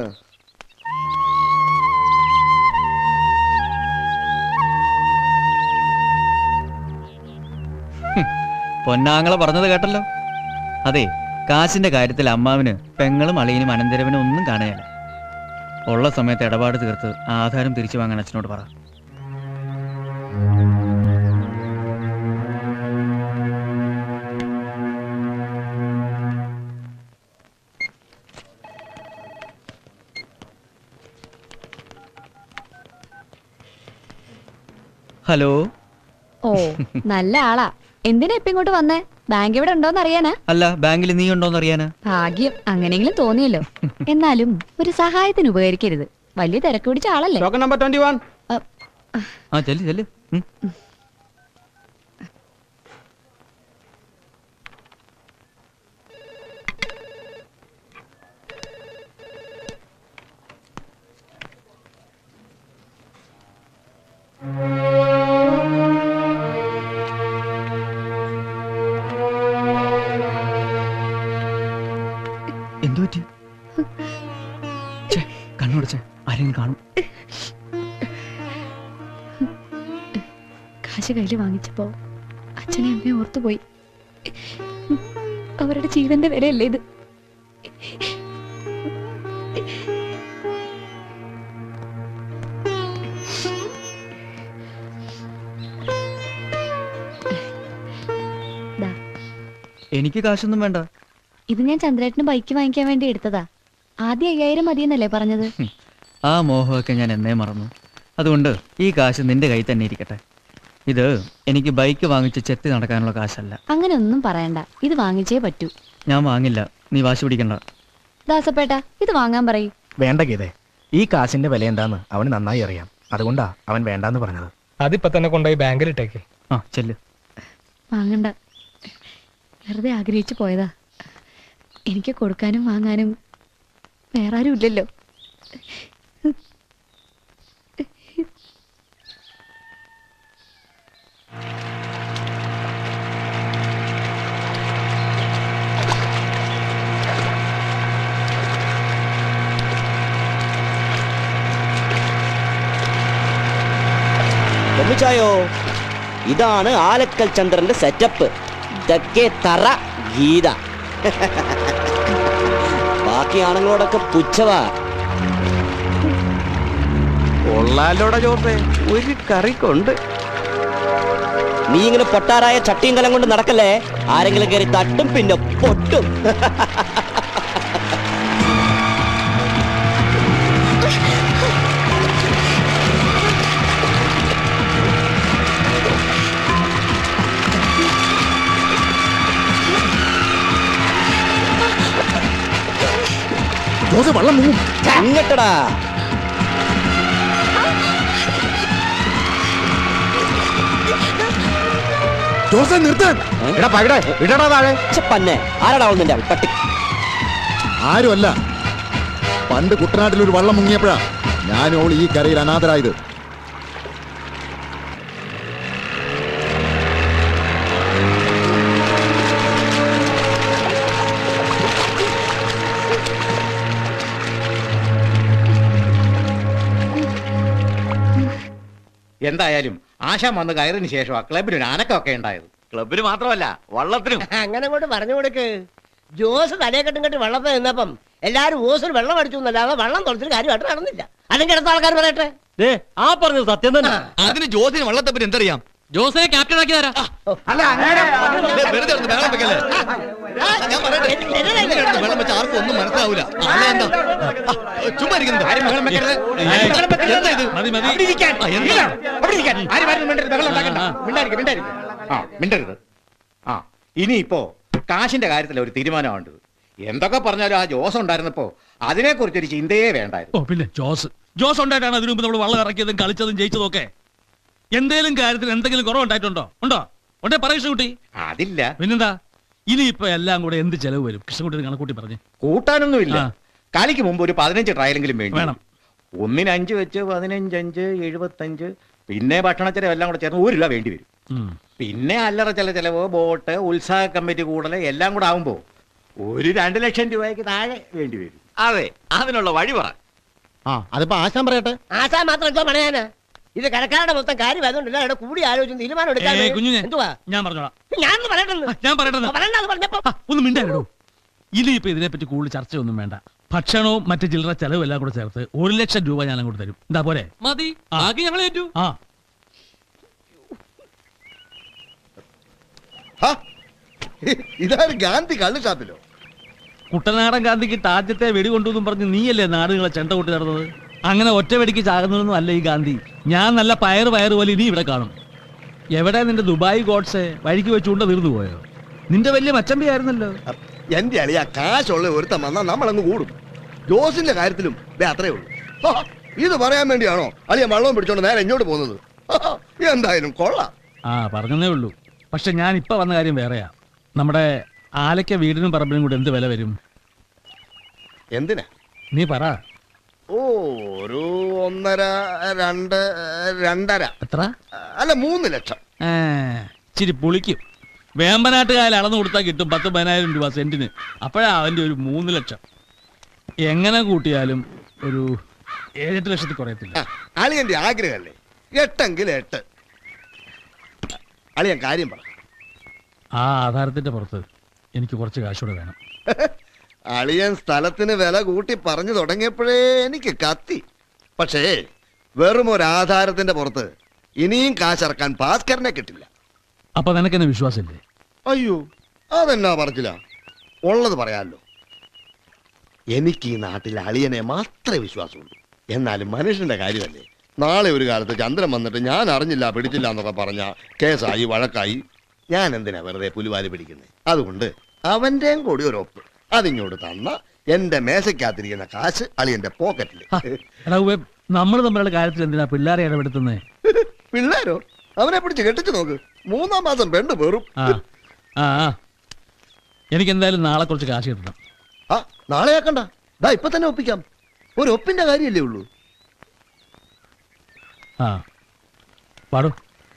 പൊന്നാങ്ങളെ പറഞ്ഞത് കേട്ടല്ലോ അതെ കാശിന്റെ കാര്യത്തിൽ അമ്മാവിന് പെങ്ങളും അളിയനും അനന്തരവനും ഒന്നും കാണുകയില്ല ഉള്ള സമയത്ത് ഇടപാട് തീർത്ത് ആ ആധാരം തിരിച്ചു വാങ്ങാൻ അച്ഛനോട് പറ ഹലോ ഓ നല്ല ആളാ എന്തിനാ ഇപ്പൊ ഇങ്ങോട്ട് വന്നേ ബാങ്ക് ഇവിടെ ഉണ്ടോന്ന് അറിയാനാ അല്ല ബാങ്കിൽ നീ ഉണ്ടോന്ന് അറിയാനാ ഭാഗ്യം അങ്ങനെയെങ്കിലും തോന്നിയല്ലോ എന്നാലും ഒരു സഹായത്തിന് ഉപകരിക്കരുത് വലിയ തിരക്ക് പിടിച്ച ആളല്ലേ നമ്പർ ട്വന്റി വൺ ആ ചെല്ല് ചെല്ല് ഉം. എന്തു പറ്റി ഛെ, കണ്ണുടച്ചേ ആരെങ്കിലും കാണും കാശ് കയ്യിൽ വാങ്ങിച്ചപ്പോ അച്ഛനെ അമ്മയെ ഓർത്തുപോയി അവരുടെ ജീവന്റെ വിലയല്ലേ ഇത് ദാ, എനിക്ക് കാശൊന്നും വേണ്ട ഇത് ഞാൻ ചന്ദ്രേട്ടന് ബൈക്ക് വാങ്ങിക്കാൻ വേണ്ടി എടുത്തതാ ആദ്യം അയ്യായിരം മതിയെന്നല്ലേ പറഞ്ഞത് ആ മോഹമൊക്കെ ഞാൻ എന്നേ മറന്നു അതുകൊണ്ട് ഈ കാശ് നിന്റെ കയ്യിൽ തന്നെ ഇരിക്കട്ടെ ഇത് എനിക്ക് ബൈക്ക് വാങ്ങിച്ച് ചെത്തി നടക്കാനുള്ള കാശല്ല അങ്ങനെ ഒന്നും പറയണ്ട ഇത് വാങ്ങിച്ചേ പറ്റൂ ഞാൻ വാങ്ങില്ല നീ വാശി പിടിക്കണ്ട ദാസപ്പേട്ട ഇത് വാങ്ങാൻ പറയൂ വേണ്ട ഗീതേ ഈ കാശിന്റെ വില എന്താന്ന് അവന് നന്നായി അറിയാം അതുകൊണ്ടാ അവൻ വേണ്ടാന്ന് പറഞ്ഞത് അതിപ്പോ തന്നെ കൊണ്ടുപോയി ബാങ്കിൽ ഇട്ടേക്ക് ആ ചെല്ല് വാങ്ങണ്ട വെറുതെ ആഗ്രഹിച്ചു പോയതാ എനിക്ക് കൊടുക്കാനും വാങ്ങാനും വേറെ ആരും ഇല്ലല്ലോ ഗമിച്ചായോ ഇതാണ് ആലക്കൽ ചന്ദ്രന്റെ സെറ്റപ്പ് ഇതൊക്കെ തറ ഗീത ബാക്കി ആണുങ്ങളോടൊക്കെ പുച്ഛവാ കൊള്ളാലോടെ ജോസേ ഒരു കറിക്കുണ്ട് നീ ഇങ്ങനെ പൊട്ടാറായ ചട്ടിയും കലം കൊണ്ട് നടക്കല്ലേ ആരെങ്കിലും കയറി തട്ടും പിന്നെ പൊട്ടും ജോസ് വെള്ളം മുങ്ങും അങ്ങട്ടടാ ജോസെ നിർത്താൻ എടാ പകടെ ഇടടാ താഴെ പന്നെ ആരടാ അവൾ നിന്റെ പട്ടി ആരുമല്ല പണ്ട് കുട്ടനാട്ടിൽ ഒരു വള്ളം മുങ്ങിയപ്പോഴാ ഞാനും അവൾ ഈ കരയിൽ അനാഥരായത് എന്തായാലും ആശാൻ വന്ന് കയറിന് ശേഷം ക്ലബിന് ഒരു അനക്കമൊക്കെ ഉണ്ടായത് ക്ലബിന് മാത്രമല്ല വള്ളത്തിനും അങ്ങനെ കൊണ്ട് പറഞ്ഞു കൊടുക്ക് ജോസ് തലയെ കെട്ടും കെട്ടി വള്ളത്തിൽ നിന്നപ്പം എല്ലാരും ഓസിൽ വെള്ളം അടിച്ചു എന്നല്ലാതെ വള്ളം തുളച്ചിട്ട് കാര്യമായിട്ട് നടന്നില്ല അല്ലെങ്കിൽ അടുത്ത ആൾക്കാർ പറയട്ടെ ദേ ആ പറഞ്ഞത് സത്യം തന്നെ അതിന് ജോസിന് വള്ളത്തെ പറ്റി എന്തറിയാം ജോസെ ക്യാപ്റ്റൻ ആക്കി തരാം അല്ല വെറുതെ ഒന്ന് ബഹളം വെക്കല്ലേ ഞാൻ പറയട്ടെ ഇതിനടുത്ത് വെള്ളം വെച്ച് ആർക്കും ഒന്നും മനസ്സിലാവൂല അല്ല എന്താ ആ, ചുമ്മാ ഇരിക്കുന്നത് ആരും ബഹളം വെക്കരുത്. ഏയ്, ബഹളം വെക്കരുത്. എന്താ ഇത് മതി മതി അവിടെ ഇരിക്കാൻ. ആ, എന്താ? ഇല്ല, അവിടെ ഇരിക്കാൻ. ആരും ആരും മിണ്ടരുത്, ബഹളം ഉണ്ടാക്കണ്ട. മിണ്ടാതിരിക്ക്, മിണ്ടാതിരിക്ക്. ആ മിണ്ടരുത് ആ ഇനിയിപ്പോ കാശിന്റെ കാര്യത്തിൽ ഒരു തീരുമാനമുണ്ട് എന്തൊക്കെ പറഞ്ഞാലും ആ ജോസ് ഉണ്ടായിരുന്നപ്പോ അതിനെക്കുറിച്ച് ഒരു ചിന്തയെ വേണ്ടായിരുന്നു ഓ പിന്നെ ജോസ് ജോസ് ഉണ്ടായിട്ടാണ് അതിനു മുമ്പ് നമ്മൾ വള്ളം ഇറക്കിയതും കളിച്ചതും ജയിച്ചതും ഒക്കെ എന്തേലും കാര്യത്തിന് എന്തെങ്കിലും കുറവുണ്ടായിട്ടുണ്ടോ ഉണ്ടോ ഉണ്ടേ പറയൂ കൃഷ്ണൻകുട്ടി അതില്ല പിന്നെന്താ ഇനിയിപ്പോ എല്ലാം കൂടെ എന്ത് ചെലവ് വരും കൃഷ്ണൻകുട്ടി കണക്കൂട്ടി പറഞ്ഞു കൂട്ടാനൊന്നുമില്ല ആ. കളിക്ക് മുമ്പ് ഒരു പതിനഞ്ച് ട്രയലെങ്കിലും വേണ്ടി വേണം. ഒന്നിന് അഞ്ച് വെച്ച് പതിനഞ്ച് അഞ്ച് എഴുപത്തഞ്ച് പിന്നെ ഭക്ഷണച്ചെലവ് എല്ലാം കൂടെ ചേർന്ന് ഒരു രൂപ വേണ്ടി വരും പിന്നെ അല്ലറ ചില ചെലവ് ബോട്ട് ഉത്സാഹ കമ്മിറ്റി കൂടല് എല്ലാം കൂടെ ആവുമ്പോ ഒരു രണ്ട് ലക്ഷം രൂപയ്ക്ക് താഴെ വേണ്ടി വരും അതെ അതിനുള്ള വഴി പറ ആ അതിപ്പോ ആശാൻ പറയട്ടെ ആശാ മാത്രം എന്തോ പറയാനാ ഇത് കടക്കാരുടെ മൊത്തം കാര്യം അതുകൊണ്ടല്ല അവിടെ കൂടി ആലോചിച്ച് തീരുമാനം എടുക്കാൻ ഏയ് കുഞ്ഞുഞ്ഞെ എന്തുവാ ഞാൻ പറഞ്ഞോളാം ഞാനൊന്ന് പറയട്ടെന്ന് ഞാൻ പറയട്ടെ പറയണ്ട അത് പറഞ്ഞപ്പോ ഒന്ന് മിണ്ടായിടോ ഇനിയിപ്പോ ഇതിനെപ്പറ്റി കൂടുതൽ ചർച്ചയൊന്നും വേണ്ട ഭക്ഷണവും മറ്റു ചില്ലറ ചെലവും എല്ലാം കൂടെ ചേർത്ത് ഒരു ലക്ഷം രൂപ ഞാൻ അങ്ങോട്ട് തരും എന്താ പോരെ മതി ബാക്കി ഞങ്ങൾ ഏറ്റു ആ ഇതാരും ഗാന്ധി കള്ളു ഷാപ്പിലോ കുട്ടനാടൻ ഗാന്ധിക്ക് ആദ്യത്തെ വെടി കൊണ്ടുവന്നും പറഞ്ഞ് നീയല്ലേ നാടുകളെ ചെണ്ട കൊട്ടി നടന്നത് അങ്ങനെ ഒറ്റ വെടിക്ക് ചാകുന്നതൊന്നും അല്ല ഈ ഗാന്ധി ഞാൻ നല്ല പയറ് പയറ് പോലെ ഇനി ഇവിടെ കാണും എവിടെ നിന്റെ ദുബായ് ഗോഡ്സെ വഴിക്ക് വെച്ച് ഉണ്ട തീർന്നു പോയോ നിന്റെ വലിയ മച്ചമ്പി ആയിരുന്നല്ലോ എന്റെ അളിയ കാശുള്ള ഒരുത്തം വന്നാ നമ്മളങ്ങ് കൂടും ജോസിന്റെ കാര്യത്തിലും ദേ അത്രേ ഉള്ളൂ ഹോ, ഇത് പറയാൻ വേണ്ടിയാണോ അളിയ വള്ളവും പിടിച്ചോണ്ട് നേരെ ഇങ്ങോട്ട് പോകുന്നത് ഹോ, എന്തായാലും കൊള്ളാം ആ പറഞ്ഞതേ ഉള്ളൂ പക്ഷെ ഞാൻ ഇപ്പൊ വന്ന കാര്യം വേറെയാ നമ്മുടെ ആലയ്ക്ക വീടിനും പറമ്പിനും കൂടെ എന്ത് വില വരും എന്തിനാ നീ പറ ഓ ഒരു ഒന്നര രണ്ട് രണ്ടര എത്ര അല്ല മൂന്ന് ലക്ഷം ഏ, ഇച്ചിരി പുളിക്കും വേമ്പനാട്ടുകാരിൽ അളന്നു കൊടുത്താൽ കിട്ടും പത്ത് പതിനായിരം രൂപ സെന്റിന് അപ്പോഴാ അവന്റെ ഒരു മൂന്ന് ലക്ഷം എങ്ങനെ കൂട്ടിയാലും ഒരു ഏഴെട്ട് ലക്ഷത്തിൽ കുറയത്തില്ല അളിയന്റെ ആഗ്രഹമല്ലേ എട്ടെങ്കിൽ എട്ട് അളിയൻ കാര്യം പറ ആ ആധാരത്തിന്റെ പുറത്ത് എനിക്ക് കുറച്ച് കാശൂടെ വേണം അളിയൻ സ്ഥലത്തിന് വില കൂട്ടി പറഞ്ഞു തുടങ്ങിയപ്പോഴേ എനിക്ക് കത്തി പക്ഷേ വെറും ഒരു ആധാരത്തിന്റെ പുറത്ത് ഇനിയും കാശിറക്കാൻ ഭാസ്കരനെ കിട്ടില്ല അപ്പൊ നിനക്കെന്നെ വിശ്വാസമില്ലേ അയ്യോ അതെന്നാ പറഞ്ഞില്ല ഉള്ളത് പറയാമല്ലോ എനിക്ക് ഈ നാട്ടിൽ അളിയനെ മാത്രമേ വിശ്വാസമുള്ളൂ എന്നാലും മനുഷ്യന്റെ കാര്യമല്ലേ നാളെ ഒരു കാലത്ത് ചന്ദ്രൻ വന്നിട്ട് ഞാൻ അറിഞ്ഞില്ല പിടിച്ചില്ല എന്നൊക്കെ പറഞ്ഞ കേസായി വഴക്കായി ഞാൻ എന്തിനാ വെറുതെ പുലിവാലി പിടിക്കുന്നത് അതുകൊണ്ട് അവന്റെയും കൂടി ഒരു ഒപ്പ് അതിങ്ങോട്ട് തന്ന എന്റെ മേശയ്ക്കകത്തിരിക്കുന്ന കാശ് അളിയന്റെ പോക്കറ്റിൽ എടാ ഉവ്വേ, നമ്മൾ തമ്മിലുള്ള കാര്യത്തിൽ എന്തിനാ പിള്ളേരെ ഇടപെടുത്തുന്നേ പിള്ളേരോ അവനെ പിടിച്ച് കെട്ടിച്ചു നോക്ക് മൂന്നാം മാസം പെണ്ണ് വെറും ആ ആ ആ. എനിക്ക് എന്തായാലും നാളെ കുറച്ച് കാശ് കിട്ടണം ആ നാളെ ആക്കണ്ട ദാ ഇപ്പൊ തന്നെ ഒപ്പിക്കാം ഒരു ഒപ്പിന്റെ കാര്യമല്ലേ ഉള്ളൂ ആ പാടൂ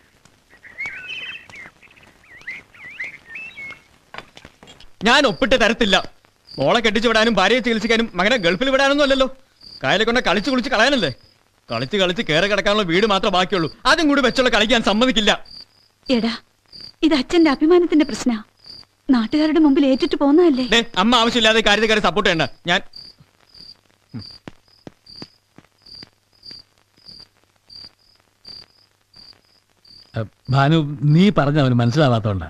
ഞാൻ ഒപ്പിട്ട് തരത്തില്ല മോളെ കെട്ടിച്ചു വിടാനും ഭാര്യയെ ചികിത്സിക്കാനും മകനെ ഗൾഫിൽ വിടാനൊന്നും അല്ലല്ലോ കായലെ കൊണ്ട് കളിച്ച് കുളിച്ച് കളയാനല്ലേ കളിച്ച് കളിച്ച് കയറി കിടക്കാനുള്ള വീട് മാത്രമേ ബാക്കിയുള്ളൂ അതും കൂടി വെച്ചുള്ള കളിക്കാൻ സമ്മതിക്കില്ല എടാ ഇത് അച്ഛന്റെ അഭിമാനത്തിന്റെ പ്രശ്ന നാട്ടുകാരുടെ മുമ്പിൽ ഏറ്റിട്ട് പോന്നതല്ലേ ദേ, അമ്മ ആവശ്യമില്ലാതെ കാര്യത്തിൽ കാര്യം സപ്പോർട്ട് ചെയ്യണ്ട ഞാൻ ഏ, ഭാനു നീ പറഞ്ഞ അവന് മനസ്സിലാവാത്തോണ്ടാ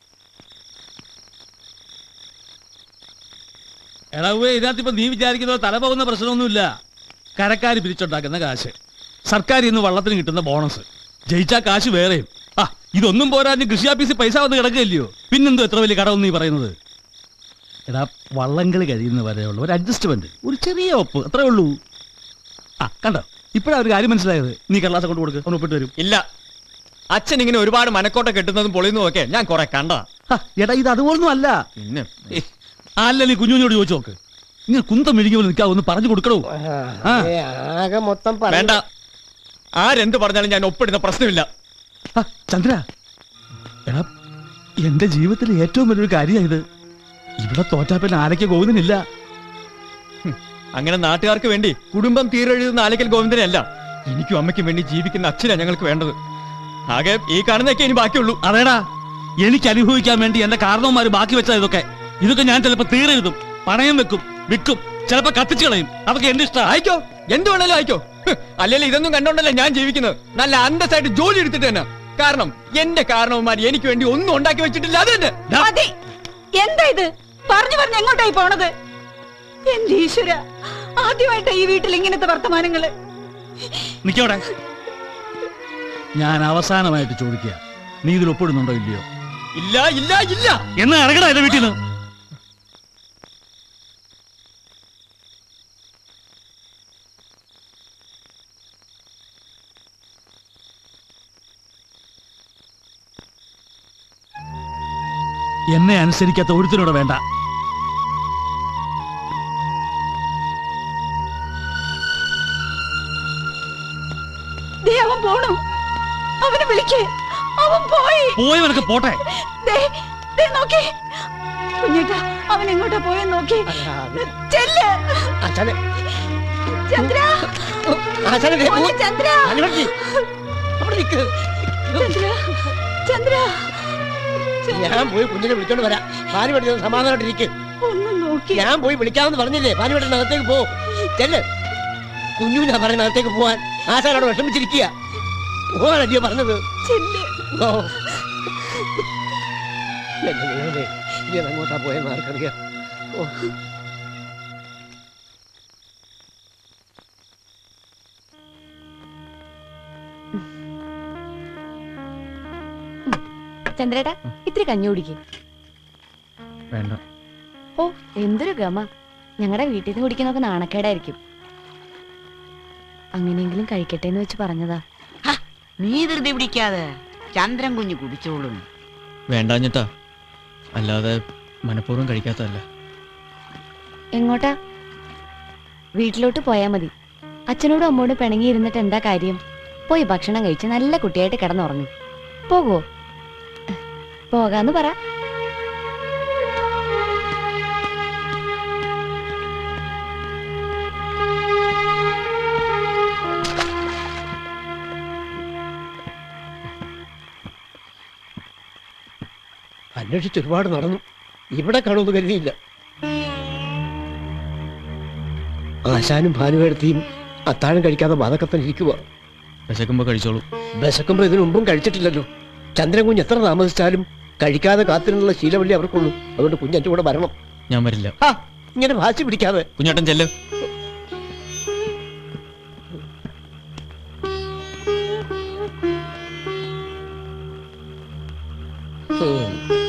എടാ ഉവ്വേ ഇതിനകത്ത് ഇപ്പൊ നീ വിചാരിക്കുന്ന തല പോകുന്ന പ്രശ്നമൊന്നുമില്ല കരക്കാർ പിരിച്ചുണ്ടാക്കുന്ന കാശ് സർക്കാർ ഇന്ന് വള്ളത്തിന് കിട്ടുന്ന ബോണസ് ജയിച്ചാ കാശ് വേറെയും ആ ഇതൊന്നും പോരാഞ്ഞ് കൃഷി ഓഫീസിൽ പൈസ വന്ന് കിടക്കില്ലയോ പിന്നെന്തോ എത്ര വലിയ കടമെന്ന് നീ പറയുന്നത് എടാ വള്ളംകളി കഴിയുന്ന വരെയുള്ള ഒരു അഡ്ജസ്റ്റ്മെന്റ് ഒരു ചെറിയ ഒപ്പ് അത്രേ ഉള്ളൂ ആ കണ്ടോ ഇപ്പഴാ ഒരു കാര്യം മനസ്സിലായത് നീ കടലാസ കൊണ്ട് കൊടുക്കുക ഒന്ന് ഒപ്പിട്ട് വരും ഇല്ല അച്ഛൻ ഇങ്ങനെ ഒരുപാട് മനക്കോട്ട കെട്ടുന്നതും പൊളിയുന്നതും ഒക്കെ ഞാൻ കുറെ കണ്ടതാ എടാ ഇത് അതുപോലൊന്നും അല്ല പിന്നെ അല്ല നീ കുഞ്ഞുഞ്ഞോട് ചോദിച്ചു നോക്ക് ഇങ്ങനെ കുന്തം മെഴുകി പോലെ നിൽക്കാ ഒന്ന് പറഞ്ഞു കൊടുക്കണോ ആ. ഏ, ആകെ മൊത്തം പറ- വേണ്ട ആരെന്ത് പറഞ്ഞാലും ഞാൻ ഒപ്പിടുന്ന പ്രശ്നമില്ല ചന്ദ്ര എടാ എന്റെ ജീവിതത്തിൽ ഏറ്റവും വലിയൊരു കാര്യമായത് ഇവിടെ തോറ്റാ പിന്നെ ആരൊക്കെ ഗോവിന്ദനില്ല അങ്ങനെ നാട്ടുകാർക്ക് വേണ്ടി കുടുംബം തീരെഴുതുന്ന ആലക്കൽ ഗോവിന്ദനല്ല എനിക്കും അമ്മയ്ക്കും വേണ്ടി ജീവിക്കുന്ന അച്ഛനാ ഞങ്ങൾക്ക് വേണ്ടത് ആകെ ഈ കാണുന്നൊക്കെ ഇനി ബാക്കിയുള്ളൂ അതേടാ എനിക്ക് അനുഭവിക്കാൻ വേണ്ടി എന്റെ കാരണവന്മാര് ബാക്കി വെച്ച ഇതൊക്കെ ഇതൊക്കെ ഞാൻ ചിലപ്പോ തീരെഴുതും പണയം വെക്കും വിൽക്കും ചിലപ്പോ കത്തിച്ചു കളയും അതൊക്കെ എന്റെ ഇഷ്ടം അയക്കോ എന്ത് വേണേലും അയക്കോ അല്ലെങ്കിൽ ഇതൊന്നും കണ്ടോണ്ടല്ലേ ഞാൻ ജീവിക്കുന്നത് നല്ല അന്തസ്സായിട്ട് ജോലി എടുത്തിട്ട് തന്നെ കാരണം എന്റെ കാരണവന്മാർ എനിക്ക് വേണ്ടി ഒന്നും ഉണ്ടാക്കി വെച്ചിട്ടില്ല അത് തന്നെ മതി എന്താ ഇത് പറഞ്ഞു പറഞ്ഞു എങ്ങോട്ടായി പോണത് എന്റെ ഈശ്വര ആദ്യമായിട്ടാ ഈ വീട്ടിൽ ഇങ്ങനത്തെ വർത്തമാനങ്ങള് നിക്കോടെ ഞാൻ അവസാനമായിട്ട് ചോദിക്കുക നീ ഇതിൽ ഒപ്പിടുന്നുണ്ടോ ഇല്ലയോ ഇല്ല ഇല്ല ഇല്ല എന്ന് ഇറങ്ങടാ എന്റെ വീട്ടിൽ നിന്ന് എന്നെ അനുസരിക്കാത്ത ഒരുത്തിനോട് വേണ്ട ദേ അവൻ പോണു അവനെ വിളിക്കേ അവൻ പോയി പോയവനൊക്കെ പോട്ടെ ദേ, ദേ നോക്കി കുഞ്ഞേട്ടാ അവൻ എങ്ങോട്ടാ പോയെന്ന് നോക്കി ചെല്ല് അച്ഛനെ ചന്ദ്ര ആശാനെ ദേ മോനെ പോ- ചന്ദ്ര അനുവർത്തി. അവിടെ നിൽക്ക് ചന്ദ്ര ചന്ദ്ര ഞാൻ പോയി കുഞ്ഞിനെ വിളിച്ചോണ്ട് വരാം ഭാര്യ പഠിച്ചത് സമാധാനമായിട്ടിരിക്കും ഞാൻ പോയി വിളിക്കാമെന്ന് പറഞ്ഞില്ലേ ഭാര്യ പഠിച്ച അകത്തേക്ക് പോ ചെല്ല് കുഞ്ഞുവിനാ പറയുന്ന അകത്തേക്ക് പോവാൻ ആശാനോട് വിഷമിച്ചിരിക്കുക പോവാനല്ലയോ പറഞ്ഞത് ഓ എന്റെ ദൈവമേ ഇനി അത് അങ്ങോട്ടാ പോയെന്ന് ആർക്കറിയാം ഓ ചന്ദ്രേട്ടാ ഇത്തിരി കഞ്ഞി കുടിക്കും വേണ്ട ഓ എന്തൊരു ഗമ ഞങ്ങളുടെ വീട്ടിൽ നിന്ന് കുടിക്കുന്നൊക്കെ നാണക്കേടായിരിക്കും അങ്ങനെയെങ്കിലും കഴിക്കട്ടെ എന്ന് വെച്ച് പറഞ്ഞതാ നീ ധൃതി പിടിക്കാതെ ചന്ദ്രൻ കുഞ്ഞ് കുടിച്ചോളും വേണ്ടാഞ്ഞിട്ടാ അല്ലാതെ മനഃപൂർവ്വം കഴിക്കാത്തതല്ല എങ്ങോട്ടാ വീട്ടിലോട്ട് പോയാ മതി അച്ഛനോടും അമ്മോടും പിണങ്ങി ഇരുന്നിട്ട് എന്താ കാര്യം പോയി ഭക്ഷണം കഴിച്ച് നല്ല കുട്ടിയായിട്ട് കിടന്നുറങ്ങും പോകുവോ പോകാന്ന് പറ അന്വേഷിച്ച് ഒരുപാട് നടന്നു ഇവിടെ കാണുമെന്ന് കരുതിയില്ല ആശാനും ഭാനുവേടത്തിയും അത്താഴം കഴിക്കാതെ വതക്കത്തൻ ഇരിക്കുക വിശക്കുമ്പോ കഴിച്ചോളൂ വിശക്കുമ്പോ ഇതിനു മുമ്പും കഴിച്ചിട്ടില്ലല്ലോ ചന്ദ്രൻ കുഞ്ഞ് എത്ര താമസിച്ചാലും കഴിക്കാതെ കാത്തിനുള്ള ശീലവള്ളി അവർക്കുള്ളൂ അതുകൊണ്ട് കുഞ്ഞെന്റെ കൂടെ വരണം ഞാൻ വരില്ല ഹാ, ഇങ്ങനെ ഭാഷ പിടിക്കാതെ കുഞ്ഞേട്ടൻ ചെല്ല് ഉം.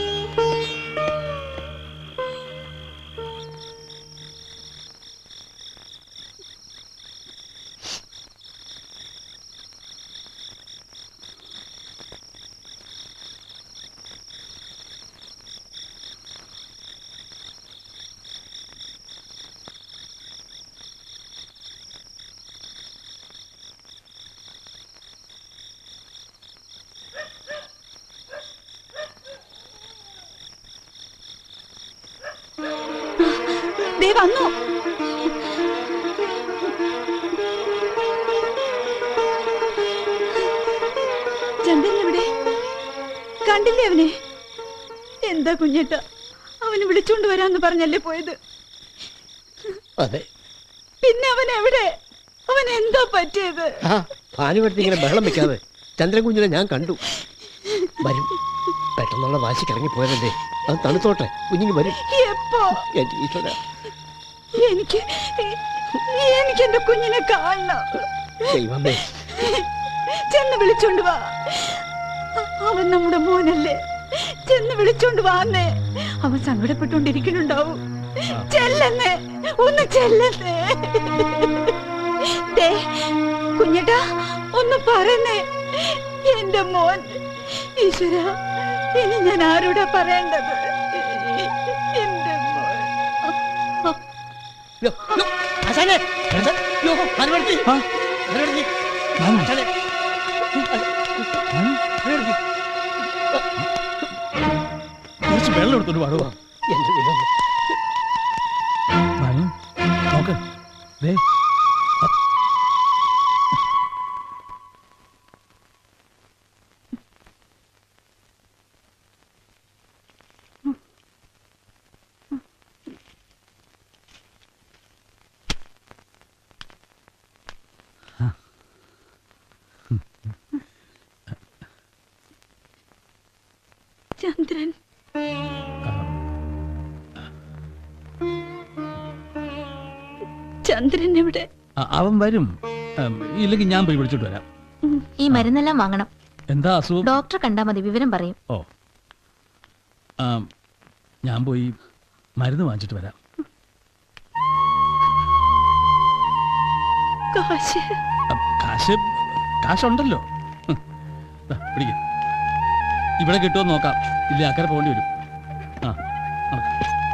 ദേ വന്നു ചന്ദ്രൻ എവിടെ കണ്ടില്ലേ അവനെ എന്താ കുഞ്ഞേട്ട അവന് വിളിച്ചോണ്ട് വരാന്ന് പറഞ്ഞല്ലേ പോയത് അതെ പിന്നെ അവൻ എവിടെ അവൻ എന്താ പറ്റിയത് ആ ഭാനുവേടത്തി ഇങ്ങനെ ബഹളം വെക്കാതെ ചന്ദ്രൻ കുഞ്ഞിനെ ഞാൻ കണ്ടു വരും പെട്ടെന്നുള്ള വാശിക്ക് ഇറങ്ങിപ്പോയതല്ലേ അത് തണുത്തോട്ടെ കുഞ്ഞിന് വരും എപ്പോ എന്റെ ഈശ്വര എനിക്ക് എനിക്ക് എന്റെ കുഞ്ഞിനെ കാണണം ദൈവമേ ചെന്ന് വിളിച്ചോണ്ട് വാ അവൻ നമ്മുടെ മോനല്ലേ ചെന്ന് വിളിച്ചോണ്ട് വാന്നേ അവൻ സങ്കടപ്പെട്ടുകൊണ്ടിരിക്കുന്നുണ്ടാവും ചെല്ലെന്നേ ഒന്ന് ചെല്ലെന്നേ ദേ, കുഞ്ഞേട്ടാ ഒന്ന് പറയുന്നേ എന്റെ മോൻ ഈശ്വര ഇനി ഞാൻ ആരോടാ പറയേണ്ടത് എന്റെ മോൻ യ്യോ, യ്യോ, ആശാനെ, ആശാൻ, യ്യോ, ഭാനുവേടത്തി, ഭാനുവേടത്തി, ആശാനെ, ഭാനുവേടത്തി, കുറച്ച് വെള്ളം എടുത്തോണ്ട് പാടുവാ എന്റെ ദൈവമേ. നോക്ക് ദേ ചന്ദ്രൻ ചന്ദ്രൻ എവിടെ അ- അവൻ വരും ഉം, ഇല്ലെങ്കിൽ ഞാൻ പോയി വിളിച്ചോട്ട് വരാം ഈ മരുന്നെല്ലാം വാങ്ങണം എന്താ അസുഖം ഡോക്ടറെ കണ്ടാ മതി വിവരം പറയും ഓ ആം, ഞാൻ പോയി മരുന്ന് വാങ്ങിച്ചിട്ട് വരാം കാശ് അ, കാശ് കാശുണ്ടല്ലോ ഹ്, ദാ, പിടിക്ക് ഇവിടെ കിട്ടുമോ നോക്കാം ഇല്ല അക്കരെ പോകേണ്ടി വരും ആ നടക്ക്.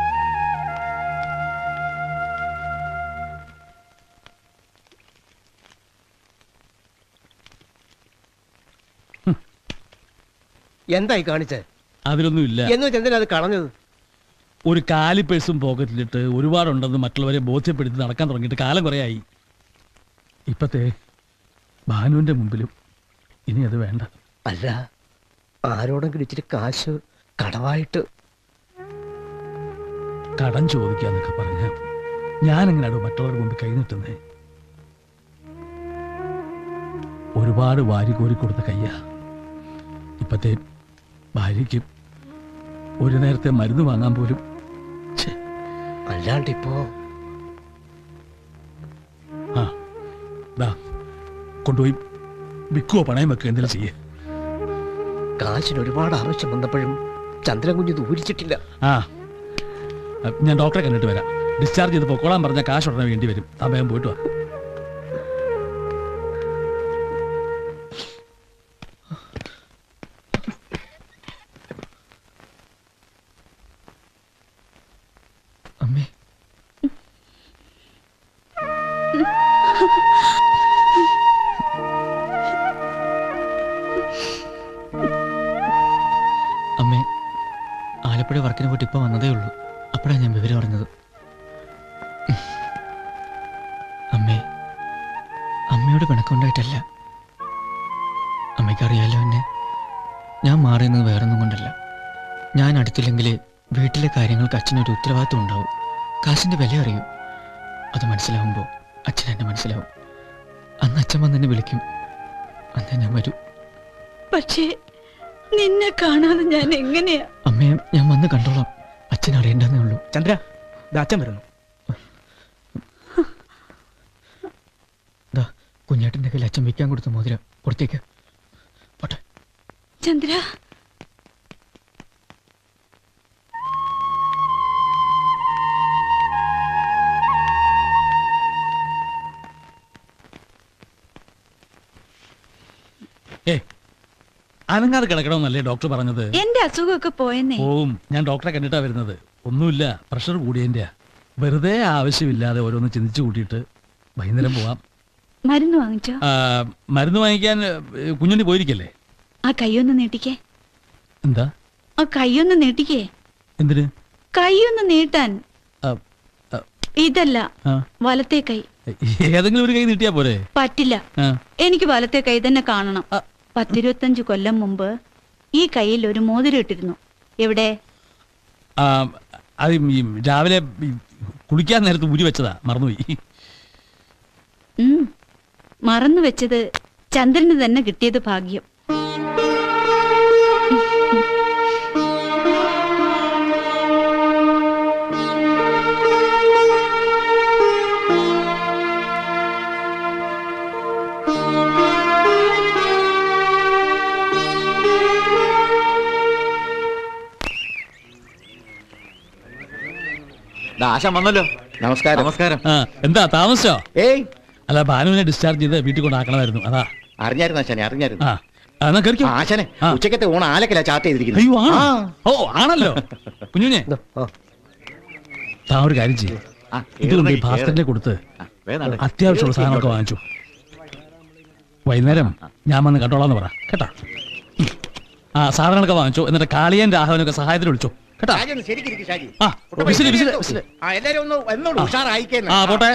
എന്തായി കാണിച്ചേ അതിലൊന്നും ഇല്ല എന്ന് ചന്ദ്രൻ അത് കളഞ്ഞത് ഒരു കാലി പേഴ്സും പോക്കറ്റിലിട്ട് ഒരുപാടുണ്ടെന്ന് മറ്റുള്ളവരെ ബോധ്യപ്പെടുത്തി നടക്കാൻ തുടങ്ങിയിട്ട് കാലം കുറേയായി ഇപ്പത്തെ ഭാനുവിന്റെ മുമ്പിലും ഇനി അത് വേണ്ട അല്ല ആരോടെങ്കിലും ഇച്ചിരി കാശ് കടവായിട്ട് കടം ചോദിക്കാന്നൊക്കെ പറഞ്ഞ ഞാൻ എങ്ങനെയാണോ മറ്റുള്ളവരുടെ മുമ്പിൽ കൈ നീട്ടുന്നേ ഒരുപാട് വാരി കോരി കൊടുത്ത കയ്യാ ഇപ്പത്തെ ഭാര്യയ്ക്ക് ഒരു നേരത്തെ മരുന്ന് വാങ്ങാൻ പോലും അല്ലാണ്ട് ഇപ്പോ ആ ദാ കൊണ്ടുപോയി വിൽക്കുവോ പണയം വെക്കുക എന്തെങ്കിലും ചെയ്യേ കാശിന് ഒരുപാട് ആവശ്യം വന്നപ്പോഴും ചന്ദ്രൻ കുഞ്ഞ് ഇത് ഊരിച്ചിട്ടില്ല ആ അ, ഞാൻ ഡോക്ടറെ കണ്ടിട്ട് വരാം ഡിസ്ചാർജ് ചെയ്ത് പൊക്കോളാൻ പറഞ്ഞാൽ കാശ് ഉടനെ വേണ്ടി വരും താൻ വേഗം പോയിട്ട് വാ അമ്മേ അമ്മേ ആലപ്പുഴ വർക്കിന് പോയിട്ട് ഇപ്പൊ വന്നതേ ഉള്ളൂ അപ്പോഴാണ് ഞാൻ വിവരം അറിഞ്ഞത് അമ്മേ അമ്മയോട് പിണക്കമുണ്ടായിട്ടല്ല അമ്മയ്ക്കറിയാലോ എന്നെ ഞാൻ മാറിയെന്നത് വേറൊന്നും കൊണ്ടല്ല ഞാൻ അടുത്തില്ലെങ്കിൽ വീട്ടിലെ കാര്യങ്ങൾക്ക് അച്ഛനൊരു ഉത്തരവാദിത്വം ഉണ്ടാവും കാശിന്റെ വില അറിയൂ അത് മനസ്സിലാവുമ്പോൾ അച്ഛൻ എന്നെ മനസ്സിലാവും അന്ന് അച്ഛൻ വന്ന് എന്നെ വിളിക്കും അന്ന് ഞാൻ വരൂ പക്ഷേ നിന്നെ കാണാതെ ഞാൻ എങ്ങനെയാ അമ്മയെ ഞാൻ വന്ന് കണ്ടോളാം അച്ഛൻ അറിയണ്ടെന്നേ ഉള്ളൂ ചന്ദ്ര അച്ഛൻ വരുന്നു ദാ കുഞ്ഞേട്ടൻ്റെ കയ്യിൽ അച്ഛൻ വിൽക്കാൻ കൊടുത്ത മോതിര കൊടുത്തേക്ക് ചന്ദ്ര ഏ അനങ്ങാതെ കിടക്കണമെന്നല്ലേ ഡോക്ടർ പറഞ്ഞത് എന്റെ അസുഖമൊക്കെ പോയെന്നേ പോവും ഞാൻ ഡോക്ടറെ കണ്ടിട്ടാ വരുന്നത് ഒന്നുമില്ല പ്രഷർ കൂടിയതിൻ്റെയാ വെറുതെ ആവശ്യമില്ലാതെ ഓരോന്ന് ചിന്തിച്ചു കൂട്ടിയിട്ട് വൈകുന്നേരം പോവാം മരുന്ന് വാങ്ങിച്ചോ ആ, മരുന്ന് വാങ്ങിക്കാൻ ഏ, കുഞ്ഞുണ്ണി പോയിരിക്കല്ലേ ആ കൈയൊന്ന് നീട്ടിക്കേ എന്താ ആ കൈയൊന്ന് നീട്ടിക്കേ എന്തിന് കൈയൊന്ന് നീട്ടാൻ ആ, ആ, ഇതല്ല ആ. വലത്തെ കൈ ഏതെങ്കിലും ഒരു കൈ നീട്ടിയാ പോരെ പറ്റില്ല ആ. എനിക്ക് വലത്തെ കൈ തന്നെ കാണണം പത്തിരുപത്തഞ്ച് കൊല്ലം മുമ്പ് ഈ കയ്യിൽ ഒരു മോതിരം ഇട്ടിരുന്നു എവിടെ ആ, അത് ഈ രാവിലെ ഈ കുളിക്കാൻ നേരത്ത് ഊരി വെച്ചതാ മറന്നുപോയി ഉം. മറന്നു വെച്ചത് ചന്ദ്രന് തന്നെ കിട്ടിയത് ഭാഗ്യം ദാ, ആശാൻ വന്നല്ലോ നമസ്കാരം നമസ്കാരം ആ, എന്താ താമസിച്ചോ ഏയ് അല്ല ഭാനുവിനെ ഡിസ്ചാർജ് ചെയ്ത് വീട്ടിൽ കൊണ്ടാക്കണമായിരുന്നു അതാ അറിഞ്ഞായിരുന്നു ആശാനെ അറിഞ്ഞായിരുന്നു ആ ആ, എന്നാ കയറിക്കോ ആശാനെ ഉച്ചക്കത്തെ ഊണ് ആലക്കല ചാർട്ട് ചെയ്തിരിക്കുന്നത് അയ്യോ ആണോ ആ. ഓ ആണല്ലോ കുഞ്ഞുഞ്ഞെ താ ഒരു കാര്യം ചെയ്യും ആ, ഇതുകൊണ്ട് ഈ കേറ്, ഭാസ്കരനെ കൊടുത്ത് വേഗം നടക്ക്. അത്യാവശ്യമുള്ള സാധനങ്ങളൊക്കെ വാങ്ങിച്ചു വൈകുന്നേരം ഞാൻ വന്ന് കണ്ടോളാന്ന് പറ കേട്ടാ ഉം. ആ സാധനങ്ങളൊക്കെ വാങ്ങിച്ചു എന്നിട്ട് കാളിയൻ രാഘവനൊക്കെ സഹായത്തിന് വിളിച്ചു കേട്ടാ ഷാജി ഒന്ന് ശരിക്കിരിക്ക് ഷാജി ആ വിസില് വിസില് വിസില് ആ എല്ലാരും ഒന്ന് എന്നോട് ഉഷാറായിക്കേന്ന് ആ പോട്ടെ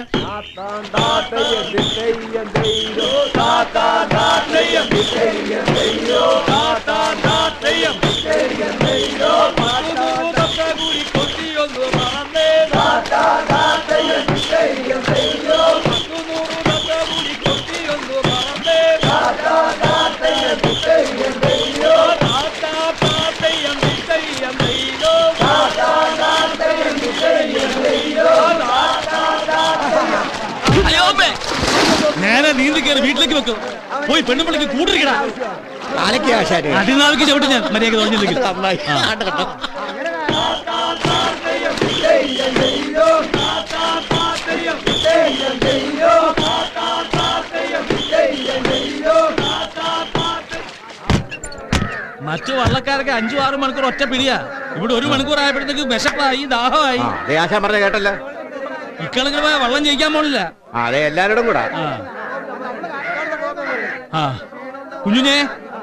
നേരെ നീന്തി കയറി വീട്ടിലേക്ക് വെക്കും പോയി പെണ്ണുമ്പിളിക്ക് കൂട്ടിരിക്കടാ അടിനാവിക്ക് ചവിട്ടി ഞാൻ മര്യാദ തോന്നിയില്ലെങ്കിൽ മറ്റു വള്ളക്കാരൊക്കെ അഞ്ചു ആറ് മണിക്കൂർ ഒറ്റ പിടിയാ ഇവിടെ ഒരു മണിക്കൂർ ആയപ്പോഴത്തേക്ക് വിശപ്പായി ദാഹമായി ആ, ദേ ആശാൻ പറഞ്ഞ കേട്ടല്ലോ ഇക്കണക്കിന് പോയാൽ വള്ളം ജയിക്കാൻ പോണില്ല ആ അതെ എല്ലാവരോടും കൂടാ ആ. ആ കുഞ്ഞുഞ്ഞേ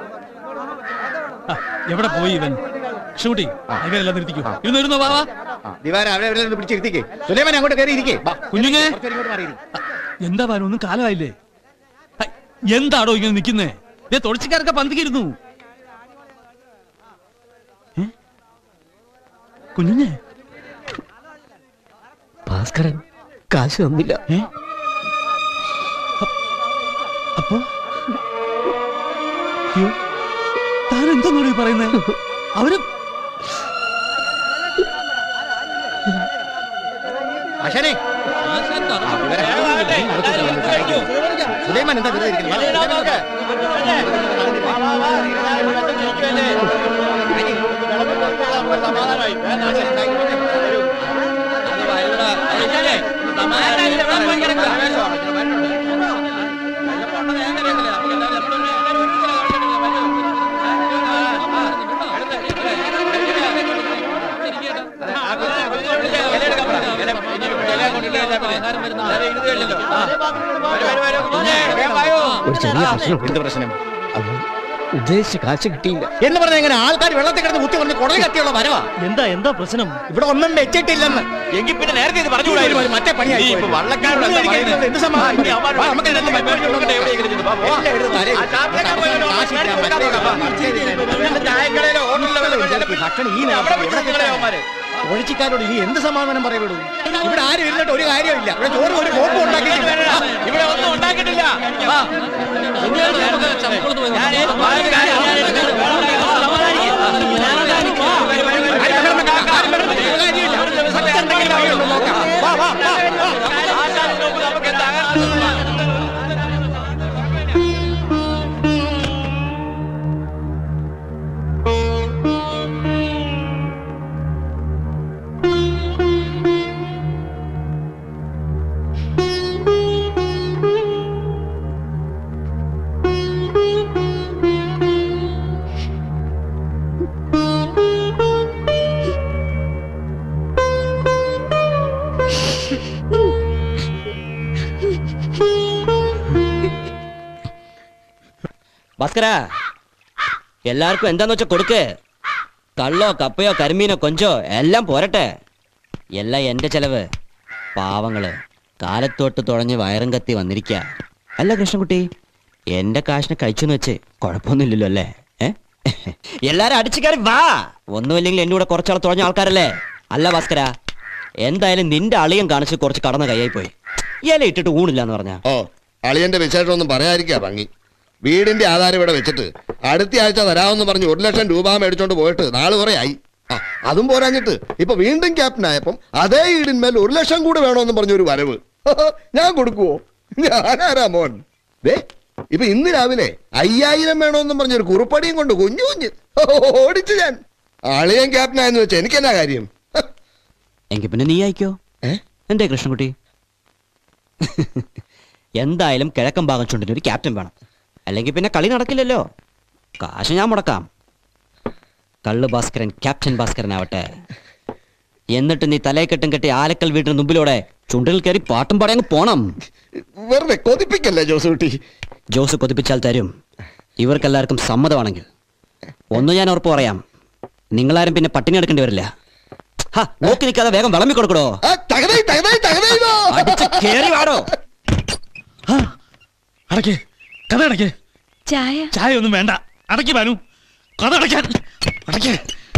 ആ, എവിടെ പോയി ഇവൻ ഷൂട്ടി ഇവരെല്ലാം നിർത്തിക്കോ ഇരുന്നു ഇരുന്നോ വാവാ ദിവാര അവിടെ എവിടെ നിന്ന് പിടിച്ചിരുത്തിക്കേ സുലൈമാൻ അങ്ങോട്ട് കയറി ഇരിക്കേ കുഞ്ഞുഞ്ഞേ കുറച്ചുനേരം ഇങ്ങോട്ട് മാറി ഇരി. എന്താ പാനു ഒന്നും കാലമായില്ലേ ഹൈ, എന്താടോ ഇങ്ങനെ നിൽക്കുന്നേ ദേ തുളച്ചിക്കാരൊക്കെ പന്തിക്കിരുന്നു ഏ? കുഞ്ഞുഞ്ഞേ ഭാസ്കരൻ കാശ് തന്നില്ല ഏ അപ്പോ അയ്യോ, താനെന്താന്നോട് ഈ പറയുന്നത് അവര് ആശാനെ ആ, ഇവരെ അകത്ത് വന്ന് സഹായിക്കുന്നു. സുലൈമാൻ എന്താ വെറുതെ ഇരിക്കുന്നത്? വാ, സുലൈമാൻ നോക്ക്. ഒരു ചെറിയ പ്രശ്നം എന്ത് പ്രശ്നം അത് ഉദ്ദേശിച്ച കാശ് കിട്ടിയില്ല എന്ന് പറഞ്ഞ എങ്ങനെ ആൾക്കാർ വെള്ളത്തിൽ കിടന്ന് കുത്തി പറഞ്ഞ് കുടൽ കത്തിയുള്ള വരവാ എന്താ എന്താ പ്രശ്നം ഇവിടെ ഒന്നും വെച്ചിട്ടില്ലെന്ന് എങ്കിൽ പിന്നെ നേരത്തെ ഇത് പറഞ്ഞുകൂടായിരുന്നു മറ്റേ പണിയായി നീ ഇപ്പൊ പോയത്. വള്ളക്കാരോട് എന്താ ഇന്ന് എനിക്ക് പറയുന്നത്? എന്ത് സമാധാനം? ആ, ഇനി അവന്മാരോട് വാ, നമുക്ക് ഇതിനകത്ത് ഇതിനകത്ത് നോക്കട്ടെ, എവിടെയെങ്കിലും ചെന്ന് വാ, വാ. എല്ലാം എടുത്ത് തലയിൽ ആ, ചാപ്പിലൊക്കെ പോയാലോ, കാശില്ല, മേടിച്ച് കൊടുക്കാൻ മറ്റേ നോക്കാം, വാ. ഇന്നത്തെ ചായക്കടയിലോ ഹോട്ടലിലോ വല്ലതും ചിലപ്പോൾ ഭക്ഷണം ഈ അവിടെ നേരത്ത് വിട്ട് നിങ്ങളെ അവന്മാര്. ഒഴിച്ചിക്കാരോട് ഇനി എന്ത് സമാധാനം പറയപ്പെടും ഇവിടെ ആരും ഇരുന്നിട്ട് ഒരു കാര്യമില്ല ഇവിടെ ചോറ് ഒരു കോപ്പ് ഉണ്ടാക്കിയിട്ടില്ല ഇവിടെ ഒന്നും ഉണ്ടാക്കിയിട്ടില്ല വാ. ഞാനേ, ഭാസ്കര എല്ലാവർക്കും എന്താന്ന് വെച്ചാ കൊടുക്ക് കള്ളോ കപ്പയോ കരിമീനോ കൊഞ്ചോ എല്ലാം പോരട്ടെ എല്ലാം എന്റെ ചെലവ് പാവങ്ങള് കാലത്തോട്ട് തുഴഞ്ഞ് വയറും കത്തി വന്നിരിക്ക അല്ല കൃഷ്ണൻകുട്ടി എന്റെ കാശിനെ കഴിച്ചെന്ന് വെച്ച് കുഴപ്പമൊന്നുമില്ലല്ലോ അല്ലേ ഏ എല്ലാരും അടിച്ചു കയറി വാ ഒന്നുമില്ലെങ്കിൽ എന്റെ കൂടെ കുറച്ചാൾ തുഴഞ്ഞ ആൾക്കാരല്ലേ അല്ല ഭാസ്കര എന്തായാലും നിന്റെ അളിയം കാണിച്ച് കുറച്ച് കടന്ന കൈയായി പോയി ഇല ഇട്ടിട്ട് ഊണില്ല എന്ന് പറഞ്ഞ ഓ അളിയന്റെ വിശേഷമൊന്നും പറയാതിരിക്കാ ഭംഗി വീടിന്റെ ആധാരം ഇവിടെ വെച്ചിട്ട് അടുത്ത ആഴ്ച തരാമെന്ന് പറഞ്ഞ് ഒരു ലക്ഷം രൂപ മേടിച്ചോണ്ട് പോയിട്ട് നാള് കുറെ ആയി ആ, അതും പോരാഞ്ഞിട്ട് ഇപ്പൊ വീണ്ടും ക്യാപ്റ്റൻ ആയപ്പം അതേ ഈടിന്മേൽ ഒരു ലക്ഷം കൂടെ വേണമെന്ന് പറഞ്ഞൊരു വരവ് ഞാൻ കൊടുക്കുവോ ഞാനാരാ മോൻ ദേ ഇപ്പൊ ഇന്ന് രാവിലെ അയ്യായിരം വേണമെന്നും പറഞ്ഞൊരു കുറുപ്പടിയും കൊണ്ട് കുഞ്ഞു കുഞ്ഞ് ഓടിച്ചു ഞാൻ അളിയൻ ക്യാപ്റ്റൻ ആയെന്ന് വെച്ചാൽ എനിക്കെന്നാ കാര്യം എങ്കിൽ പിന്നെ നീ അയക്കോ എന്തേ കൃഷ്ണൻകുട്ടി എന്തായാലും കിഴക്കൻ ഭാഗം ചുണ്ടിന് ഒരു ക്യാപ്റ്റൻ വേണം അല്ലെങ്കിൽ പിന്നെ കളി നടക്കില്ലല്ലോ കാശ് ഞാൻ മുടക്കാം കള്ള് ഭാസ്കരൻ ക്യാപ്റ്റൻ ഭാസ്കരൻ ആവട്ടെ എന്നിട്ട് നീ തലയെക്കെട്ടും കെട്ടി ആലക്കൽ വീട്ടിന് മുമ്പിലൂടെ ചുണ്ടിൽ കയറി പാട്ടും പാടി അങ്ങ് പോണം വെറുതെ കൊതിപ്പിക്കല്ലേ ജോസ് കുട്ടി ജോസ് കൊതിപ്പിച്ചാൽ തരും ഇവർക്കെല്ലാവർക്കും സമ്മതമാണെങ്കിൽ ഒന്ന് ഞാൻ ഉറപ്പ് പറയാം നിങ്ങളാരും പിന്നെ പട്ടിണി എടുക്കേണ്ടി വരില്ല ഹാ, നോക്കി നിൽക്കാതെ വേഗം വിളമ്പി കൊടുക്കടോ അടിച്ച് കേറി വാടോ അടയ്ക്ക് കഥ അടയ്ക്ക് ചായ ചായ ഒന്നും വേണ്ട അടയ്ക്ക് ബാനു കഥ അടയ്ക്കാൻ അടയ്ക്ക്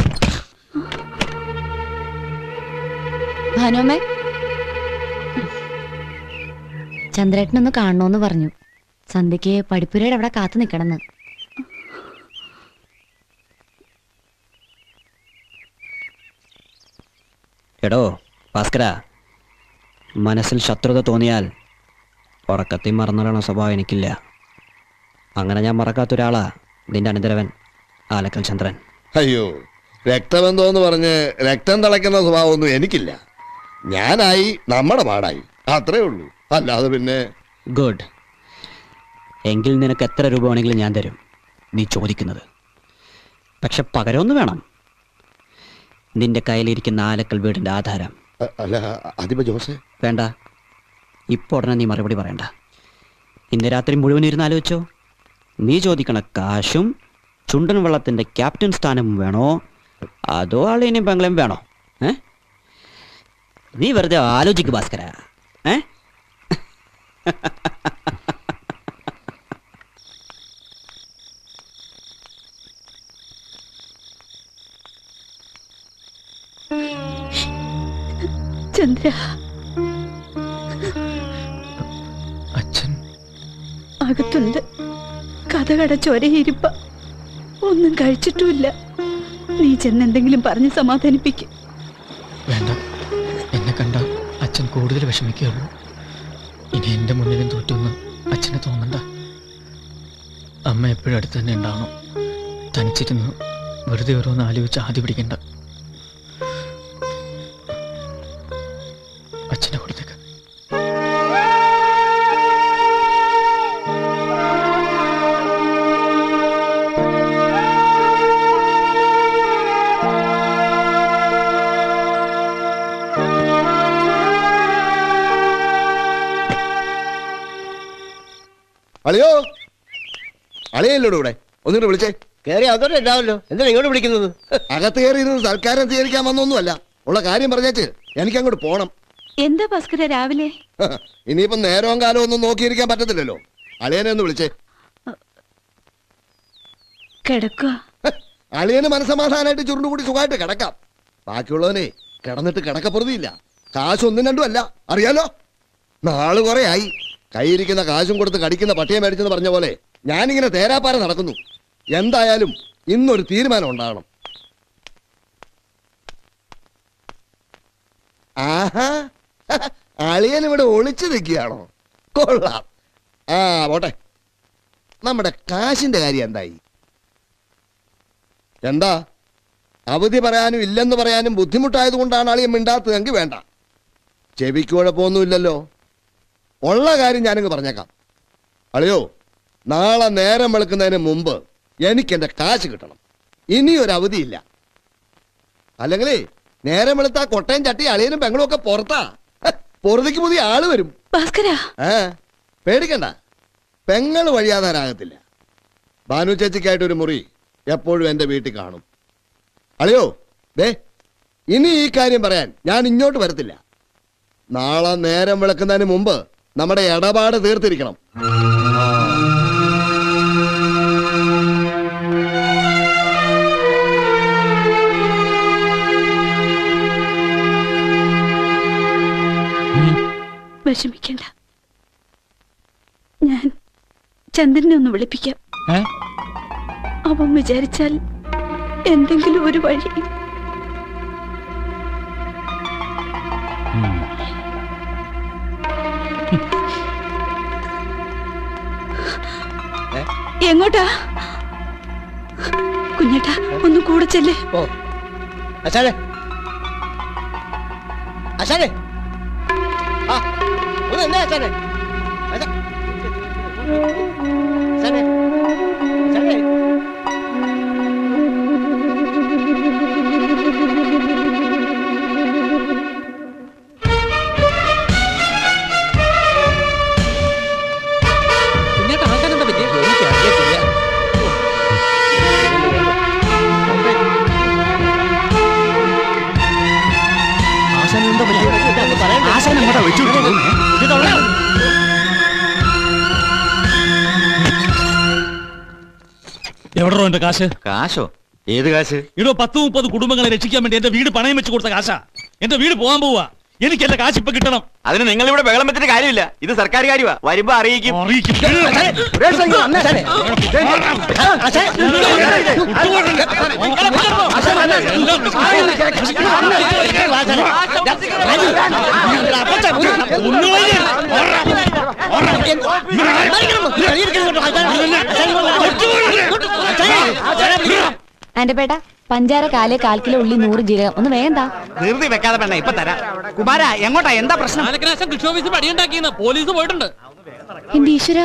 ഭാനുമ്മേ ചന്ദ്രേട്ടനൊന്ന് കാണണോന്ന് പറഞ്ഞു സന്ധ്യക്ക് പഠിപ്പുരയുടെ അവിടെ കാത്തു നിൽക്കണമെന്ന് എടോ ഭാസ്കര മനസ്സിൽ ശത്രുത തോന്നിയാൽ ഉറക്കത്തിൽ മറന്നിടണ സ്വഭാവം എനിക്കില്ല അങ്ങനെ ഞാൻ മറക്കാത്ത ഒരാളാ നിന്റെ അനന്തരവൻ ആലക്കൽ ചന്ദ്രൻ അയ്യോ രക്തബന്ധം എന്ന് പറഞ്ഞ് രക്തം തിളയ്ക്കുന്ന സ്വഭാവമൊന്നും എനിക്കില്ല ഞാനായി നമ്മുടെ പാടായി അത്രേ ഉള്ളൂ അല്ലാതെ പിന്നെ ഗുഡ് എങ്കിൽ നിനക്ക് എത്ര രൂപ വേണമെങ്കിലും ഞാൻ തരും നീ ചോദിക്കുന്നത് പക്ഷെ പകരമൊന്നും വേണം നിന്റെ കയ്യിലിരിക്കുന്ന ആലക്കൽ വീടിന്റെ ആധാരം അ- അല്ല അതിപ്പോ ജോസേ വേണ്ട ഇപ്പോൾ ഉടനെ നീ മറുപടി പറയണ്ട ഇന്ന് രാത്രി മുഴുവൻ ഇരുന്ന് ആലോചിച്ചോ നീ ചോദിക്കണ കാശും ചുണ്ടൻ വള്ളത്തിന്റെ ക്യാപ്റ്റൻ സ്ഥാനവും വേണോ അതോ അളിയനെയും പെങ്ങളെയും വേണോ ഏ നീ വെറുതെ ആലോചിക്ക് ഭാസ്കര ഏ ചന്ദ്ര അച്ഛൻ അകത്തുണ്ട് കഥകടച്ച് ഒരേ ഇരിപ്പ ഒന്നും കഴിച്ചിട്ടുമില്ല നീ ചെന്ന് എന്തെങ്കിലും പറഞ്ഞ് സമാധാനിപ്പിക്കും വേണ്ട എന്നെ കണ്ട അച്ഛൻ കൂടുതൽ വിഷമിക്കുകയുള്ളൂ ഇനി എൻ്റെ മുന്നിലും തോറ്റൊന്ന് അച്ഛനെ തോന്നണ്ട അമ്മ എപ്പോഴും അടുത്ത് തന്നെ ഉണ്ടാവണം തനിച്ചിരുന്ന് വെറുതെ ഓരോന്ന് ആലോചിച്ച് ആദ്യ പിടിക്കണ്ട അച്ഛനെ കൊടുത്തേക്ക് അളിയോ അളിയല്ലോ ഇവിടെ ഒന്നുകൂടെ വിളിച്ചേ കേറി അതോടെ ഉണ്ടാവല്ലോ എന്തിനാ ഇങ്ങോട്ട് വിളിക്കുന്നത് അകത്ത് കയറി ഇരുന്ന് സൽക്കാരം സ്വീകരിക്കാൻ വന്നൊന്നുമല്ല ഉള്ള കാര്യം പറഞ്ഞേച്ച് എനിക്ക് അങ്ങോട്ട് പോണം എന്താ ഭാസ്കര രാവിലെ ഇനിയിപ്പം നേരവും കാലവും ഒന്നും നോക്കിയിരിക്കാൻ പറ്റത്തില്ലല്ലോ അളിയനെ ഒന്ന് വിളിച്ചേ കിടക്കുക അളിയന് മനസമാധാനമായിട്ട് ചുരുണ്ടുകൂടി സുഖമായിട്ട് കിടക്കാം ബാക്കിയുള്ളവനെ കിടന്നിട്ട് കിടക്കപ്പുറതിയില്ല കാശ് ഒന്നും രണ്ടും അല്ല അറിയാലോ നാള് കുറെ ആയി കൈയിരിക്കുന്ന കാശും കൊടുത്ത് കടിക്കുന്ന പട്ടിയെ മേടിച്ചെന്ന് പറഞ്ഞ പോലെ ഞാനിങ്ങനെ തേരാപ്പാര നടക്കുന്നു എന്തായാലും ഇന്നൊരു തീരുമാനം ഉണ്ടാകണം ആഹാ അളിയൻ ഇവിടെ ഒളിച്ചു നിൽക്കുകയാണോ കൊള്ളാം ആ പോട്ടെ നമ്മുടെ കാശിന്റെ കാര്യം എന്തായി എന്താ അവധി പറയാനും ഇല്ലെന്ന് പറയാനും ബുദ്ധിമുട്ടായത് കൊണ്ടാണ് അളിയൻ മിണ്ടാത്തതെങ്കിൽ വേണ്ട ചെവിക്ക് കുഴപ്പമൊന്നുമില്ലല്ലോ ഉള്ള കാര്യം ഞാനിങ്ങ് പറഞ്ഞേക്കാം അളിയോ നാളെ നേരം വെളുക്കുന്നതിന് മുമ്പ് എനിക്ക് എൻ്റെ കാശ് കിട്ടണം ഇനിയൊരു അവധിയില്ല അല്ലെങ്കിലേ നേരം വെളുത്താ കൊട്ടയം ചട്ടി അളിയനും പെങ്ങളും ഒക്കെ പുറത്താ ഹ, പുറത്തേക്ക് പുതിയ ആള് വരും ഭാസ്കര ഏ പേടിക്കണ്ട പെങ്ങൾ വഴിയാതാരാകത്തില്ല ഭാനു ചേച്ചിക്കായിട്ട് ഒരു മുറി എപ്പോഴും എൻ്റെ വീട്ടിൽ കാണും അളിയോ ദേ ഇനി ഈ കാര്യം പറയാൻ ഞാൻ ഇങ്ങോട്ട് വരത്തില്ല നാളെ നേരം വിളക്കുന്നതിന് മുമ്പ് നമ്മുടെ ഇടപാട് തീർത്തിരിക്കണം വിഷമിക്കണ്ട ഞാൻ ചന്ദ്രനെ ഒന്ന് വിളിപ്പിക്കാം ഏ? അവൻ വിചാരിച്ചാൽ എന്തെങ്കിലും ഒരു വഴി എങ്ങോട്ടാ കുഞ്ഞേട്ടാ ഒന്ന് കൂടെ ചെല്ലേ ഓ അച്ഛനെ അച്ഛനെ ആ ഒന്ന് എന്നാ അച്ഛനെ അച്ഛ- അച്ഛനെ അച്ഛനെ കുഞ്ഞേട്ടാ ആൾക്കാരെന്താ പറ്റിയ എനിക്കറിയത്തില്ല ആശാൻ എങ്ങോട്ടാ വെച്ചു എവിടെയോ എന്റെ കാശ് കാശോ ഏത് കാശ് ഇടോ പത്ത് മുപ്പത് കുടുംബങ്ങളെ രക്ഷിക്കാൻ വേണ്ടി എന്റെ വീട് പണയം വെച്ച് കൊടുത്ത കാശാ എന്റെ വീട് പോകാൻ പോവാ എനിക്ക് എന്റെ കാശ് ഇപ്പൊ കിട്ടണം അതിന് നിങ്ങൾ ഇവിടെ ബഹളം വെച്ചിട്ട് കാര്യമില്ല ഇത് സർക്കാർ കാര്യമാ വരുമ്പോ അറിയിക്കും എന്റെ പേട്ട പഞ്ചാര കാലേ കാൽ കിലോ ഉള്ളി നൂറ് ജീരകം ഒന്ന് വേണ്ട ധൃതി വെക്കാതെ വേണ്ട ഇപ്പൊ തരാം കുമാര എങ്ങോട്ടാ എന്താ പ്രശ്നം പാലക്കനാശം കൃഷി ഓഫീസിൽ പടിയുണ്ടാക്കിയെന്ന് പോലീസ് പോയിട്ടുണ്ട് എന്റെ ഈശ്വര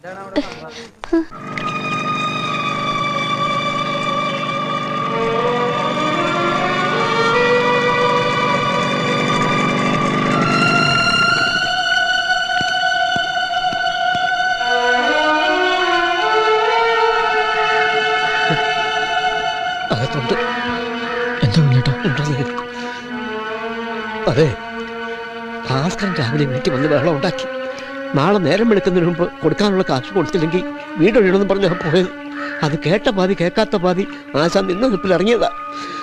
അകത്തുണ്ട് എന്താ കുഞ്ഞേട്ടാ ഉണ്ടെന്ന്. അതെ ഭാസ്കരൻ രാവിലെ വീട്ടിൽ വന്ന് വെള്ളം ഉണ്ടാക്കി നാളെ നേരം വെളുക്കുന്നതിന് മുമ്പ് കൊടുക്കാനുള്ള കാശ് കൊടുത്തില്ലെങ്കിൽ വീടൊഴിയണമെന്ന് പറഞ്ഞാ പോയത് അത് കേട്ട പാതി കേൾക്കാത്ത പാതി ആശാൻ നിന്ന നിപ്പിൽ ഇറങ്ങിയതാ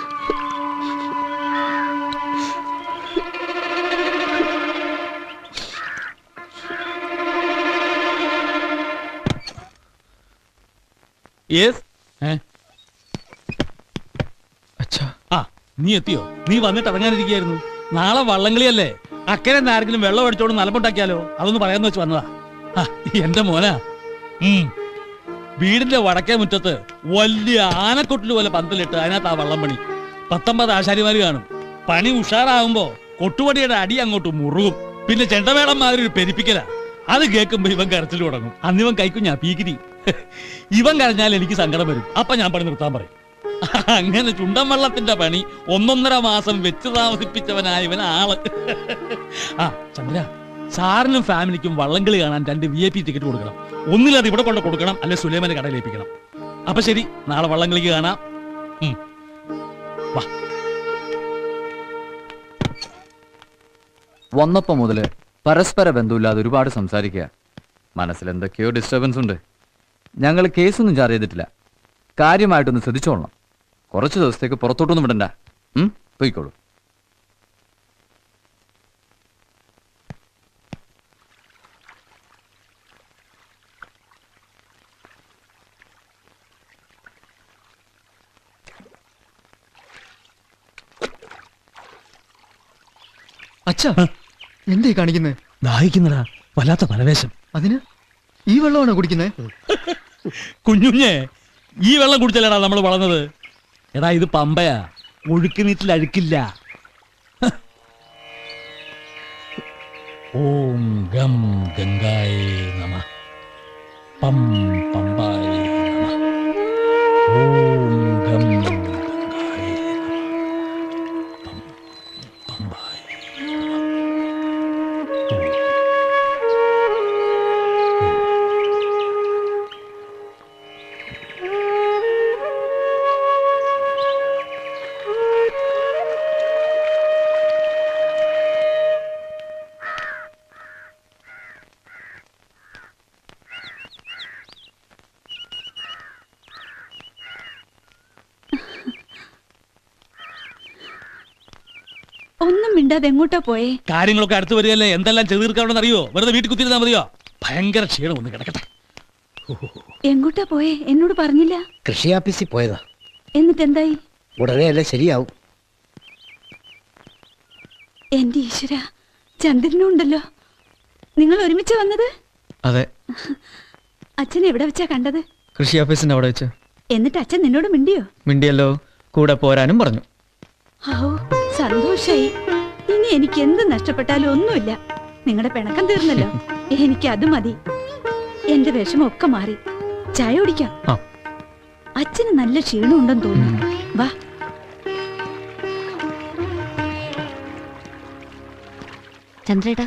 യെസ് ആ നീ എത്തിയോ നീ വന്നിട്ട് ഇറങ്ങാനിരിക്കുകയായിരുന്നു നാളെ വള്ളംകളിയല്ലേ അക്കരെ ആരെങ്കിലും വെള്ളം അടിച്ചോണ്ട് നലമ്പുണ്ടാക്കിയാലോ അതൊന്ന് പറയാന്ന് വെച്ച് വന്നതാ ആ, എന്റെ മോനാ ഉം. വീടിന്റെ വടക്കേ മുറ്റത്ത് വലിയ ആനക്കൊട്ടില് പോലെ പന്തലിട്ട് അതിനകത്ത് ആ വള്ളം പണി പത്തൊമ്പത് ആശാരിമാര് കാണും പണി ഉഷാറാകുമ്പോ കൊട്ടുപടിയുടെ അടി അങ്ങോട്ട് മുറുകും പിന്നെ ചെണ്ടമേളം മാതിരി ഒരു പെരിപ്പിക്കല അത് കേൾക്കുമ്പോ ഇവൻ കരച്ചിൽ തുടങ്ങും അന്ന് ഇവൻ കൈക്കുഞ്ഞാ പീക്കിരി ഇവൻ കരഞ്ഞാൽ എനിക്ക് സങ്കടം വരും അപ്പൊ ഞാൻ പണി നിർത്താൻ പറയും അങ്ങനെ ചുണ്ടൻ വള്ളത്തിന്റെ പണി ഒന്നൊന്നര മാസം വെച്ച് താമസിപ്പിച്ചവനായ ഇവൻ ആള് ആ ചന്ദ്ര സാറിനും ഫാമിലിക്കും വള്ളംകളി കാണാൻ രണ്ട് വി ഐ പി ടിക്കറ്റ് കൊടുക്കണം ഒന്നിലത് ഇവിടെ കൊണ്ട് കൊടുക്കണം അല്ലെ സുലൈമാന്റെ കടയിൽ ഏൽപ്പിക്കണം അപ്പൊ ശരി നാളെ വള്ളംകളിക്ക് കാണാം ഉം. വാ വന്നപ്പോ മുതല് പരസ്പര ബന്ധമില്ലാതെ ഒരുപാട് സംസാരിക്കുക മനസ്സിൽ എന്തൊക്കെയോ ഡിസ്റ്റർബൻസ് ഉണ്ട് ഞങ്ങൾ കേസൊന്നും ചാർജ് ചെയ്തിട്ടില്ല കാര്യമായിട്ടൊന്ന് ശ്രദ്ധിച്ചോളണം കുറച്ച് ദിവസത്തേക്ക് പുറത്തോട്ടൊന്നും വിടണ്ട ഉം? പോയിക്കോളൂ അച്ഛാ എന്തേ കാണിക്കുന്നത് ദാഹിക്കുന്നടാ വല്ലാത്ത പരവേശം അതിന് ഈ വെള്ളമാണോ കുടിക്കുന്നത് കുഞ്ഞുഞ്ഞേ ഈ വെള്ളം കുടിച്ചല്ലടാ നമ്മൾ വളർന്നത് എടാ ഇത് പമ്പയാ ഒഴുക്ക് നീറ്റിൽ അഴുക്കില്ല ഹ. ഓം ഗം ഗംഗായേ നമ പം പമ്പായേ നമ ഓം ഗം ഗംഗായേ നമ പം പമ്പായേ ഒന്നും മിണ്ടാതെ എങ്ങോട്ടാ പോയേ കാര്യങ്ങളൊക്കെ അടുത്ത് വരികയല്ലേ എന്തെല്ലാം ചെയ്തു തീർക്കാണെന്ന് അറിയോ വെറുതെ വീട്ടിൽ കുത്തിരുന്നാ മതിയോ ഭയങ്കര ക്ഷീണം ഒന്ന് കിടക്കട്ടെ എങ്ങോട്ടാ പോയേ എന്നോട് പറഞ്ഞില്ല കൃഷി ഓഫീസിൽ പോയതാ എന്നിട്ട് എന്തായി ഉടനെ എല്ലാം ശരിയാവും എന്റെ ഈശ്വര ചന്ദ്രനും ഉണ്ടല്ലോ നിങ്ങൾ ഒരുമിച്ച് വന്നത് അതെ അച്ഛൻ എവിടെ വെച്ചാ കണ്ടത് കൃഷി ഓഫീസിന്റെ അവിടെ വെച്ച് എന്നിട്ട് അച്ഛൻ നിന്നോട് മിണ്ടിയോ മിണ്ടിയല്ലോ കൂടെ പോരാനും പറഞ്ഞു ഓ സന്തോഷായി ഇനി എനിക്ക് എന്ത് നഷ്ടപ്പെട്ടാലും ഒന്നുമില്ല നിങ്ങളുടെ പിണക്കം തീർന്നല്ലോ എനിക്ക് അത് മതി എന്റെ വിഷമം ഒക്കെ മാറി ചായ കുടിക്കാം ആ. അച്ഛന് നല്ല ക്ഷീണമുണ്ടെന്ന് തോന്നുന്നു വാ ചന്ദ്രേട്ടാ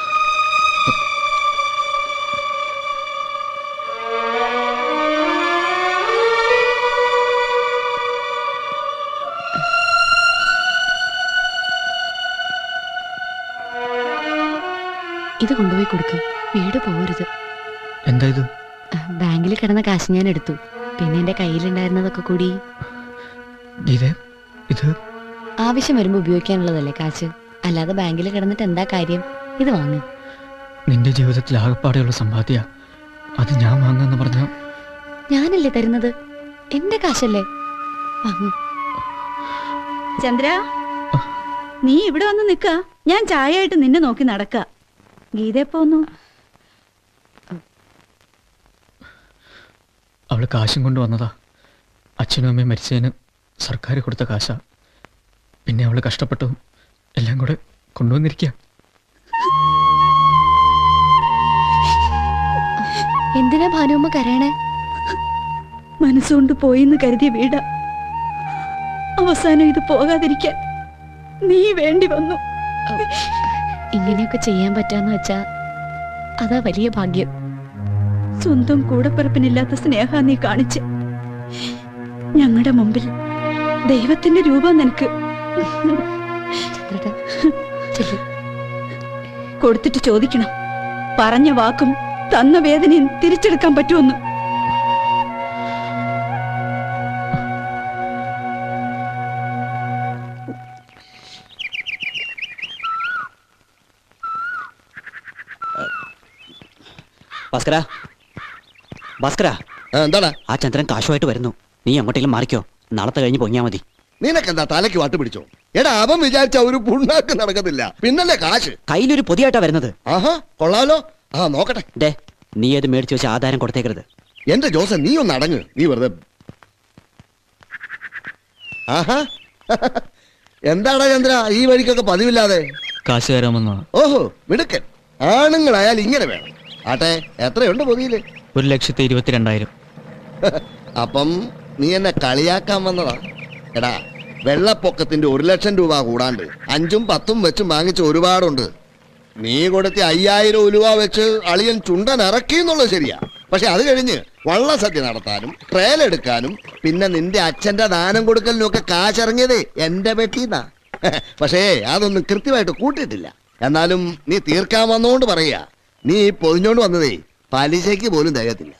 ഇത് കൊണ്ടുപോയി കൊടുക്ക് വീട് പോകരുത് എന്താ ഇത് ബാങ്കിൽ കിടന്ന കാശ് ഞാൻ എടുത്തു പിന്നെ എന്റെ കയ്യിലുണ്ടായിരുന്നതൊക്കെ കൂടി ഗീതേ ഇത് ആവശ്യം വരുമ്പോ ഉപയോഗിക്കാനുള്ളതല്ലേ കാശ് അല്ലാതെ ബാങ്കിൽ കിടന്നിട്ട് എന്താ കാര്യം ഇത് വാങ്ങ് നിന്റെ ജീവിതത്തിൽ ആകപ്പാടെയുള്ള സമ്പാദ്യ അത് ഞാൻ വാങ്ങാന്ന് പറഞ്ഞ ഞാനല്ലേ തരുന്നത് എന്റെ കാശല്ലേ വാങ്ങ് ചന്ദ്ര നീ ഇവിടെ വന്ന് നിക്ക ഞാൻ ചായ ആയിട്ട് നിന്നെ നോക്കി നടക്ക ഗീത എപ്പോ വന്നു അവള് കാശും കൊണ്ട് വന്നതാ അച്ഛനും അമ്മയും മരിച്ചതിന് സർക്കാർ കൊടുത്ത കാശാ പിന്നെ അവള് കഷ്ടപ്പെട്ടു എല്ലാം കൂടെ കൊണ്ടുവന്നിരിക്കുക എന്തിനാ ഭാനുമ്മ കരയണേ മനസ്സുകൊണ്ട് പോയിന്ന് കരുതിയ വീട അവസാനം ഇത് പോകാതിരിക്കാൻ നീ വേണ്ടി വന്നു ഇങ്ങനെയൊക്കെ ചെയ്യാൻ പറ്റാന്ന് വെച്ചാ അതാ വലിയ ഭാഗ്യം സ്വന്തം കൂടപ്പിറപ്പിനില്ലാത്ത സ്നേഹ നീ കാണിച്ച് ഞങ്ങളുടെ മുമ്പിൽ ദൈവത്തിന്റെ രൂപം നിനക്ക് കൊടുത്തിട്ട് ചോദിക്കണം പറഞ്ഞ വാക്കും തന്ന വേദനയും തിരിച്ചെടുക്കാൻ പറ്റുമെന്ന് ഭാസ്കര ഭാസ്കര എന്താടാ ആ ചന്ദ്രൻ കാശുമായിട്ട് വരുന്നു നീ അങ്ങോട്ടേലും മാറിക്കോ നാളത്തെ കഴിഞ്ഞ് പൊങ്ങിയാ മതി നിനക്കെന്താ തലയ്ക്ക് വാട്ട് പിടിച്ചോ എടാ അവൻ വിചാരിച്ച ഒരു പുണ്ണാക്ക് നടക്കത്തില്ല പിന്നല്ലേ കാശ് കയ്യിലൊരു പൊതിയായിട്ടാ വരുന്നത് ആഹാ കൊള്ളാലോ ആ നോക്കട്ടെ ഡേ നീ അത് മേടിച്ചു വെച്ച് ആധാരം കൊടുത്തേക്കരുത് എന്റെ ജോസൻ നീ ഒന്ന് അടങ്ങ് നീ വെറുതെ ആഹാ എന്താടാ ചന്ദ്ര ഈ വഴിക്കൊക്കെ പതിവില്ലാതെ കാശ് തരാമെന്നാ ഓഹോ മിടുക്കൻ ആണുങ്ങളായാൽ ഇങ്ങനെ വേണം ആട്ടെ എത്രയുണ്ട് പൊതിയില് ഒരു ലക്ഷത്തി ഇരുപത്തിരണ്ടായിരം അപ്പം നീ എന്നെ കളിയാക്കാൻ വന്നതാ എടാ വെള്ളപ്പൊക്കത്തിന്റെ ഒരു ലക്ഷം രൂപ കൂടാണ്ട് അഞ്ചും പത്തും വെച്ചും വാങ്ങിച്ച ഒരുപാടുണ്ട് നീ കൊടുത്ത അയ്യായിരം ഉലുവ വെച്ച് അളിയൻ ചുണ്ടൻ ഇറക്കി എന്നുള്ളത് ശരിയാ പക്ഷെ അത് കഴിഞ്ഞ് വള്ളസദ്യ നടത്താനും ട്രയലെടുക്കാനും പിന്നെ നിന്റെ അച്ഛന്റെ ദാനം കൊടുക്കലിനും ഒക്കെ കാശിറങ്ങിയതേ എന്റെ പെട്ടിന്നാ പക്ഷേ അതൊന്നും കൃത്യമായിട്ട് കൂട്ടിയിട്ടില്ല എന്നാലും നീ തീർക്കാൻ വന്നോണ്ട് പറയാ നീ ഈ പൊതിഞ്ഞോണ്ട് വന്നതേ പലിശയ്ക്ക് പോലും തികയത്തില്ല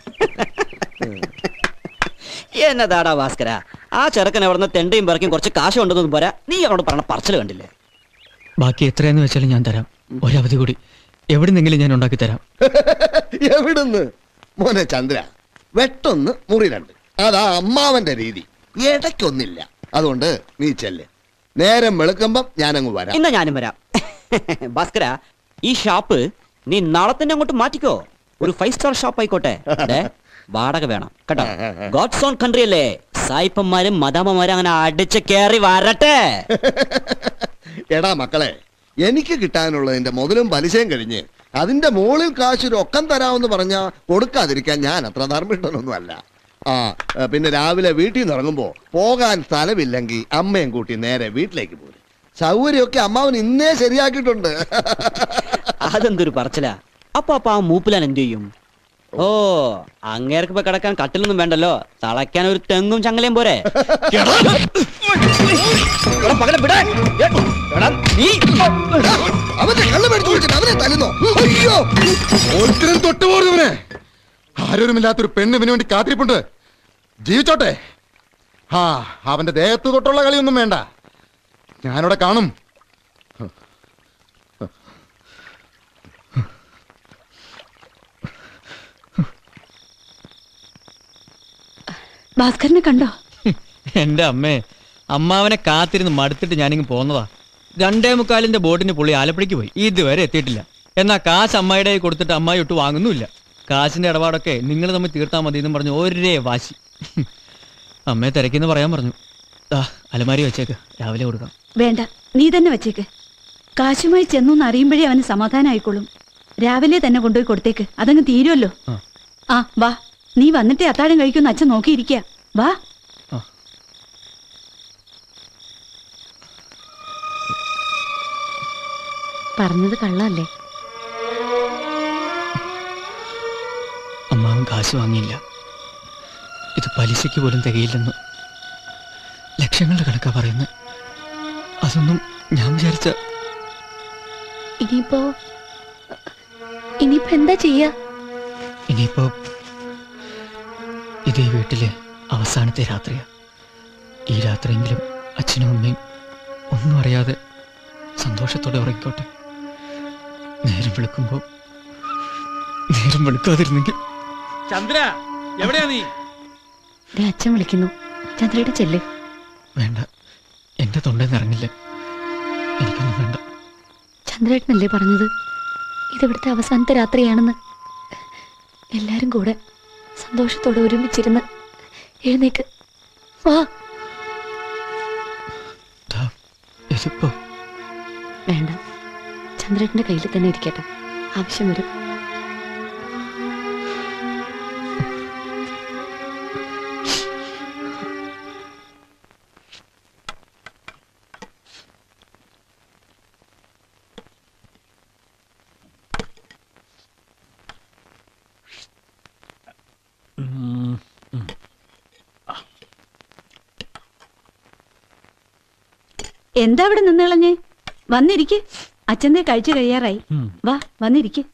എന്നതാടാ ഭാസ്കര ആ ചെറുക്കൻ അവിടുന്ന് തെണ്ടയും പറക്കും കുറച്ച് കാശ് കൊണ്ടൊന്നും പോരാ നീ അവിടെ പറഞ്ഞ പറച്ചിൽ കണ്ടില്ലേ ബാക്കി എത്രയെന്ന് വെച്ചാലും ഞാൻ തരാം ഒരവധി കൂടി എവിടുന്നെങ്കിലും ഞാൻ ഉണ്ടാക്കി തരാം എവിടുന്ന് മോനെ ചന്ദ്ര വെട്ടൊന്ന് മുറി രണ്ട് അതാ അമ്മാവന്റെ രീതി ഇടയ്ക്കൊന്നില്ല അതുകൊണ്ട് നീ ചെല്ല് നേരം വെളുക്കുമ്പം ഞാനങ്ങ് വരാം എന്നാ ഞാനും വരാം ഭാസ്കര ഈ ഷാപ്പ് നീ നാളെ തന്നെ അങ്ങോട്ട് മാറ്റിക്കോ ഒരു ഫൈവ് സ്റ്റാർ ഷോപ്പ് ആയിക്കോട്ടെ ദേ, വാടക വേണം കേട്ടോ ഗോഡ്സ് ഓൺ കൺട്രി അല്ലേ സായിപ്പന്മാരും മദാമ്മമാരും അങ്ങനെ അടിച്ച് കയറി വരട്ടെ എടാ മക്കളെ എനിക്ക് കിട്ടാനുള്ളതിന്റെ മുതലും പലിശയും കഴിഞ്ഞ് അതിന്റെ മുകളിൽ കാശ് രൊക്കം തരാമെന്ന് പറഞ്ഞാ കൊടുക്കാതിരിക്കാൻ ഞാൻ അത്ര ധർമ്മിഷ്ടനൊന്നും അല്ല ആ ഏ, പിന്നെ രാവിലെ വീട്ടിൽ നിന്ന് ഇറങ്ങുമ്പോ പോകാൻ സ്ഥലമില്ലെങ്കിൽ അമ്മയും കൂട്ടി നേരെ വീട്ടിലേക്ക് പോരും സൗകര്യമൊക്കെ അമ്മാവൻ ഇന്നേ ശരിയാക്കിയിട്ടുണ്ട് അതെന്തൊരു പറച്ചിലാ അപ്പൊ അപ്പൊ ആ മൂപ്പിലാൻ എന്ത് ചെയ്യും ഓ അങ്ങേർക്ക് ഇപ്പൊ കിടക്കാൻ കട്ടിലൊന്നും വേണ്ടല്ലോ തളയ്ക്കാൻ ഒരു തെങ്ങും ചങ്ങലയും പോരെ അവന്റെ കള്ള് മേടിച്ചു കുടിച്ചിട്ട് അവനെ തല്ലുന്നോ അയ്യോ ഓരോരുത്തരും തൊട്ടുപോകുന്നവനെ ആരോരുമില്ലാത്തൊരു പെണ്ണ് ഇവന് വേണ്ടി കാത്തിരിപ്പുണ്ട് ജീവിച്ചോട്ടെ ആ അവന്റെ ദേഹത്ത് തൊട്ടുള്ള കളിയൊന്നും വേണ്ട ഞാനിവിടെ കാണും ഭാസ്കരനെ കണ്ടോ എന്റെ അമ്മേ അമ്മാവനെ കാത്തിരുന്ന് മടുത്തിട്ട് ഞാനിങ്ങ് പോന്നതാ രണ്ടേ മുക്കാലിന്റെ ബോട്ടിന് പുള്ളി ആലപ്പുഴയ്ക്ക് പോയി ഇതുവരെ എത്തിയിട്ടില്ല എന്നാ കാശ് അമ്മായിയുടെ കയ്യിൽ കൊടുത്തിട്ട് അമ്മായി ഒട്ട് വാങ്ങുന്നുമില്ല കാശിന്റെ ഇടപാടൊക്കെ നിങ്ങൾ തമ്മിൽ തീർത്താൽ മതി എന്നും പറഞ്ഞു ഒരേ വാശി അമ്മയെ തിരക്കിന്ന് പറയാൻ പറഞ്ഞു ദാ അലമാരി വെച്ചേക്ക് രാവിലെ കൊടുക്കാം വേണ്ട നീ തന്നെ വെച്ചേക്ക് കാശുമായി ചെന്നു എന്ന് അറിയുമ്പോഴേ അവന് സമാധാനമായിക്കോളും രാവിലെ തന്നെ കൊണ്ടുപോയി കൊടുത്തേക്ക് അതങ്ങ് തീരുമല്ലോ ആ. ആ വാ നീ വന്നിട്ടേ അത്താഴം കഴിക്കുമെന്ന് അച്ഛൻ നോക്കിയിരിക്കുക വാ പറഞ്ഞത് കള്ളല്ലേ അമ്മാവൻ കാശ് വാങ്ങിയില്ല ഇത് പലിശയ്ക്ക് പോലും തികയില്ലെന്ന് ലക്ഷങ്ങളുടെ കണക്കാ പറയുന്നത് അതൊന്നും ഞാൻ വിചാരിച്ച ഇനിയിപ്പോ ഇനിയിപ്പോ എന്താ ചെയ്യാ ഇനിയിപ്പോ ഇതേ വീട്ടിലെ അവസാനത്തെ രാത്രിയാ ഈ രാത്രിയെങ്കിലും അച്ഛനും അമ്മയും ഒന്നും അറിയാതെ സന്തോഷത്തോടെ ഉറങ്ങിക്കോട്ടെ നേരം വെളുക്കുമ്പോ നേരം വെളുക്കാതിരുന്നെങ്കിൽ ചന്ദ്ര എവിടെയാ നീ ദേ അച്ഛൻ വിളിക്കുന്നു ചന്ദ്രയുടെ ചെല്ല് വേണ്ട എന്റെ തൊണ്ടയിൽ ഇറങ്ങില്ല എനിക്കൊന്നും വേണ്ട ചന്ദ്രേട്ടനല്ലേ പറഞ്ഞത് ഇതിവിടുത്തെ അവസാനത്തെ രാത്രിയാണെന്ന് എല്ലാരും കൂടെ സന്തോഷത്തോടെ ഒരുമിച്ചിരുന്ന് എഴുന്നേക്ക് വാ ഇതിപ്പോ വേണ്ട ചന്ദ്രേട്ടന്റെ കയ്യിൽ തന്നെ ഇരിക്കട്ടെ ആവശ്യം വരും ഉം, ഉം. എന്താ അവിടെ നിന്ന് കളഞ്ഞേ വന്നിരിക്കെ അച്ഛന്റെ കഴിച്ചു കഴിയാറായി ഉം. വാ വന്നിരിക്കെ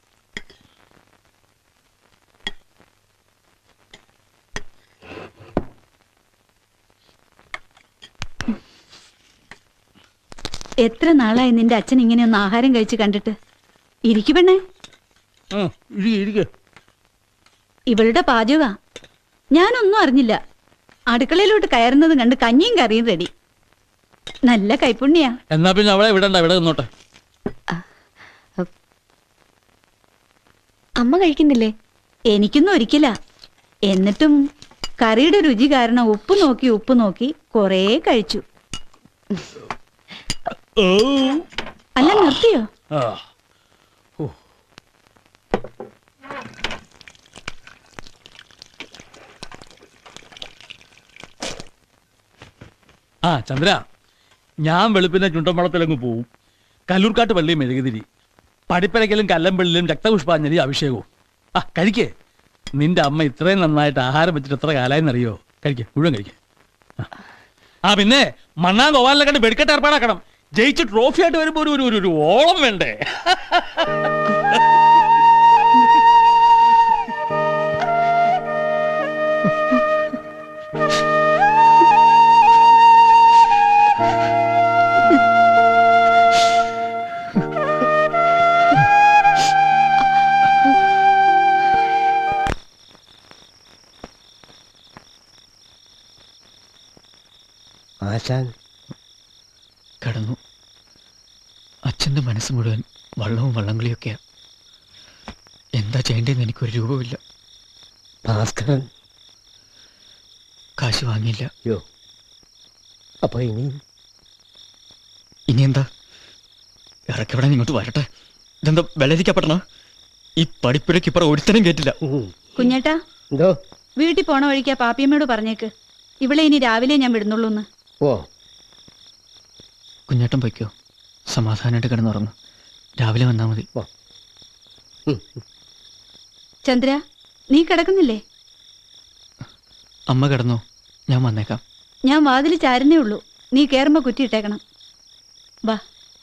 എത്ര നാളായി നിന്റെ അച്ഛൻ ഇങ്ങനെ ഒന്ന് ആഹാരം കഴിച്ച് കണ്ടിട്ട് ഇരിക്കു പെണ്ണേ ഇവളുടെ പാചക ഞാനൊന്നും അറിഞ്ഞില്ല അടുക്കളയിലോട്ട് കയറുന്നത് കണ്ട് കഞ്ഞിയും കറിയും റെഡി നല്ല കൈപ്പുണ്യാ എന്നാ പിന്നെ അവളെ വിടണ്ട ഇവിടെ നിന്നോട്ടെ അമ്മ കഴിക്കുന്നില്ലേ എനിക്കൊന്നും ഒരിക്കല എന്നിട്ടും കറിയുടെ രുചി കാരണം ഉപ്പ് നോക്കി ഉപ്പ് നോക്കി കൊറേ കഴിച്ചു അല്ല നിർത്തിയോ ആ ആ ചന്ദ്ര ഞാൻ വെളുപ്പിനെ ചുണ്ടമ്പളത്തിലങ്ങ് പോവും കല്ലൂർക്കാട്ട് പള്ളിയും മെഴുകുതിരി പടിപ്പരക്കലും കല്ലമ്പള്ളിലും രക്തപുഷ്പാഞ്ജലി അഭിഷേകവും ആ കഴിക്കേ നിന്റെ അമ്മ ഇത്രയും നന്നായിട്ട് ആഹാരം വെച്ചിട്ട് എത്ര കാലായെന്നറിയോ കഴിക്കേ മുഴുവൻ കഴിക്കേ ആ. ആ പിന്നെ മണ്ണാൻ ഗോപാലിനെ കണ്ട് വെടിക്കെട്ട് ഏർപ്പാടാക്കണം ജയിച്ച് ട്രോഫി ആയിട്ട് വരുമ്പോ ഒരു ഒരു- ഒരു ഒരു ഓളം വേണ്ടേ ആശാൻ കടന്നു അച്ഛൻ്റെ മനസ്സ് മുഴുവൻ വള്ളവും വള്ളംകളിയൊക്കെയാ എന്താ ചെയ്യേണ്ടതെന്ന് എനിക്കൊരു രൂപമില്ല ഭാസ്കരൻ കാശ് വാങ്ങിയില്ല യോ അപ്പൊ ഇനി ഇനി എന്താ ഇറക്കിവിടാൻ ഇങ്ങോട്ട് വരട്ടെ ഇതെന്താ വെള്ളരിക്കപ്പെടണ ഈ പഠിപ്പുരയ്ക്ക് ഇപ്പറ ഒരുത്തനും കേട്ടില്ല കുഞ്ഞേട്ടാ എന്തോ വീട്ടിൽ പോണ വഴിക്കാ പാപ്പിയമ്മയോട് പറഞ്ഞേക്ക് ഇവിടെ ഇനി രാവിലെ ഞാൻ വിടുന്നുള്ളൂ എന്ന് ഓ കുഞ്ഞേട്ടൻ പൊയ്ക്കോ സമാധാനമായിട്ട് കിടന്നുറങ്ങും രാവിലെ വന്നാൽ മതി ചന്ദ്ര നീ കിടക്കുന്നില്ലേ അമ്മ കിടന്നോ ഞാൻ വന്നേക്കാം ഞാൻ വാതിൽ ചാരുന്നേ ഉള്ളൂ നീ കേറുമ്പോ കുറ്റിയിട്ടേക്കണം വാ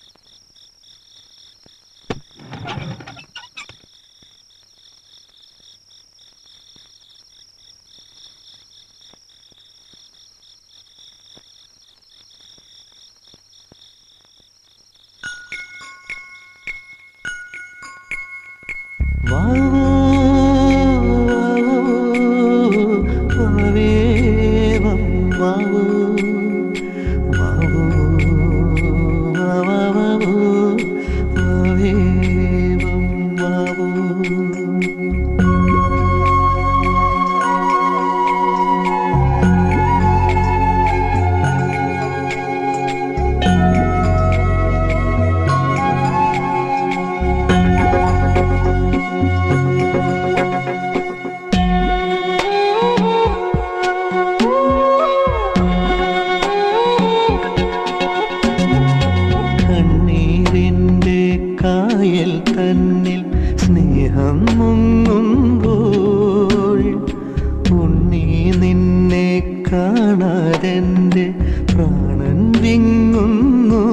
കണ്ണീരിൻ്റെ കായൽ തന്നിൽ സ്നേഹം മുങ്ങുമ്പോൾ ഉണ്ണി നിന്നെ കാണാതെൻ്റെ പ്രാണൻ വിങ്ങുന്നു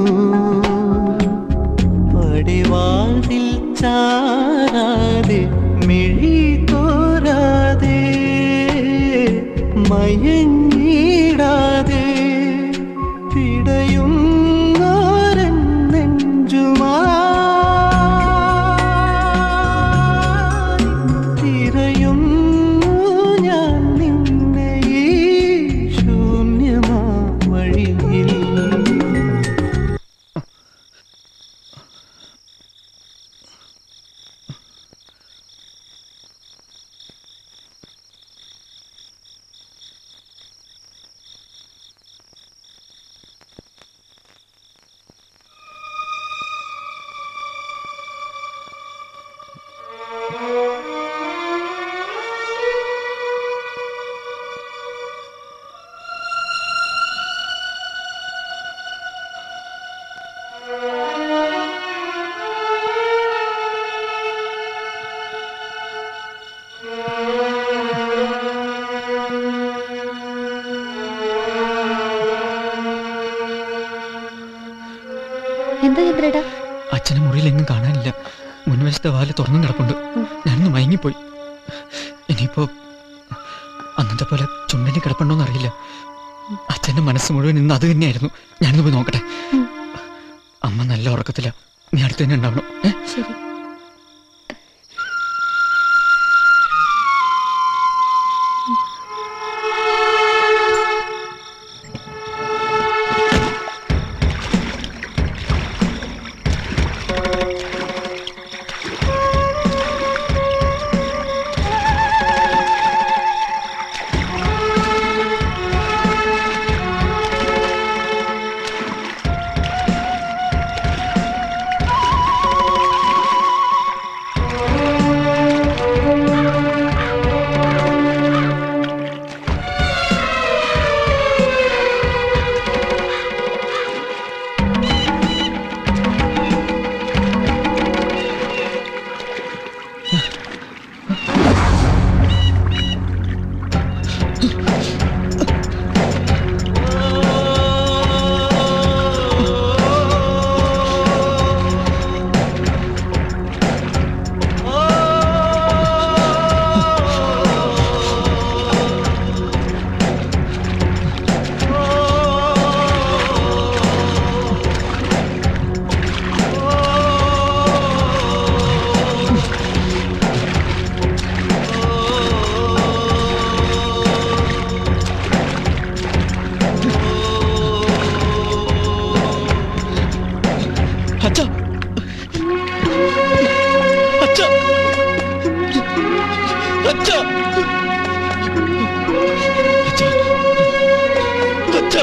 പടിവാതിൽ ചാരാതെ മിഴി തോരാതെ മയങ്ങിടാതെ പിടയുന്നോരൻ നെഞ്ചുമായി തിരയുന്നു ഞാൻ നിന്നെ ഈ ശൂന്യമാ വഴിയിൽ എന്താ ചന്ദ്രേട്ടാ അച്ഛനെ മുറിയിൽ എങ്ങും കാണാനില്ല മുൻവശത്തെ വാല് തുറന്നും കിടപ്പുണ്ട് ഞാനൊന്ന് മയങ്ങിപ്പോയി ഇനിയിപ്പോ അന്നത്തെ പോലെ ചുണ്ടനി കിടപ്പുണ്ടോന്ന് അറിയില്ല അച്ഛന്റെ മനസ്സ് മുഴുവൻ ഇന്ന് അത് തന്നെയായിരുന്നു ഞാനൊന്ന് പോയി നോക്കട്ടെ അമ്മ നല്ല ഉറക്കത്തില്ല നീ അടുത്ത് തന്നെ ഉണ്ടാവണം ഏ? ശരി ആ അച്ഛാ അച്ഛാ അച്ഛാ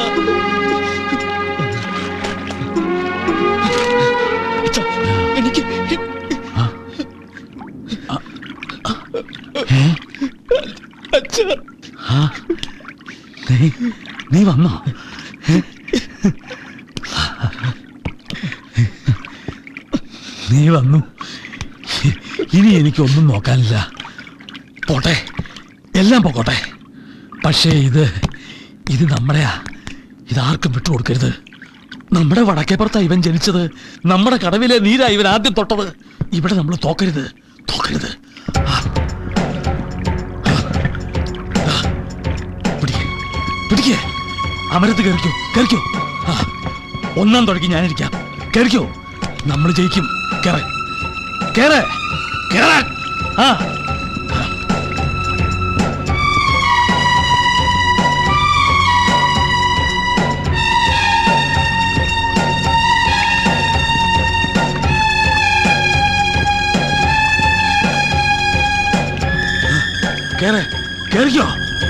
അച്ഛാ എനിക്ക് അച്ഛാ ആ, നീ നീ വന്നോ ഏ? നീ വന്നു ഇ- ഇനി എനിക്കൊന്നും നോക്കാനില്ല പോട്ടെ എല്ലാം പോകട്ടെ പക്ഷേ ഇത് ഇത് നമ്മുടെയാ ഇതാർക്കും വിട്ടുകൊടുക്കരുത് നമ്മുടെ വടക്കേപ്പുറത്താ ഇവൻ ജനിച്ചത് നമ്മുടെ കടവിലെ നീരാ ഇവൻ ആദ്യം തൊട്ടത് ഇവിടെ നമ്മൾ തോക്കരുത് തോക്കരുത് പിടിക്കേ അമരത്ത് കയറിക്കോ കയറിക്കോ ആ, ഒന്നാം തുടക്കി ഞാനിരിക്കാം കയറിക്കോ നമ്മൾ ജയിക്കും കേറ കേറ കേറാൻ ആ കേറ കേറിക്കോ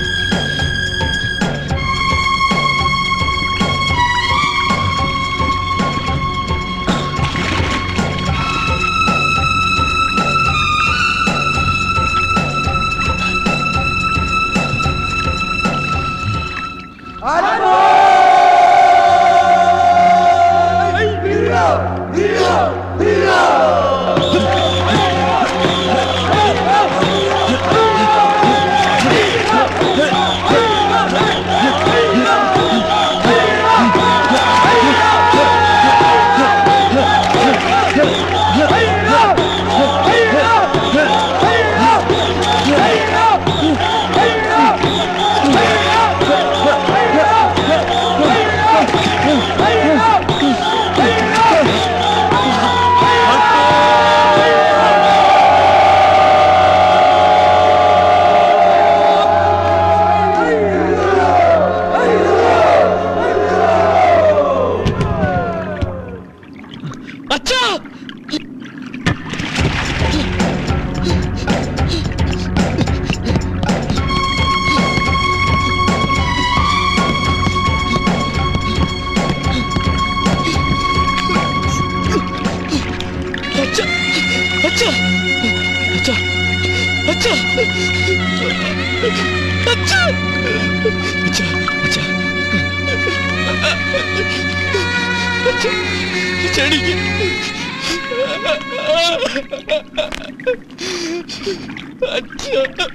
അച്ഛാ അച്ഛാ അച്ഛാ അച്ഛാ അച്ഛാ അച്ഛാ അച്ഛാ അച്ഛാ അച്ഛാ അച്ഛാ എനിക്ക് അച്ഛാ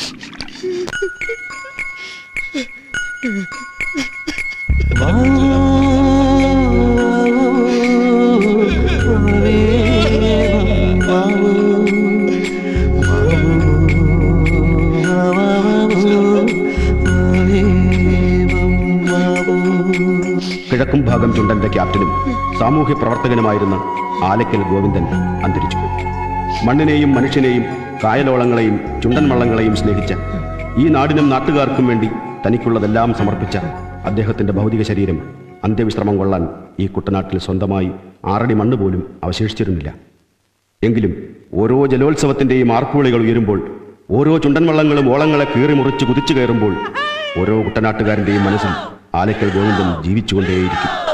കിഴക്കും ഭാഗം ചുണ്ടന്റെ ക്യാപ്റ്റനും സാമൂഹ്യ പ്രവർത്തകനുമായിരുന്ന ആലക്കൽ ഗോവിന്ദൻ അന്തരിച്ചു മണ്ണിനെയും മനുഷ്യനെയും കായലോളങ്ങളെയും ചുണ്ടൻ വള്ളങ്ങളെയും സ്നേഹിച്ച ഈ നാടിനും നാട്ടുകാർക്കും വേണ്ടി തനിക്കുള്ളതെല്ലാം സമർപ്പിച്ച അദ്ദേഹത്തിന്റെ ഭൗതിക ശരീരം അന്ത്യവിശ്രമം കൊള്ളാൻ ഈ കുട്ടനാട്ടിൽ സ്വന്തമായി ആറടി മണ്ണ് പോലും അവശേഷിച്ചിരുന്നില്ല എങ്കിലും ഓരോ ജലോത്സവത്തിന്റെയും ആർപ്പുവിളികൾ ഉയരുമ്പോൾ ഓരോ ചുണ്ടൻ വള്ളങ്ങളും ഓളങ്ങളെ കീറി മുറിച്ച് കുതിച്ചു കയറുമ്പോൾ ഓരോ കുട്ടനാട്ടുകാരന്റെയും മനസ്സിൽ ആലക്കൽ ഗോവിന്ദൻ ജീവിച്ചുകൊണ്ടേയിരിക്കും